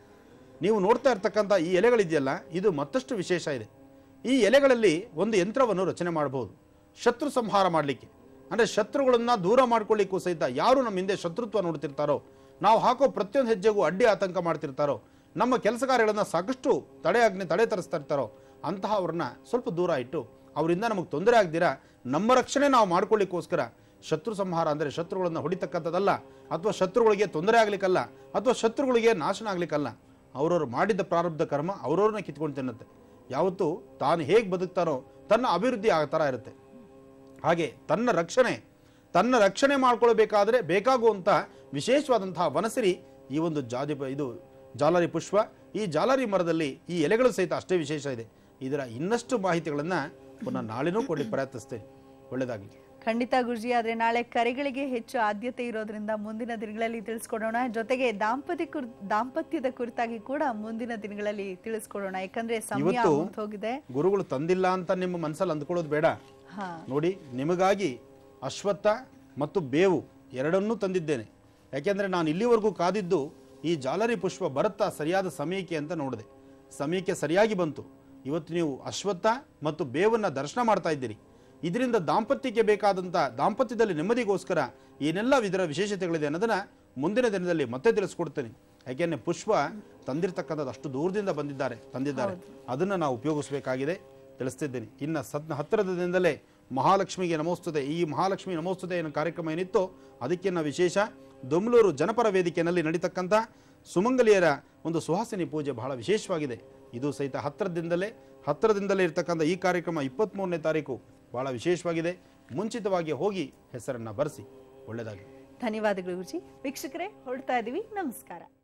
ನೀವು ನೋಡ್ತಾ ಇರ್ತಕ್ಕಂಥ ಈ ಎಲೆಗಳಿದೆಯಲ್ಲ ಇದು ಮತ್ತಷ್ಟು ವಿಶೇಷ ಇದೆ ಈ ಎಲೆಗಳಲ್ಲಿ ಒಂದು ಯಂತ್ರವನ್ನು ರಚನೆ ಮಾಡಬಹುದು ಶತ್ರು ಸಂಹಾರ ಮಾಡಲಿಕ್ಕೆ ಅಂದರೆ ಶತ್ರುಗಳನ್ನು ದೂರ ಮಾಡ್ಕೊಳ್ಳಿಕ್ಕೂ ಸಹಿತ ಯಾರು ನಮ್ಮ ಹಿಂದೆ ಶತ್ರುತ್ವ ನೋಡ್ತಿರ್ತಾರೋ ನಾವು ಹಾಕೋ ಪ್ರತಿಯೊಂದು ಹೆಜ್ಜೆಗೂ ಅಡ್ಡಿ ಆತಂಕ ಮಾಡ್ತಿರ್ತಾರೋ ನಮ್ಮ ಕೆಲಸ ಕಾರ್ಯಗಳನ್ನು ಸಾಕಷ್ಟು ತಡೆ ಆಜ್ಞೆ ತಡೆ ತರಿಸ್ತಾ ಇರ್ತಾರೋ ಅಂತಹವ್ರನ್ನ ಸ್ವಲ್ಪ ದೂರ ಇಟ್ಟು ಅವರಿಂದ ನಮಗೆ ತೊಂದರೆ ಆಗದಿರ ನಮ್ಮ ರಕ್ಷಣೆ ನಾವು ಮಾಡ್ಕೊಳ್ಳಿಕ್ಕೋಸ್ಕರ ಶತ್ರು ಸಂಹಾರ ಅಂದರೆ ಶತ್ರುಗಳನ್ನು ಹೊಡಿತಕ್ಕಂಥದ್ದಲ್ಲ ಅಥವಾ ಶತ್ರುಗಳಿಗೆ ತೊಂದರೆ ಆಗ್ಲಿಕ್ಕಲ್ಲ ಅಥವಾ ಶತ್ರುಗಳಿಗೆ ನಾಶನ ಆಗ್ಲಿಕ್ಕಲ್ಲ ಅವರವರು ಮಾಡಿದ ಪ್ರಾರಬ್ಧ ಕರ್ಮ ಅವ್ರವ್ರನ್ನ ಕಿತ್ಕೊಂಡು ತಿನ್ನುತ್ತೆ ಯಾವತ್ತೂ ತಾನು ಹೇಗೆ ಬದುಕ್ತಾನೋ ತನ್ನ ಅಭಿವೃದ್ಧಿ ಆ ಥರ ಇರುತ್ತೆ ಹಾಗೆ ತನ್ನ ರಕ್ಷಣೆ ತನ್ನ ರಕ್ಷಣೆ ಮಾಡ್ಕೊಳ್ಬೇಕಾದ್ರೆ ಬೇಕಾಗುವಂಥ ವಿಶೇಷವಾದಂತಹ ವನಸಿರಿ ಈ ಒಂದು ಜಾತಿ ಇದು ಜಾಲರಿ ಪುಷ್ಪ ಈ ಜಾಲರಿ ಮರದಲ್ಲಿ ಈ ಎಲೆಗಳು ಸಹಿತ ಅಷ್ಟೇ ವಿಶೇಷ ಇದೆ ಇದರ ಇನ್ನಷ್ಟು ಮಾಹಿತಿಗಳನ್ನು ಪುನಃ ನಾಳೆನೂ ಕೊಡಲಿಕ್ಕೆ ಪ್ರಯತ್ನಿಸ್ತೇನೆ ಒಳ್ಳೆಯದಾಗಲಿ ಖಂಡಿತ ಗುರುಜಿ ಆದ್ರೆ ನಾಳೆ ಕರೆಗಳಿಗೆ ಹೆಚ್ಚು ಆದ್ಯತೆ ಇರೋದ್ರಿಂದ ಮುಂದಿನ ದಿನಗಳಲ್ಲಿ ತಿಳಿಸ್ಕೊಡೋಣ ಜೊತೆಗೆ ದಾಂಪತ್ಯ ಕುರ್ ದಾಂಪತ್ಯದ ಕುರಿತಾಗಿ ಕೂಡ ಮುಂದಿನ ದಿನಗಳಲ್ಲಿ ತಿಳಿಸ್ಕೊಡೋಣ ಯಾಕಂದ್ರೆ ಸಮಯ ಇವತ್ತು ಮುಗ್ದ್ ಹೋಗಿದೆ ಗುರುಗಳು ತಂದಿಲ್ಲ ಅಂತ ನಿಮ್ಮ ಮನಸ್ಸಲ್ಲಿ ಅಂದ್ಕೊಳ್ಳೋದು ಬೇಡ ಹಾ ನೋಡಿ ನಿಮಗಾಗಿ ಅಶ್ವತ್ಥ ಮತ್ತು ಬೇವು ಎರಡನ್ನೂ ತಂದಿದ್ದೇನೆ ಯಾಕೆಂದರೆ ನಾನು ಇಲ್ಲಿವರೆಗೂ ಕಾದಿದ್ದು ಈ ಜಾಲರಿ ಪುಷ್ಪ ಬರುತ್ತಾ ಸರಿಯಾದ ಸಮಯಕ್ಕೆ ಅಂತ ನೋಡಿದೆ ಸಮಯಕ್ಕೆ ಸರಿಯಾಗಿ ಬಂತು ಇವತ್ತು ನೀವು ಅಶ್ವತ್ಥ ಮತ್ತು ಬೇವನ್ನು ದರ್ಶನ ಮಾಡ್ತಾ ಇದ್ದೀರಿ ಇದರಿಂದ ದಾಂಪತ್ಯಕ್ಕೆ ಬೇಕಾದಂಥ ದಾಂಪತ್ಯದಲ್ಲಿ ನೆಮ್ಮದಿಗೋಸ್ಕರ ಏನೆಲ್ಲ ಇದರ ವಿಶೇಷತೆಗಳಿದೆ ಅನ್ನೋದನ್ನ ಮುಂದಿನ ದಿನದಲ್ಲಿ ಮತ್ತೆ ತಿಳಿಸ್ಕೊಡ್ತೇನೆ ಯಾಕೆಂದ್ರೆ ಪುಷ್ಪ ತಂದಿರತಕ್ಕಂಥದ್ದು ಅಷ್ಟು ದೂರದಿಂದ ಬಂದಿದ್ದಾರೆ ತಂದಿದ್ದಾರೆ ಅದನ್ನು ನಾವು ಉಪಯೋಗಿಸಬೇಕಾಗಿದೆ ತಿಳಿಸ್ತಿದ್ದೇನೆ ಇನ್ನು ಸದ್ ಹತ್ತಿರದ ದಿನದಲ್ಲೇ ಮಹಾಲಕ್ಷ್ಮಿಗೆ ನಮೋಸ್ತುತೆ ಈ ಮಹಾಲಕ್ಷ್ಮಿ ನಮೋಸ್ತುತೆ ಏನೋ ಕಾರ್ಯಕ್ರಮ ಏನಿತ್ತೋ ಅದಕ್ಕಿನ್ನ ವಿಶೇಷ ದೊಮ್ಲೂರು ಜನಪರ ವೇದಿಕೆಯಲ್ಲಿ ನಡೀತಕ್ಕಂಥ ಸುಮಂಗಲಿಯರ ಒಂದು ಸುಹಾಸಿನಿ ಪೂಜೆ ಬಹಳ ವಿಶೇಷವಾಗಿದೆ ಇದು ಸಹಿತ ಹತ್ತಿರದಿಂದಲೇ ಹತ್ತಿರದಿಂದಲೇ ಇರ್ತಕ್ಕಂಥ ಈ ಕಾರ್ಯಕ್ರಮ ಇಪ್ಪತ್ತ್ಮೂರನೇ ತಾರೀಕು ಬಹಳ ವಿಶೇಷವಾಗಿದೆ ಮುಂಚಿತವಾಗಿ ಹೋಗಿ ಹೆಸರನ್ನು ಬರೆಸಿ ಒಳ್ಳೆಯದಾಗಿ ಧನ್ಯವಾದಗಳು ಗುರುಜಿ ವೀಕ್ಷಕರೇ ಹೊರಡ್ತಾ ಇದೀವಿ ನಮಸ್ಕಾರ